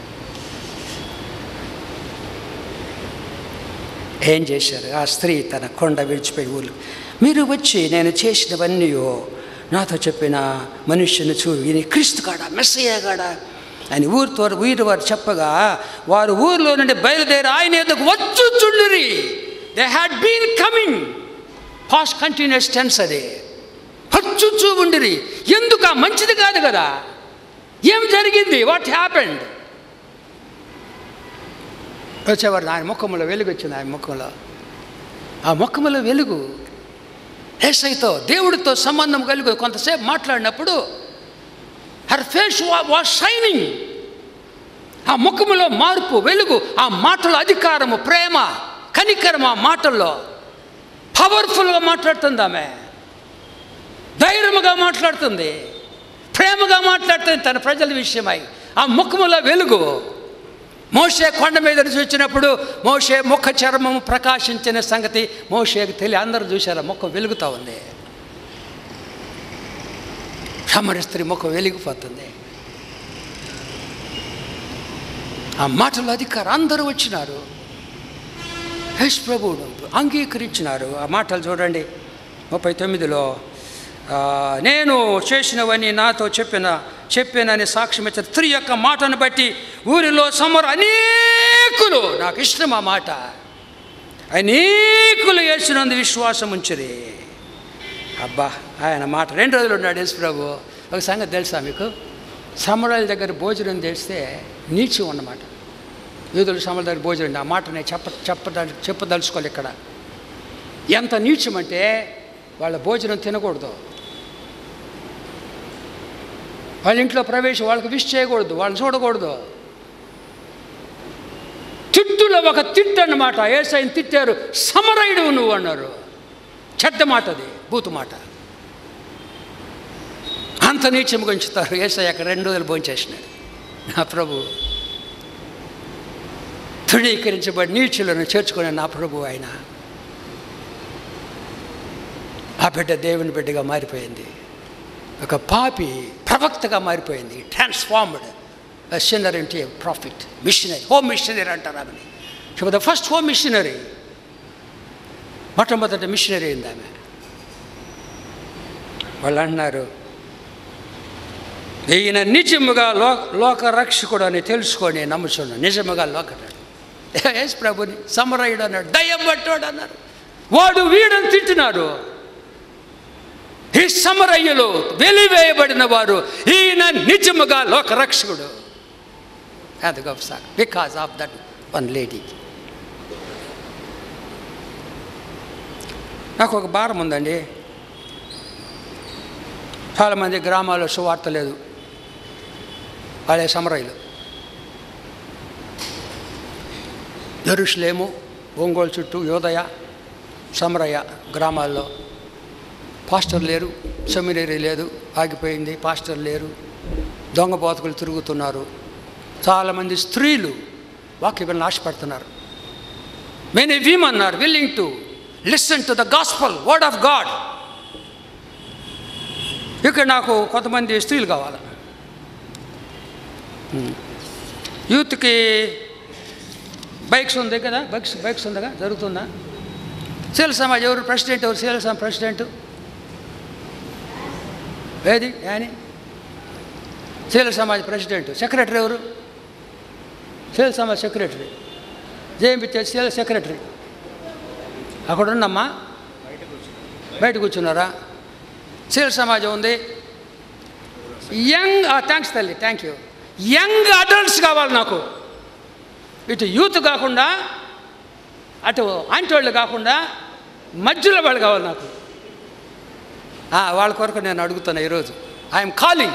ఏం చేశారు ఆ స్త్రీ తన కొండ విడిచిపెట్టి ఊళ్ళు మీరు వచ్చి నేను చేసినవన్నీ నాతో చెప్పిన మనుష్యుని చూ ఈయన క్రీస్తు కాడా మెస్సయ్య కాడా అని ఊరితో ఊరి వారు చెప్పగా వారు ఊరిలో నుండి బయలుదేరి ఆయన ఎదుగు వచ్చుచుండిరి they had been coming past continuous tense అది వచ్చుచూ ఉండిరి ఎందుకు ఆ మంచిది కాదు కదా ఏం జరిగింది వాట్ హ్యాపెండ్ వచ్చేవారు ఆయన ముఖంలో వెలుగు వచ్చింది ఆయన ముఖంలో ఆ ముఖంలో వెలుగు ఏసైతో దేవుడితో సంబంధం కలిగి కొంతసేపు మాట్లాడినప్పుడు హర్ ఫేస్ వాస్ షైనింగ్ ఆ ముఖములో మార్పు వెలుగు ఆ మాటల అధికారము ప్రేమ కనికరం ఆ మాటల్లో పవర్ఫుల్గా మాట్లాడుతుంది ఆమె ధైర్యముగా మాట్లాడుతుంది ప్రేమగా మాట్లాడుతుంది తన ప్రజల విషయమై ఆ ముఖములో వెలుగు మోషే కొండ మీద నుంచి వచ్చినప్పుడు మోషే ముఖ చర్మము ప్రకాశించిన సంగతి మోషేకి తెలియ అందరూ చూశారు ఆ ముఖం వెలుగుతూ ఉంది రమణ స్త్రీ ముఖం వెలిగిపోతుంది ఆ మాటల అధికారం అందరూ వచ్చినారు హేష్ ప్రభువును అంగీకరించినారు ఆ మాటలు చూడండి ముప్పై తొమ్మిదిలో ఆ, నేను చేసినవని నాతో చెప్పిన చెప్పానని సాక్ష్యం ఇచ్చిన స్త్రీ యొక్క మాటను బట్టి ఊరిలో సమరు అనేకులు నాకు ఇష్టం ఆ మాట అనేకులు వేసినందు విశ్వాసం ఉంచిరి అబ్బా ఆయన మాట రెండు రోజులు ఉన్నాడు యేసు ప్రభు ఒక సంగతి తెలుసా మీకు సమరాల దగ్గర భోజనం చేస్తే నీచి ఉన్నమాట యూదులు సమల దగ్గర భోజనం ఆ మాట నేను చెప్ప చెప్పదలు చెప్పదలుచుకోవాలి ఇక్కడ ఎంత నీచం అంటే వాళ్ళ భోజనం తినకూడదు వాళ్ళ ఇంట్లో ప్రవేశం వాళ్ళకి విష్ చేయకూడదు వాళ్ళని చూడకూడదు తిట్టులో ఒక తిట్టు అన్నమాట ఏసైని తిట్టారు సమరయుడు నువ్వు అన్నారు చెడ్డ మాట అది బూతు మాట అంత నీచం గుంచుతారు ఏసై అక్కడ రెండు రోజులు భోంచేసినాడు నా ప్రభు తృణీకరించబడి నీచులను చేర్చుకునే నా ప్రభు ఆయన ఆ బిడ్డ దేవుని బిడ్డగా మారిపోయింది ఒక పాపి ప్రవక్తగా మారిపోయింది ట్రాన్స్ఫార్మ్డ్ సిన్నర్ ఇంటి ప్రాఫిట్ మిషనరీ హోమ్ మిషనరీ అంటారు ఆమెని she the first home missionary మొట్టమొదటి మిషనరీ అయింది ఆమె వాళ్ళు అంటున్నారు ఈయన నిజముగా లో లోక రక్షకుడు అని తెలుసుకొని నమ్ముచున్నాను నిజముగా లోక యేసు ప్రభుని సమరయుడు అన్నాడు దయ్యం పట్టాడు అన్నారు వాడు వీడని తింటున్నాడు ఈ సమరయ్యలో వెలివేయబడిన వారు ఈయన నిజముగా లోక రక్షకుడు అది గొప్ప sir because of that one lady నాకు ఒక భారం ఉందండి చాలామంది గ్రామాల్లో సువార్త లేదు వాళ్ళే సమరయ్యలు జెరూసలేము ఒంగోలు చుట్టూ యోదయ సమరయ్య గ్రామాల్లో పాస్టర్ లేరు సెమినరీ లేదు ఆగిపోయింది పాస్టర్ లేరు దొంగ బోతకులు తిరుగుతున్నారు చాలామంది స్త్రీలు వాక్యం ఆశపడుతున్నారు many women are willing to listen to the gospel word of God ఇక్కడ నాకు కొంతమంది స్త్రీలు కావాలి యూత్కి బైక్స్ ఉంది కదా బైక్స్ బైక్స్ ఉందిగా జరుగుతుందా సేల్ సమాజ్ ఎవరు ప్రెసిడెంట్ ఎవరు సేల్ సమాజ్ ప్రెసిడెంట్ ఏది యాని సేల్ సమాజ్ ప్రెసిడెంట్ సెక్రటరీ ఎవరు సేల్ సమాజ్ సెక్రటరీ జేఎంపీ సేల్ సెక్రటరీ అక్కడ ఉన్నమ్మా బయట కూర్చున్నారా సేల్ సమాజం ఉంది యంగ్ థ్యాంక్స్ తల్లి థ్యాంక్ యూ యంగ్ అడల్ట్స్ కావాలి నాకు ఇటు యూత్ కాకుండా అటు ఆంటీ వాళ్ళు కాకుండా మధ్యలో వాళ్ళు కావాలి నాకు ఆ, వాళ్ళ కొరకు నేను అడుగుతున్నా ఈరోజు I'm calling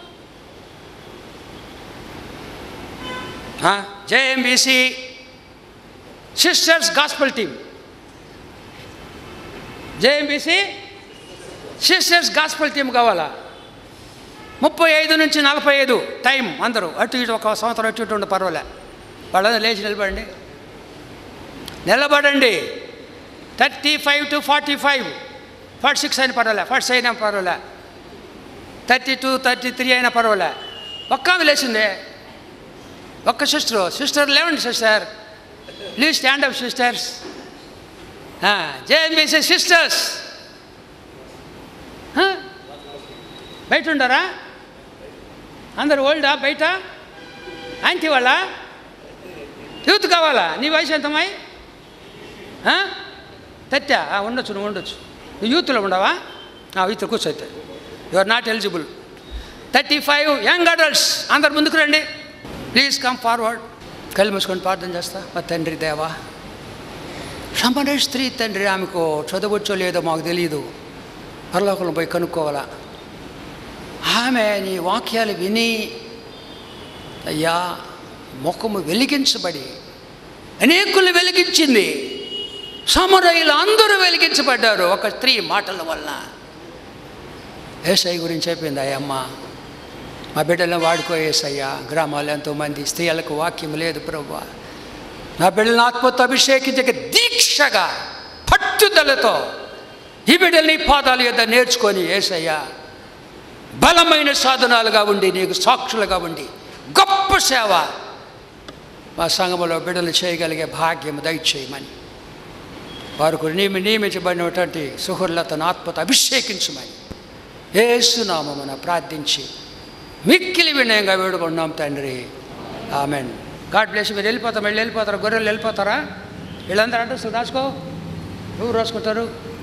JMBC sisters gospel team JMBC sisters gospel team కావాలా ముప్పై ఐదు నుంచి నలభై ఐదు టైం అందరూ అటు ఇటు ఒక సంవత్సరం అటు ఇటు ఉండే పర్వాలే వాళ్ళందరూ లేచి నిలబడండి నిలబడండి thirty five to forty five forty six అయినా పర్వాలే ఫార్టీ అయినా పర్వాలే థర్టీ టూ థర్టీ త్రీ అయినా పర్వాలే ఒక్క ఆమె లేచిందే ఒక్క సిస్టర్ సిస్టర్ లేవండి sister please stand up sisters JNBC sisters బయట ఉండరా అందరు ఓల్డా బయట ఆంటీ వాళ్ళ యూత్ కావాలా నీ వయసు ఎంతమ్మాయి తట్టా ఆ, ఉండొచ్చు నువ్వు ఉండొచ్చు నువ్వు యూత్లో ఉండవా యూత్లో కూర్చోయితే you are not eligible thirty five young adults అందరు ముందుకు రండి ప్లీజ్ కమ్ ఫార్వర్డ్ కళ్ళు మూసుకొని ప్రార్థన చేస్తా మా తండ్రి దేవా సంపన్న స్త్రీ తండ్రి ఆమెకు చదవచ్చో లేదో మాకు తెలియదు పరలోకంలో పోయి కనుక్కోవాలా ఆమె నీ వాక్యాలు విని అయ్యా ముఖము వెలిగించబడి అనేకులు వెలిగించింది సమరయులు అందరూ వెలిగించబడ్డారు ఒక స్త్రీ మాటల వలన ఏసఐ గురించి చెప్పింది అయ్యమ్మ మా బిడ్డలను వాడుకో ఏసయ్యా గ్రామాల్లో ఎంతోమంది స్త్రీలకు వాక్యం లేదు ప్రభు నా బిడ్డలను ఆత్మతో అభిషేకించక దీక్షగా పట్టుదలతో ఈ బిడ్డల్ని పాదాల యొద్ద నేర్చుకొని ఏసయ్యా బలమైన సాధనాలుగా ఉండి నీకు సాక్షులుగా ఉండి గొప్ప సేవ మా సంఘములో బిడ్డలు చేయగలిగే భాగ్యం దయచేయమని వారికి నియమి నియమించబడినటువంటి సుహృలతను ఆత్మతో అభిషేకించమని ఏసునామమున ప్రార్థించి మిక్కిలి వినయంగా వేడుకున్నాం తండ్రి ఆమెన్ గాడ్ బ్లెస్ మీరు వెళ్ళిపోతాం వెళ్ళి వెళ్ళిపోతారా గొర్రెలు వెళ్ళిపోతారా వీళ్ళందరూ అడ్రస్ రాసుకో ఎవరు రాసుకుంటారు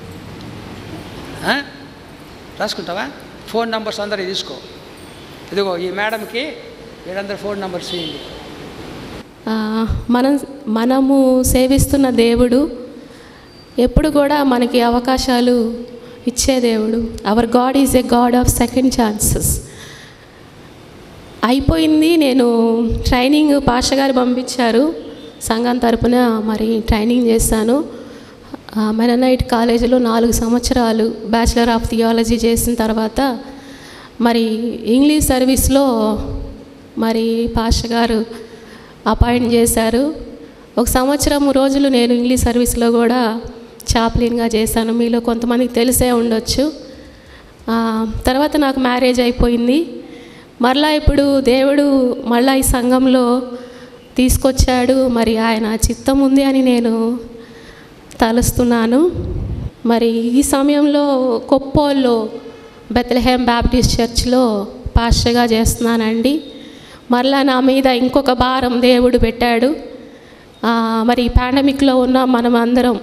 ఆ? రాసుకుంటావా ఫోన్ నంబర్స్ అందరూ తీసుకో ఇదిగో ఈ మేడంకి వీళ్ళందరూ ఫోన్ నంబర్స్ ఇవ్వండి ఆ, మనం మనము సేవిస్తున్న దేవుడు ఎప్పుడు కూడా మనకి అవకాశాలు ఇచ్చే దేవుడు our God is a God of second chances అయిపోయింది నేను ట్రైనింగ్ పాష గారు పంపించారు సంఘం తరపున మరి ట్రైనింగ్ చేశాను మెననైట్ కాలేజీలో నాలుగు సంవత్సరాలు బ్యాచిలర్ ఆఫ్ థియాలజీ చేసిన తర్వాత మరి ఇంగ్లీష్ సర్వీస్లో మరి పాష గారు అపాయింట్ చేశారు ఒక సంవత్సరం రోజులు నేను ఇంగ్లీష్ సర్వీస్లో కూడా చాప్లిన్గా చేశాను మీలో కొంతమందికి తెలిసే ఉండొచ్చు ఆ, తర్వాత నాకు మ్యారేజ్ అయిపోయింది మరలా ఇప్పుడు దేవుడు మళ్ళా ఈ సంఘంలో తీసుకొచ్చాడు మరి ఆయన చిత్తం ఉంది అని నేను తలుస్తున్నాను మరి ఈ సమయంలో కొప్పోల్లో బెత్లహేం బ్యాప్టిస్ట్ చర్చ్లో పాస్టర్గా చేస్తున్నానండి మరలా నా మీద ఇంకొక భారం దేవుడు పెట్టాడు ఆ, మరి పాండమిక్లో ఉన్న మనం అందరం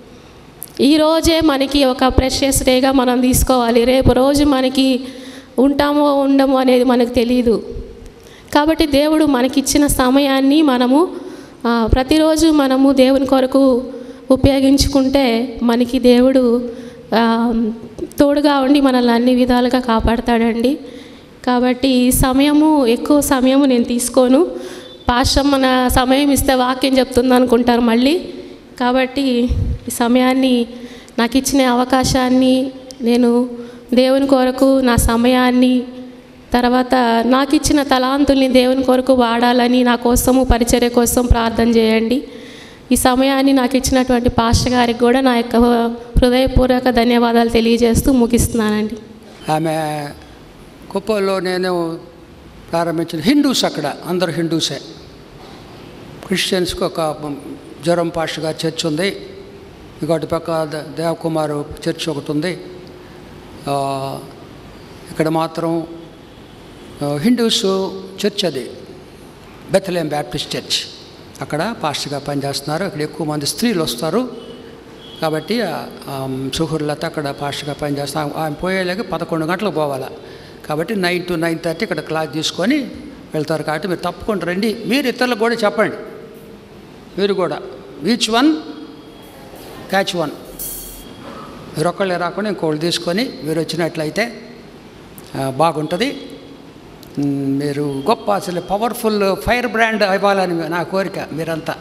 ఈ రోజే మనకి ఒక ప్రెషియస్ డేగా మనం తీసుకోవాలి రేపు రోజు మనకి ఉంటామో ఉండమో అనేది మనకు తెలియదు కాబట్టి దేవుడు మనకిచ్చిన సమయాన్ని మనము ఆ, ప్రతిరోజు మనము దేవుని కొరకు ఉపయోగించుకుంటే మనకి దేవుడు ఆ, తోడుగా ఉండి మనల్ని అన్ని విధాలుగా కాపాడతాడండి కాబట్టి ఈ సమయము ఎక్కువ సమయము నేను తీసుకోను పాశ్రం మన సమయం ఇస్తే వాక్యం చెప్తుంది అనుకుంటారు మళ్ళీ కాబట్టి ఈ సమయాన్ని నాకు ఇచ్చిన అవకాశాన్ని నేను దేవుని కొరకు నా సమయాన్ని తర్వాత నాకు ఇచ్చిన తలాంతుల్ని దేవుని కొరకు వాడాలని నా కోసము పరిచర్య కోసం ప్రార్థన చేయండి ఈ సమయాన్ని నాకు ఇచ్చినటువంటి పాస్టర్ గారికి కూడా నా యొక్క హృదయపూర్వక ధన్యవాదాలు తెలియజేస్తూ ముగిస్తున్నానండి ఆమె కుప్పంలో నేను ప్రారంభించిన హిందూస్ అక్కడ అందరు హిందూసే క్రిస్టియన్స్కి ఒక జ్వరం పాష గారి చర్చ్ ఉంది ఇంకోటి పక్క ద- దేవకుమారు చర్చ్ ఒకటి ఉంది ఆ, ఇక్కడ మాత్రం ఆ, హిందూస్ చర్చ్ అది బెథలేం బ్యాప్టిస్ట్ చర్చ్ అక్కడ పాస్టర్గా పనిచేస్తున్నారు ఇక్కడ ఎక్కువ మంది స్త్రీలు వస్తారు కాబట్టి సుహుర్లత అక్కడ పాస్టర్గా పనిచేస్తాం ఆమె పోయేలాగా పదకొండు గంటలకు పోవాలా కాబట్టి నైన్ టు నైన్ థర్టీ ఇక్కడ క్లాస్ తీసుకొని వెళ్తారు కాబట్టి మీరు తప్పకుండా రండి మీరు ఇతరులకు కూడా చెప్పండి మీరు కూడా ఈచ్ వన్ క్యాచ్ వన్ మీరు ఒక్కళ్ళే రాకుండా ఇంకోళ్ళు తీసుకొని మీరు వచ్చినట్లయితే ఆ, బాగుంటుంది మ్, మీరు గొప్ప అసలు పవర్ఫుల్ ఫైర్ బ్రాండ్ ఇవ్వాలని నా కోరిక మీరంతా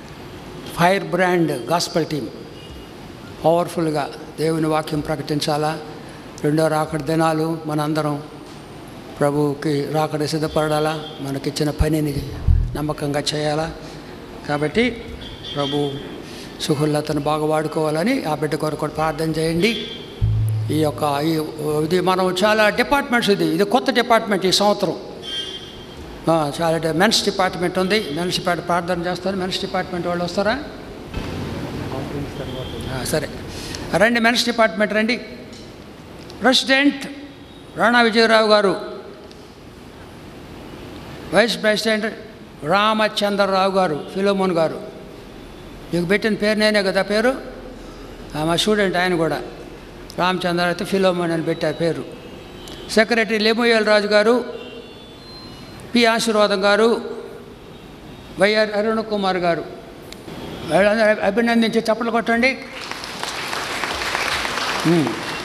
ఫైర్ బ్రాండ్ గాస్పల్ టీం పవర్ఫుల్గా దేవుని వాక్యం ప్రకటించాలా రెండో రాకడ దినాలు మనందరం ప్రభువుకి రాకడ సిద్ధపడాలా మనకిచ్చిన పనిని నమ్మకంగా చేయాలా కాబట్టి ప్రభు సుహుల్లతను బాగా వాడుకోవాలని ఆ బిడ్డ కొరకు కూడా ప్రార్థన చేయండి ఈ యొక్క ఈ ఇది మనం చాలా డిపార్ట్మెంట్స్ ఇది ఇది కొత్త డిపార్ట్మెంట్ ఈ సంవత్సరం ఆ, చాలా డి- మెన్స్ డిపార్ట్మెంట్ ఉంది మెన్స్ డిపార్ట్ ప్రార్థన చేస్తారు మెన్స్ డిపార్ట్మెంట్ వాళ్ళు వస్తారా ఆ, సరే రండి మెన్స్ డిపార్ట్మెంట్ రండి ప్రెసిడెంట్ రాణా విజయరావు గారు వైస్ ప్రెసిడెంట్ రామచంద్రరావు గారు ఫిలోమోన్ గారు మీకు పెట్టిన పేరు నేనే కదా పేరు ఆ, మా స్టూడెంట్ ఆయన కూడా రామచంద్ర అయితే ఫిలోమోన్ అని పెట్టారు పేరు సెక్రటరీ లెముయల్ రాజు గారు పి ఆశీర్వాదం గారు వైఆర్ అరుణ్ కుమార్ గారు వాళ్ళందరూ అభినందించి చప్పలు కొట్టండి ఉమ్.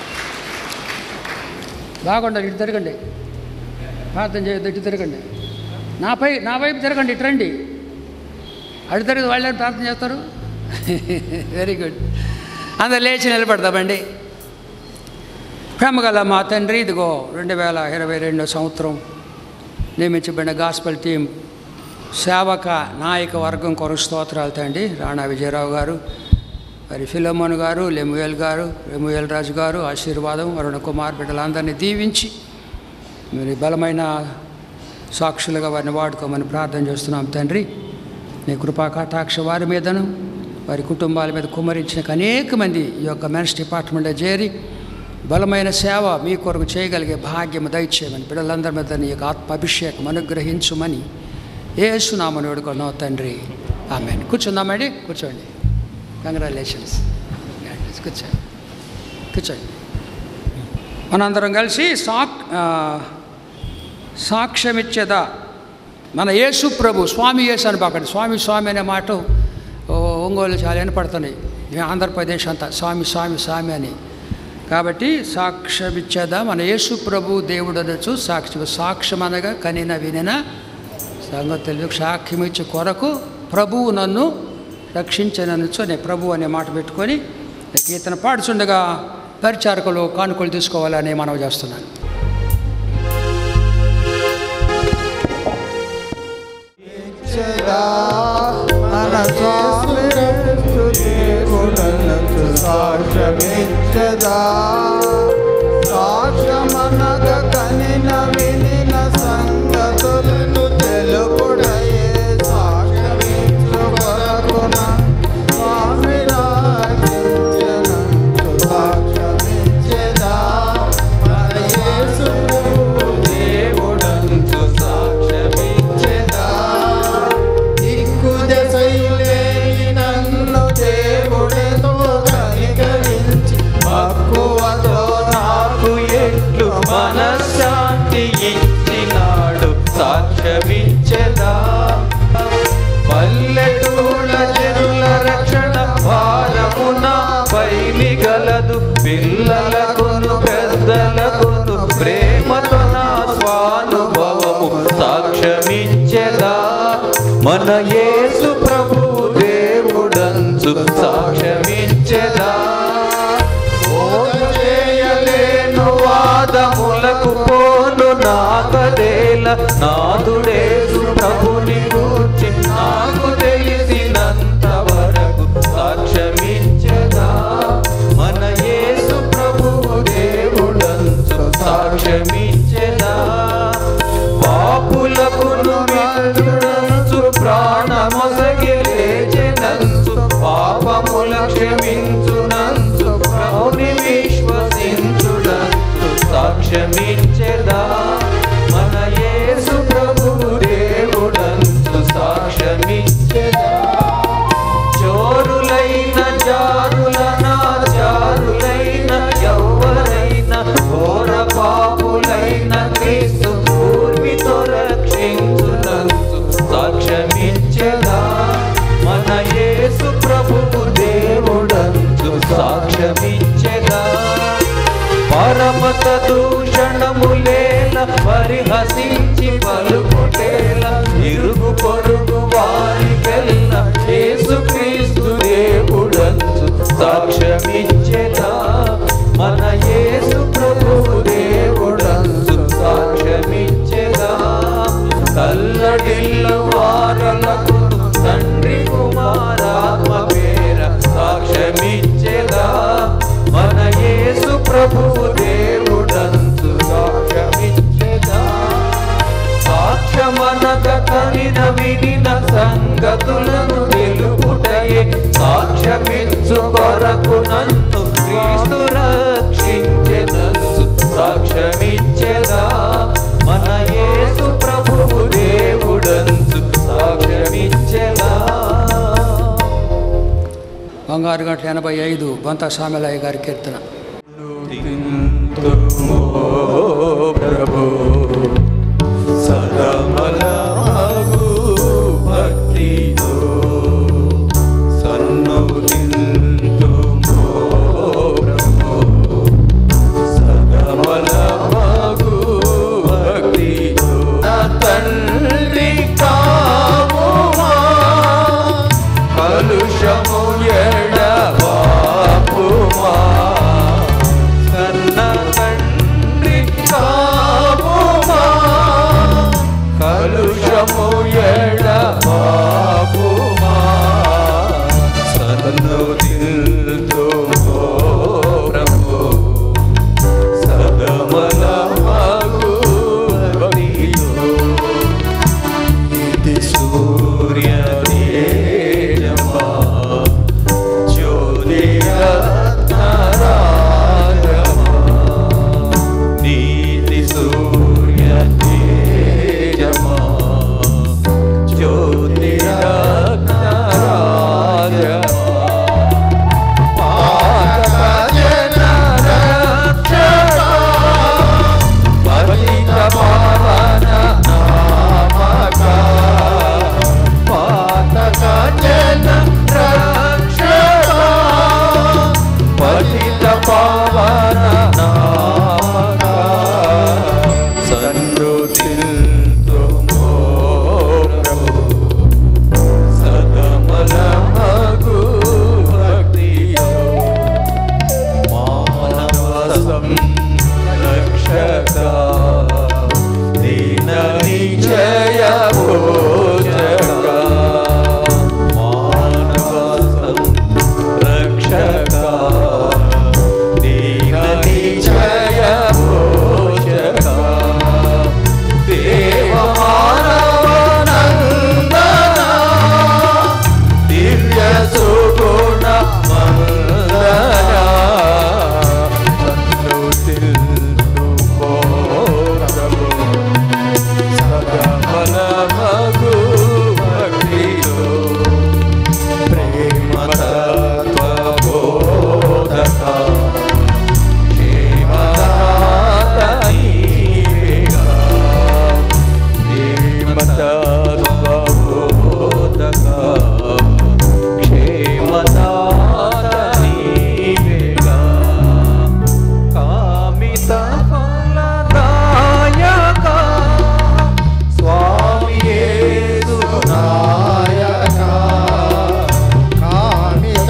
బాగుండాలి ఇటు తిరగండి ప్రార్థన చేయొద్దు ఇటు తిరగండి నాపై నా వైపు తిరగండి ఇటు రండి అటు తిరిగి వాళ్ళే ప్రార్థన చేస్తారు వెరీ గుడ్ అందరు లేచి నిలబడదామండి ప్రేమగల మా తండ్రి ఇదిగో రెండు వేల ఇరవై రెండో సంవత్సరం నియమించబడిన గాస్పల్ టీం సేవక నాయక వర్గం కొరకు స్తోత్రాలు తండ్రి రాణా విజయరావు గారు మరి ఫిలోమోన్ గారు లెముయల్ గారు లెముయల్ రాజు గారు ఆశీర్వాదం వరుణ కుమార్ బిడ్డలందరినీ దీవించి మరి బలమైన సాక్షులుగా వారిని వాడుకోమని ప్రార్థన చేస్తున్నాం తండ్రి నీ కృపా కటాక్ష వారి మీదను వారి కుటుంబాల మీద కుమ్మరించిన అనేక మంది ఈ యొక్క మెన్స్ డిపార్ట్మెంట్లో చేరి బలమైన సేవ మీ కొరకు చేయగలిగే భాగ్యం దయచేయమని బిడ్డలందరి మీద నీ యొక్క ఆత్మ అభిషేకం అనుగ్రహించుమని ఏసునామని వేడుకున్నావు తండ్రి ఆమె కూర్చుందామండి కూర్చోండి కంగ్రాచులేషన్స్ కూర్చోండి కూర్చోండి మనందరం కలిసి సాక్ ఆ, సాక్ష్యమిచ్చేదా మన యేసు ప్రభు స్వామి యేసు అని పాకండి స్వామి స్వామి అనే మాట ఓ, ఒంగోలు చాలా వినపడుతున్నాయి ఈ ఆంధ్రప్రదేశ్ అంతా స్వామి స్వామి స్వామి అని కాబట్టి సాక్ష్యమిచ్చేదా మన యేసు ప్రభు దేవుడు అనొచ్చు సాక్షి సాక్ష్యం అనగా కనిన వినిన సంగతులు సాక్ష్యం ఇచ్చే కొరకు ప్రభువు నన్ను రక్షించనొచ్చు అనే ప్రభు అనే మాట పెట్టుకొని ఈ కీర్తన పాడుచుండగా పరిచారకులు కానుకలు తీసుకోవాలని మనవి చేస్తున్నాను మన స్వామి దేవుడనకు సాక్ష్యమిచ్చదా సాక్ష్యమనగ కనిన వినిన సంగతులను తెలుపుడయే సాక్ష్యమిచ్చు కొరకున స్వామి రాజ్యించనంతు సాక్ష్యమిచ్చెదా మన యేసు దేవుడంతు సాక్ష్యమిచ్చెదా దిక్కుదశైలేని నన్ను దేవుడెతో కనికరించి మక్కువతో నాకు ఎట్లు మనశ్శాంతి ఇచ్చినాడు సాక్ష్యమిచ్చెదా పల్లెటూళ్ళ జనుల రక్షణ భారమున పైమి గలదు పిల్లలకును పెద్దలకును ప్రేమతో నా స్వానుభవము సాక్ష్యమిచ్చెదా మన యేసు ప్రభు దేవుడంచు సాక్ష్యమిచ్చెదా బోధ చేయలేను వాదములకు పోను నాకదేల నాదుడేసు ప్రభుని గూర్చి నాకు తెలిసినంత వరకు సాక్ష్యమిచ్చదా మన యేసు ప్రభువు దేవుడంచు సాక్ష్యమిచ్చదా పాపులకును మిత్రుడంచు ప్రాణమొసగి లేచెనంచు పాపముల క్షమించునంచు ప్రభుని విశ్వసించుడంచు సాక్ష్యమిచ్చెదా మన యేసు ప్రభువు దేవుడంచు సాక్ష్యమిచ్చెదా చోరులైన జారులన జారులైన యౌవనైన ఘోర పాపులైన క్రీస్తు పూర్వితో రక్షించునంతు సాక్ష్యమిచ్చెదా మన యేసు ప్రభువు దేవుడంతు సాక్ష్యమిచ్చెదా పరమత దూషణములేల పరిహసించి పలుకుటేల ఇరుగు పొరుగు వారికెల్ల యేసుక్రీస్తు దేవుడంతు సాక్ష్యమిచ్చెదా మన యేసు ప్రభువు దేవుడంతు సాక్ష్యమిచ్చెదా కల్లడిల్లు వారలకు తండ్రి కుమారాత్మ పేర సాక్ష్యమిచ్చెదా మన యేసు ప్రభువు దేవుడంతు సాక్ష్యమిచ్చెదా సాక్ష్యమనక కనిన వినిన సంగతులను తెలుపుటయే సాక్ష్యమిచ్చు కొరకు నన్ను క్రీస్తు రక్షించెదసు సాక్ష్యమిచ్చెదా మన యేసు ప్రభువు దేవుడంతు సాక్ష్య సాయంత్రం ఆరు గంటల ఎనభై ఐదు బొంత సామెలయ్య గారి కీర్తన తింతుమో ప్రభు సదమలమగు భక్తితో సన్నుతింతుమో ప్రభు సదమలమగు భక్తితో నా తండ్రి కావుమా కలుషము ఎడబాపుమా కన్న తండ్రి కావుమా కలుషము ఎడబాపుమా సన్ను దిల్తుమో ప్రభు సదమలమగు భక్తితో ఇది సూర్య తేజమా జ్యోతిరత్నరాజమా నీతి సూర్య తేజమా జ్యోతిరత్నరాజమా పాతక జన రక్షక పతిత పావన నామక పాతక జన రక్షక పతిత పావన నామక సన్నుతిల్తుమో ప్రభు సదమలమగు భక్తియో మానవ సంరక్షక దీన నిజయ భోజక మానవ సంరక్షక దీన నిజయ భోజక దేవ మానవ నందన దివ్య సుగుణ మందన సన్ను తిల్తుమో ప్రభు సగమలమగు భక్తిలో ప్రేమ తత్వ బోధక క్షేమనాథ నీవేగా ప్రేమ తత్వ బోధక క్షేమనాథ నీవేగా కామిత ఫలదాయక స్వామి యేసు నాయక కామిత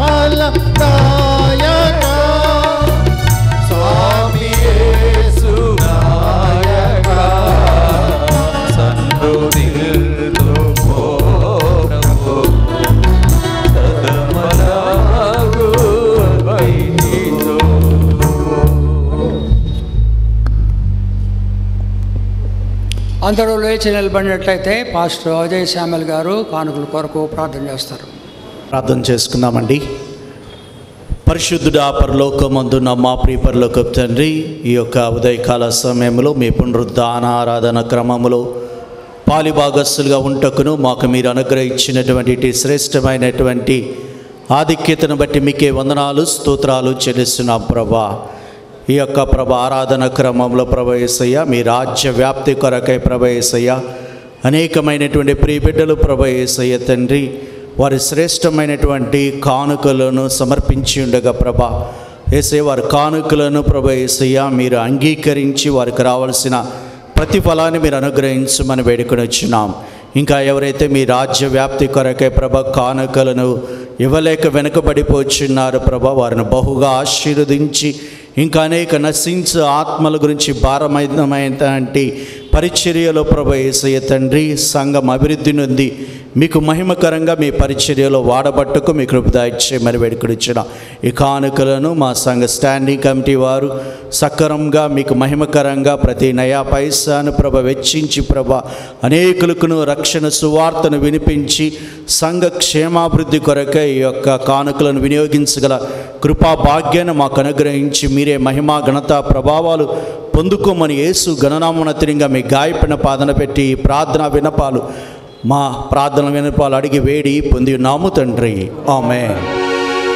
ఫలదాయక స్వామి యేసు నాయక సన్నుదిల్తుమో ప్రభు సదమలగు వైదితో అందరూ లేచి నిలబడినట్లయితే పాస్టర్ అజయ్ శ్యామల్ గారు కానుకల కొరకు ప్రార్థన చేస్తారు ప్రార్థన చేసుకుందామండి పరిశుద్ధుడా పరలోకమందున్న మా ప్రియ పరలోకపు తండ్రి ఈ యొక్క ఉదయకాల సమయంలో మీ పునరుద్ధాన ఆరాధన క్రమములో పాలిభాగస్సులుగా ఉంటకును మాకు మీరు అనుగ్రహించినటువంటి ఇటు శ్రేష్టమైనటువంటి ఆధిక్యతను బట్టి మీకే వందనాలు స్తోత్రాలు చెల్లిస్తున్నాం ప్రభా ఈ యొక్క ప్రభ ఆరాధన క్రమంలో ప్రభయేసయ్య మీ రాజ్య వ్యాప్తి కొరకై ప్రభయేసయ్య అనేకమైనటువంటి ప్రియ బిడ్డలు ప్రభయేసయ్య తండ్రి వారి శ్రేష్టమైనటువంటి కానుకలను సమర్పించి ఉండగా ప్రభ ఏసే వారి కానుకలను ప్రభ ఏసయ్య మీరు అంగీకరించి వారికి రావాల్సిన ప్రతిఫలాన్ని మీరు అనుగ్రహించమని వేడుకొని వచ్చినాం ఇంకా ఎవరైతే మీ రాజ్య వ్యాప్తి కొరకే ప్రభ కానుకలను ఇవ్వలేక వెనుకబడిపోచున్నారో ప్రభ వారిని బహుగా ఆశీర్వదించి ఇంకా అనేక నశించు ఆత్మల గురించి భారమైనటువంటి పరిచర్యలో ప్రభ ఏసయ్య తండ్రి సంఘం అభివృద్ధి నొంది మీకు మహిమకరంగా మీ పరిచర్యలో వాడబట్టుకు మీ కృపదాయిచ్చే మరి వేడుకడిచ్చిన ఈ కానుకలను మా సంఘ స్టాండింగ్ కమిటీ వారు సక్రమంగా మీకు మహిమకరంగా ప్రతి నయా పైసాను ప్రభ వెచ్చించి ప్రభ అనేకులకును రక్షణ సువార్తను వినిపించి సంఘ క్షేమాభివృద్ధి కొరకై ఈ యొక్క కానుకలను వినియోగించగల కృపా భాగ్యాన్ని మాకు అనుగ్రహించి మీరే మహిమా ఘనత ప్రభావాలు పొందుకోమని యేసు గణనామనతినిగా మీ గాయపడిన పాదన పెట్టి ఈ ప్రార్థన వినపాలు మా ప్రార్థన వినపాలు అడిగి వేడి పొంది నాము తండ్రి ఆమె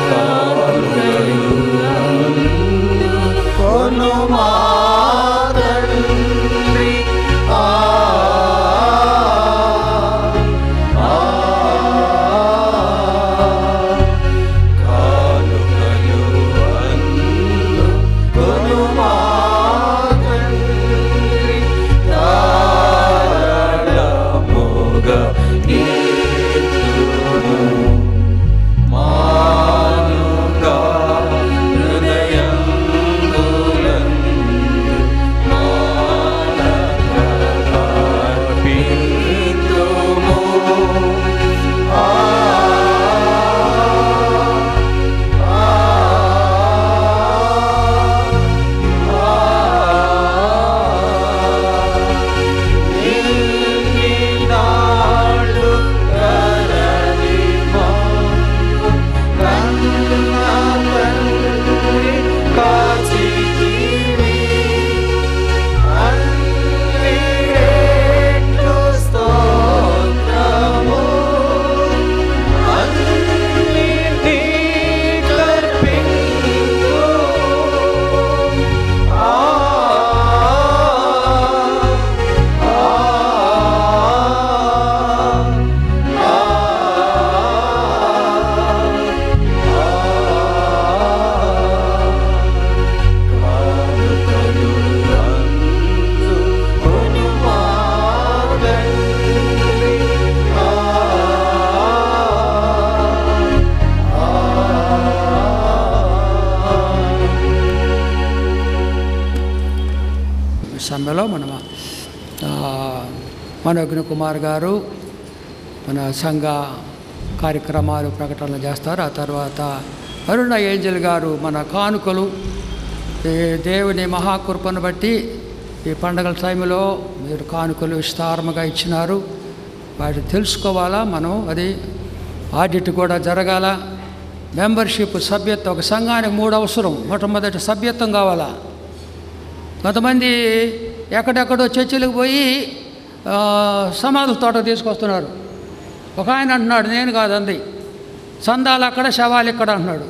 సమ్మెలో మన ఆ, మనోజ్ఞ కుమార్ గారు మన సంఘ కార్యక్రమాలు ప్రకటనలు చేస్తారు ఆ తర్వాత అరుణ ఏంజల్ గారు మన కానుకలు ఈ దేవుని మహాకృపను బట్టి ఈ పండగల టైంలో మీరు కానుకలు విస్తారముగా ఇచ్చినారు వాటి తెలుసుకోవాలా మనం అది ఆడిట్ కూడా జరగాల మెంబర్షిప్ సభ్యత్వం ఒక సంఘానికి మూడు అవసరం మొట్టమొదటి సభ్యత్వం కావాలా కొంతమంది ఎక్కడెక్కడో చర్చిలకు పోయి ఆ, సమాధుల తోట తీసుకొస్తున్నారు ఒక ఆయన అంటున్నాడు నేను కాదంది సందాలు అక్కడ శవాలు ఇక్కడ అంటున్నాడు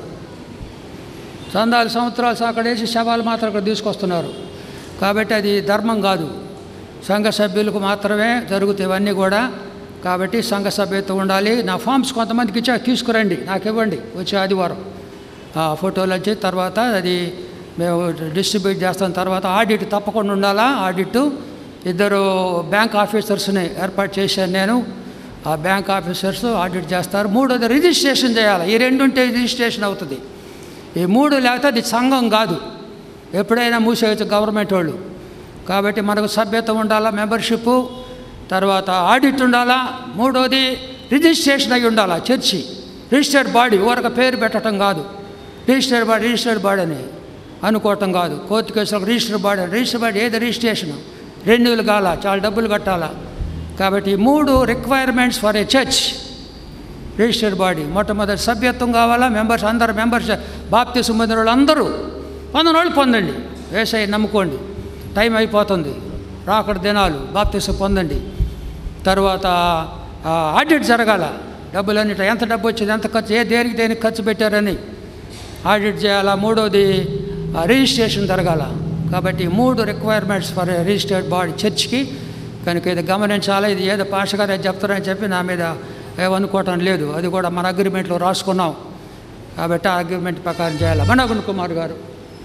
సందాలు సంవత్సరాలు అక్కడ వేసి శవాలు మాత్రం అక్కడ తీసుకొస్తున్నారు కాబట్టి అది ధర్మం కాదు సంఘ సభ్యులకు మాత్రమే జరుగుతాయి ఇవన్నీ కూడా కాబట్టి సంఘ సభ్యత్వం ఉండాలి నా ఫామ్స్ కొంతమందికి ఇచ్చా తీసుకురండి నాకు ఇవ్వండి వచ్చే ఆదివారం ఆ ఫోటోలు వచ్చి తర్వాత అది మేము డిస్ట్రిబ్యూట్ చేస్తాం తర్వాత ఆడిట్ తప్పకుండా ఉండాలా ఆడిట్ ఇద్దరు బ్యాంక్ ఆఫీసర్స్ని ఏర్పాటు చేశాను నేను ఆ బ్యాంక్ ఆఫీసర్స్ ఆడిట్ చేస్తారు మూడోది రిజిస్ట్రేషన్ చేయాలి ఈ రెండు ఉంటే రిజిస్ట్రేషన్ అవుతుంది ఈ మూడు లేకపోతే అది సంఘం కాదు ఎప్పుడైనా మూసేయచ్చు గవర్నమెంట్ వాళ్ళు కాబట్టి మనకు సభ్యత్వం ఉండాలా మెంబర్షిప్ తర్వాత ఆడిట్ ఉండాలా మూడోది రిజిస్ట్రేషన్ అయి ఉండాలా చర్చి రిజిస్టర్డ్ బాడీ ఊరక పేరు పెట్టడం కాదు రిజిస్టర్డ్ బాడీ రిజిస్టర్డ్ బాడీ అని అనుకోవటం కాదు కోర్టు కేసులకు రిజిస్టర్ బాడీ రిజిస్టర్ బాడీ ఏది రిజిస్ట్రేషన్ రెన్యూలు కాల చాలా డబ్బులు కట్టాలా కాబట్టి ఈ మూడు requirements for a church registered body మొట్టమొదటి సభ్యత్వం కావాలా మెంబర్స్ అందరు మెంబర్స్ బాప్తి పొందిన వాళ్ళు అందరూ పొందిన వాళ్ళు పొందండి వేసై నమ్ముకోండి టైం అయిపోతుంది రాకడ దినాలు బాప్తిస పొందండి తర్వాత ఆ, ఆడిట్ జరగాల డబ్బులన్నీ ఎంత డబ్బు వచ్చింది ఎంత ఖర్చు ఏ దేనికి దేనికి ఖర్చు పెట్టారని ఆడిట్ చేయాలా మూడోది ఆ, రిజిస్ట్రేషన్ జరగాల కాబట్టి ఈ మూడు రిక్వైర్మెంట్స్ ఫర్ రిజిస్టర్డ్ బాడీ చర్చ్కి కనుక ఇది గమనించాలా ఇది ఏదో పాష గారు ఏదో చెప్తారని చెప్పి నా మీద ఏమనుకోవటం లేదు అది కూడా మన అగ్రిమెంట్లో రాసుకున్నాం కాబట్టి ఆ అగ్రిమెంట్ ప్రకారం చేయాలి మనోగుణ కుమార్ గారు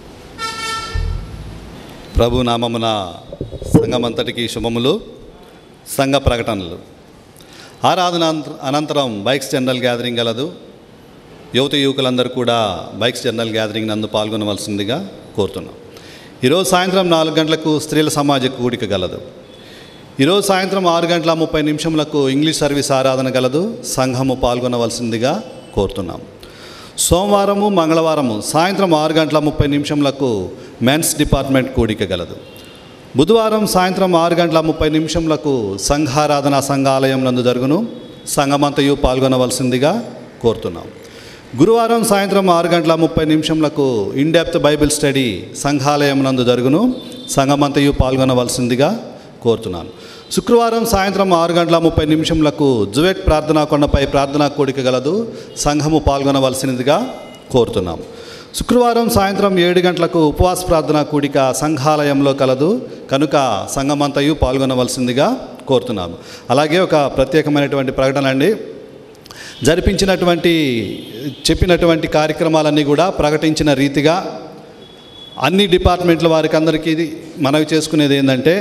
ప్రభు నామమున సంఘమంతటికి శుభములు సంఘ ప్రకటనలు ఆరాధన అంత- అనంతరం బైక్స్ జనరల్ గ్యాదరింగ్ గలదు యువత యువకులందరూ కూడా బైక్స్ జనరల్ గ్యాదరింగ్ నందు పాల్గొనవలసిందిగా కోరుతున్నాం ఈరోజు సాయంత్రం నాలుగు గంటలకు స్త్రీల సమాజ కూడిక గలదు ఈరోజు సాయంత్రం ఆరు గంటల ముప్పై నిమిషములకు ఇంగ్లీష్ సర్వీస్ ఆరాధన గలదు సంఘము పాల్గొనవలసిందిగా కోరుతున్నాం సోమవారము మంగళవారము సాయంత్రం ఆరు గంటల ముప్పై నిమిషములకు మెన్స్ డిపార్ట్మెంట్ కూడిక గలదు బుధవారం సాయంత్రం ఆరు గంటల ముప్పై నిమిషములకు సంఘారాధన సంఘాలయం నందు జరుగును సంఘమంతయు పాల్గొనవలసిందిగా కోరుతున్నాం గురువారం సాయంత్రం ఆరు గంటల ముప్పై నిమిషములకు ఇన్డెప్త్ బైబిల్ స్టడీ సంఘాలయం నందు జరుగును సంఘమంతయు పాల్గొనవలసిందిగా కోరుతున్నాను శుక్రవారం సాయంత్రం ఆరు గంటల ముప్పై నిమిషములకు జువెట్ ప్రార్థనా కొండపై ప్రార్థనా కోడిక గలదు సంఘము పాల్గొనవలసినదిగా కోరుతున్నాం శుక్రవారం సాయంత్రం ఏడు గంటలకు ఉపవాస ప్రార్థన కూడిక సంఘాలయంలో కలదు కనుక సంఘమంతయు పాల్గొనవలసిందిగా కోరుతున్నాము అలాగే ఒక ప్రత్యేకమైనటువంటి ప్రకటన అండి జరిపించినటువంటి చెప్పినటువంటి కార్యక్రమాలన్నీ కూడా ప్రకటించిన రీతిగా అన్ని డిపార్ట్మెంట్ల వారికి అందరికీ ఇది మనవి చేసుకునేది ఏంటంటే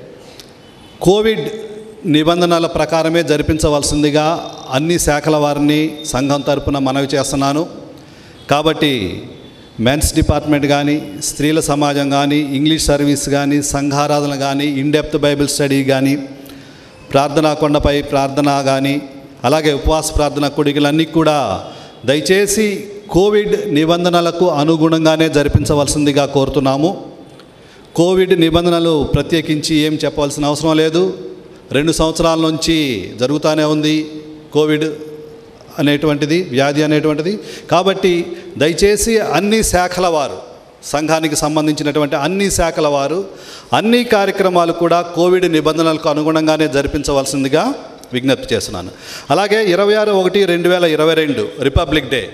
కోవిడ్ నిబంధనల ప్రకారమే జరిపించవలసిందిగా అన్ని శాఖల వారిని సంఘం తరపున మనవి చేస్తున్నాను కాబట్టి మెన్స్ డిపార్ట్మెంట్ కానీ స్త్రీల సమాజం కానీ ఇంగ్లీష్ సర్వీస్ కానీ సంఘారాధన కానీ ఇన్డెప్త్ బైబిల్ స్టడీ కానీ ప్రార్థనా కొండపై ప్రార్థన కానీ అలాగే ఉపవాస ప్రార్థన కొడికలన్నీ కూడా దయచేసి కోవిడ్ నిబంధనలకు అనుగుణంగానే జరిపించవలసిందిగా కోరుతున్నాము కోవిడ్ నిబంధనలు ప్రత్యేకించి ఏం చెప్పవలసిన అవసరం లేదు రెండు సంవత్సరాల నుంచి జరుగుతూనే ఉంది కోవిడ్ అనేటువంటిది వ్యాధి అనేటువంటిది కాబట్టి దయచేసి అన్ని శాఖల వారు సంఘానికి సంబంధించినటువంటి అన్ని శాఖల వారు అన్ని కార్యక్రమాలు కూడా కోవిడ్ నిబంధనలకు అనుగుణంగానే జరిపించవలసిందిగా విజ్ఞప్తి చేస్తున్నాను అలాగే ఇరవై ఆరు ఒకటి రెండు వేల ఇరవై రెండు రిపబ్లిక్ డే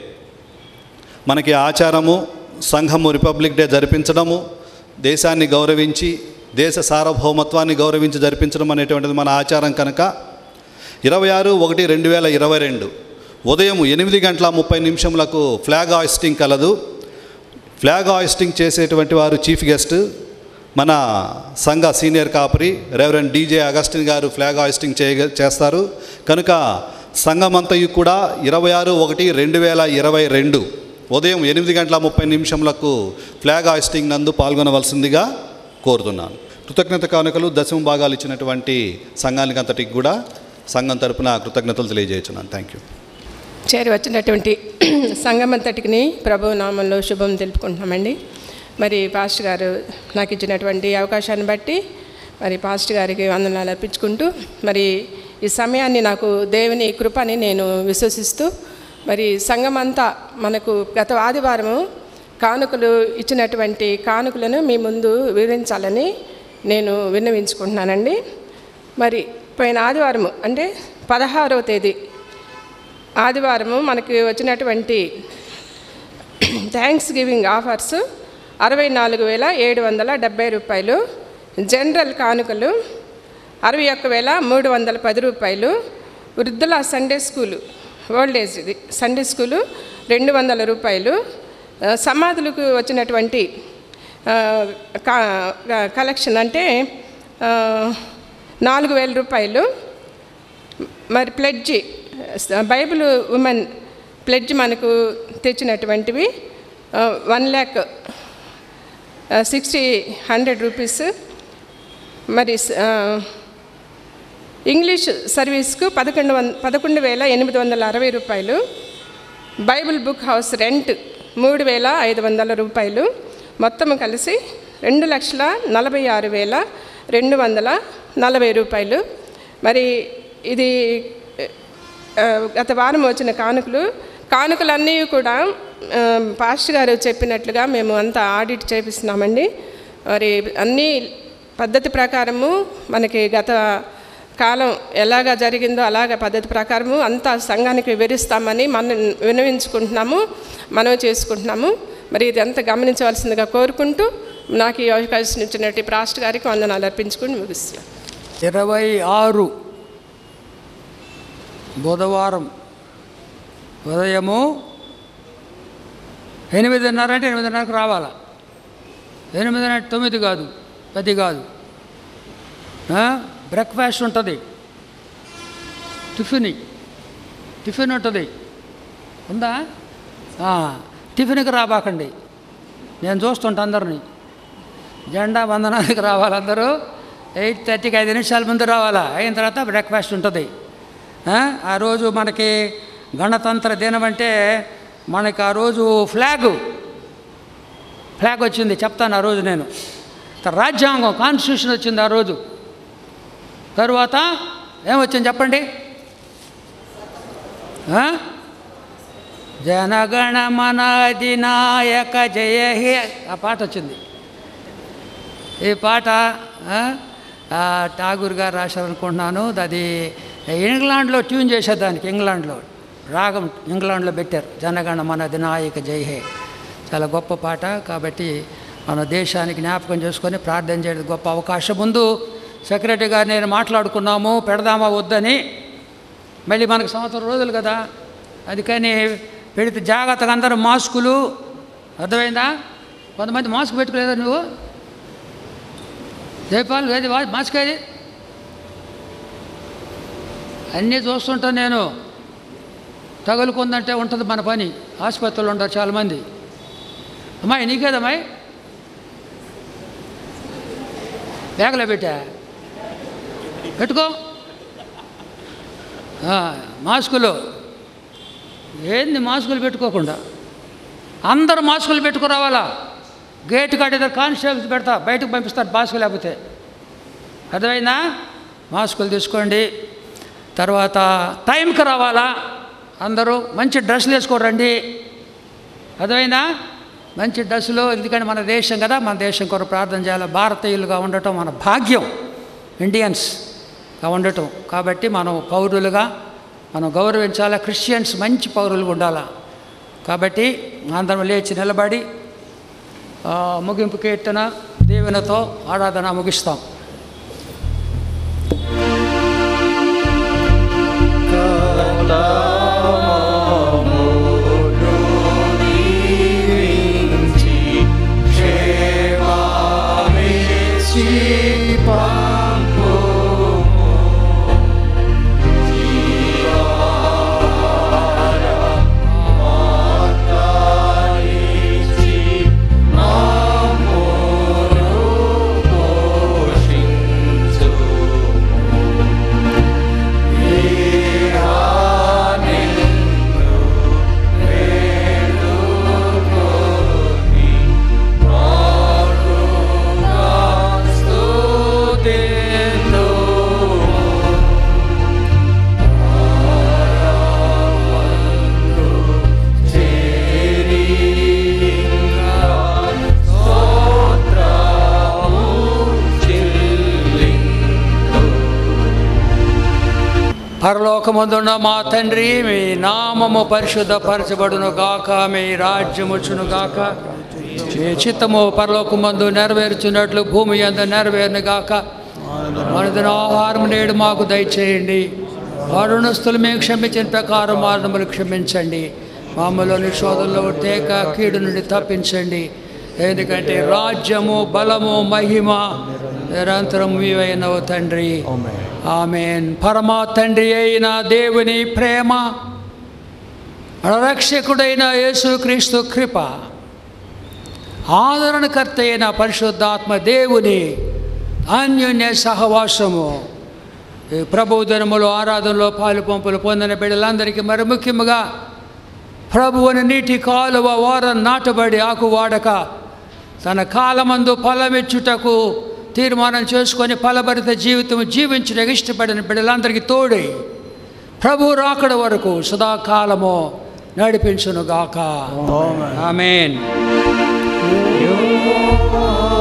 మనకి ఆచారము సంఘము రిపబ్లిక్ డే జరిపించడము దేశాన్ని గౌరవించి దేశ సార్వభౌమత్వాన్ని గౌరవించి జరిపించడం అనేటువంటిది మన ఆచారం కనుక ఇరవై ఆరు ఒకటి రెండు వేల ఇరవై రెండు ఉదయం ఎనిమిది గంటల ముప్పై నిమిషములకు ఫ్లాగ్ హాయిస్టింగ్ కలదు ఫ్లాగ్ హాయిస్టింగ్ చేసేటువంటి వారు చీఫ్ గెస్ట్ మన సంఘ సీనియర్ కాపరి రెవరెండ్ డీజే అగస్టిన్ గారు ఫ్లాగ్ హాయిస్టింగ్ చేయ చేస్తారు కనుక సంఘమంతయు కూడా ఇరవై ఆరు ఒకటి రెండు వేల ఇరవై రెండు ఉదయం ఎనిమిది గంటల ముప్పై నిమిషములకు ఫ్లాగ్ హాయిస్టింగ్ నందు పాల్గొనవలసిందిగా కోరుతున్నాను కృతజ్ఞత కానుకలు దశమ భాగాలు ఇచ్చినటువంటి సంఘానికి అంతటికి కూడా సంఘం తరపున కృతజ్ఞతలు తెలియజేస్తున్నాను థ్యాంక్ యూ చేరి వచ్చినటువంటి సంఘమంతటికి ప్రభు నామంలో శుభం తెలుపుకుంటున్నామండి మరి పాస్టర్ గారు నాకు ఇచ్చినటువంటి అవకాశాన్ని బట్టి మరి పాస్టర్ గారికి వందనాలు అర్పించుకుంటూ మరి ఈ సమయాన్ని నాకు దేవుని కృపని నేను విశ్వసిస్తూ మరి సంఘమంతా మనకు గత ఆదివారము కానుకలు ఇచ్చినటువంటి కానుకలను మీ ముందు వివరించాలని నేను విన్నవించుకుంటున్నానండి మరి పోయిన ఆదివారము అంటే పదహారవ తేదీ ఆదివారము మనకి వచ్చినటువంటి థ్యాంక్స్ గివింగ్ ఆఫర్స్ అరవై నాలుగు వేల ఏడు వందల డెబ్బై రూపాయలు జనరల్ కానుకలు అరవై ఒక్క వేల మూడు వందల పది రూపాయలు వృద్ధుల సండే స్కూలు ఓల్డ్ ఏజ్ ఇది సండే స్కూలు రెండు వందల రూపాయలు ఆ, సమాధులకు వచ్చినటువంటి ఆ, కా- కా- కలెక్షన్ అంటే ఆ, నాలుగు వేల రూపాయలు మరి ప్లెడ్జి బైబిల్ ఉమెన్ ప్లెడ్జ్ మనకు తెచ్చినటువంటివి one lakh sixty hundred rupees మరి ఆ, ఇంగ్లీష్ సర్వీస్కు పదకొండు వంద పదకొండు వేల ఎనిమిది వందల అరవై రూపాయలు బైబిల్ బుక్ హౌస్ రెంట్ మూడు వేల ఐదు వందల రూపాయలు మొత్తం కలిసి రెండు లక్షల నలభై ఆరు వేల రెండు వందల నలభై రూపాయలు మరి ఇది ఆ, గత వారం వచ్చిన కానుకలు కానుకలన్నీ కూడా ఆ, పాస్టర్ గారు చెప్పినట్లుగా మేము అంతా ఆడిట్ చేపిస్తున్నామండి మరి అన్నీ పద్ధతి ప్రకారము మనకి గత కాలం ఎలాగ జరిగిందో అలాగ పద్ధతి ప్రకారము అంతా సంఘానికి వివరిస్తామని మనం వినవించుకుంటున్నాము మనం చేసుకుంటున్నాము మరి ఇది అంతా గమనించవలసిందిగా కోరుకుంటూ నాకు ఈ అవకాశం ఇచ్చినట్టు పాస్టర్ గారికి వందనాలు అర్పించుకుని ముగిస్తున్నాను ఇరవై ఆరు బుధవారం ఉదయము ఎనిమిదిన్నర అంటే ఎనిమిదిన్నరకు రావాలా ఎనిమిదిన్నర అంటే తొమ్మిది కాదు పది కాదు ఆ? బ్రేక్ఫాస్ట్ ఉంటుంది టిఫిన్ టిఫిన్ ఉంటుంది ఉందా ఆ, టిఫిన్కి రాబాకండి నేను చూస్తుంటా అందరినీ జెండా వందనానికి రావాలి అందరూ ఎయిట్ థర్టీకి ఐదు నిమిషాల ముందు రావాలా అయిన తర్వాత బ్రేక్ఫాస్ట్ ఉంటుంది ఆ? ఆ రోజు మనకి గణతంత్ర దినం అంటే మనకి ఆ రోజు ఫ్లాగు ఫ్లాగ్ వచ్చింది చెప్తాను ఆ రోజు నేను తర్వాత రాజ్యాంగం కాన్స్టిట్యూషన్ వచ్చింది ఆ రోజు తరువాత ఏమొచ్చింది చెప్పండి ఆ? జనగణమన అధినాయక జయ హే ఆ పాట వచ్చింది ఈ పాట ఆ, ఆ, ఠాగూర్ గారు రాశారనుకుంటున్నాను అది ఇంగ్లాండ్లో ట్యూన్ చేసేదానికి ఇంగ్లాండ్లో రాగం ఇంగ్లాండ్లో పెట్టారు జనగణ మన దినాయక జై హే చాలా గొప్ప పాట కాబట్టి మన దేశానికి జ్ఞాపకం చేసుకొని ప్రార్థన చేయడం గొప్ప అవకాశం ముందు సెక్రటరీ గారు నేను మాట్లాడుకున్నాము పెడదామా వద్దని మళ్ళీ మనకు సంవత్సరం రోజులు కదా అందుకని పెడితే జాగ్రత్తగా అందరూ మాస్కులు అర్థమైందా కొంతమంది మాస్క్ పెట్టుకోలేదా నువ్వు జయపాల్ ఏది వా- మాస్క్ ఏది అన్నీ చూస్తుంటాను నేను తగులుకుందంటే ఉంటుంది మన పని ఆసుపత్రులు ఉంటారు చాలామంది అమ్మాయి నీకేదమ్మాయి బ్యాగ్లో పెట్టా పెట్టుకో ఆ, మాస్కులు ఏంది మాస్కులు పెట్టుకోకుండా అందరూ మాస్కులు పెట్టుకురావాలా గేట్ కాడ ఏదో కానిస్టేబుల్స్ పెడతా బయటకు పంపిస్తారు మాస్క్ లేకపోతే అర్థమైందా మాస్కులు తీసుకోండి తర్వాత టైంకి రావాలా అందరూ మంచి డ్రెస్సులు వేసుకోరండి అర్థమైందా మంచి డ్రెస్సులు ఎందుకంటే మన దేశం కదా మన దేశం కొరకు ప్రార్థన చేయాలి భారతీయులుగా ఉండటం మన భాగ్యం ఇండియన్స్గా ఉండటం కాబట్టి మనం పౌరులుగా మనం గౌరవించాలా క్రిస్టియన్స్ మంచి పౌరులుగా ఉండాలా కాబట్టి అందరం లేచి నిలబడి ఆ, ముగింపు కీర్తన దీవెనతో ఆరాధన ముగిస్తాం పరలోకమందున్న మా తండ్రి మీ నామము పరిశుద్ధపరచబడును గాక మీ రాజ్యముచును గాక మీ చిత్తము పరలోకమందు నెరవేర్చున్నట్లు భూమి అందు నెరవేరును గాక మనదిన ఆహారం నేడు మాకు దయచేయండి వారుణస్తులు మేము క్షమించిన ప్రకారం వారణములు క్షమించండి మామూలు శోధనలో తేక కీడు నుండి తప్పించండి ఎందుకంటే రాజ్యము బలము మహిమ నిరంతరం మీవైనవు తండ్రి ఆమెన్ పరమా తండ్రి అయిన దేవుని ప్రేమ రక్షకుడైన యేసుక్రీస్తు కృప ఆదరణకర్త అయిన పరిశుద్ధాత్మ దేవుని అన్యోన్య సహవాసము ఈ ప్రభు దినములు ఆరాధనలో పాలు పంపులు పొందిన బిడ్డలందరికీ మరి ముఖ్యముగా ప్రభువుని నీటి కాలువ వారం నాటబడి ఆకు వాడక తన కాలమందు ఫలమిచ్చుటకు తీర్మానం చేసుకొని ఫలభరిత జీవితం జీవించడానికి ఇష్టపడిన బిడ్డలందరికీ తోడై ప్రభు రాకడ వరకు సదాకాలము నడిపించునుగాక ఆమెన్ యెహోవా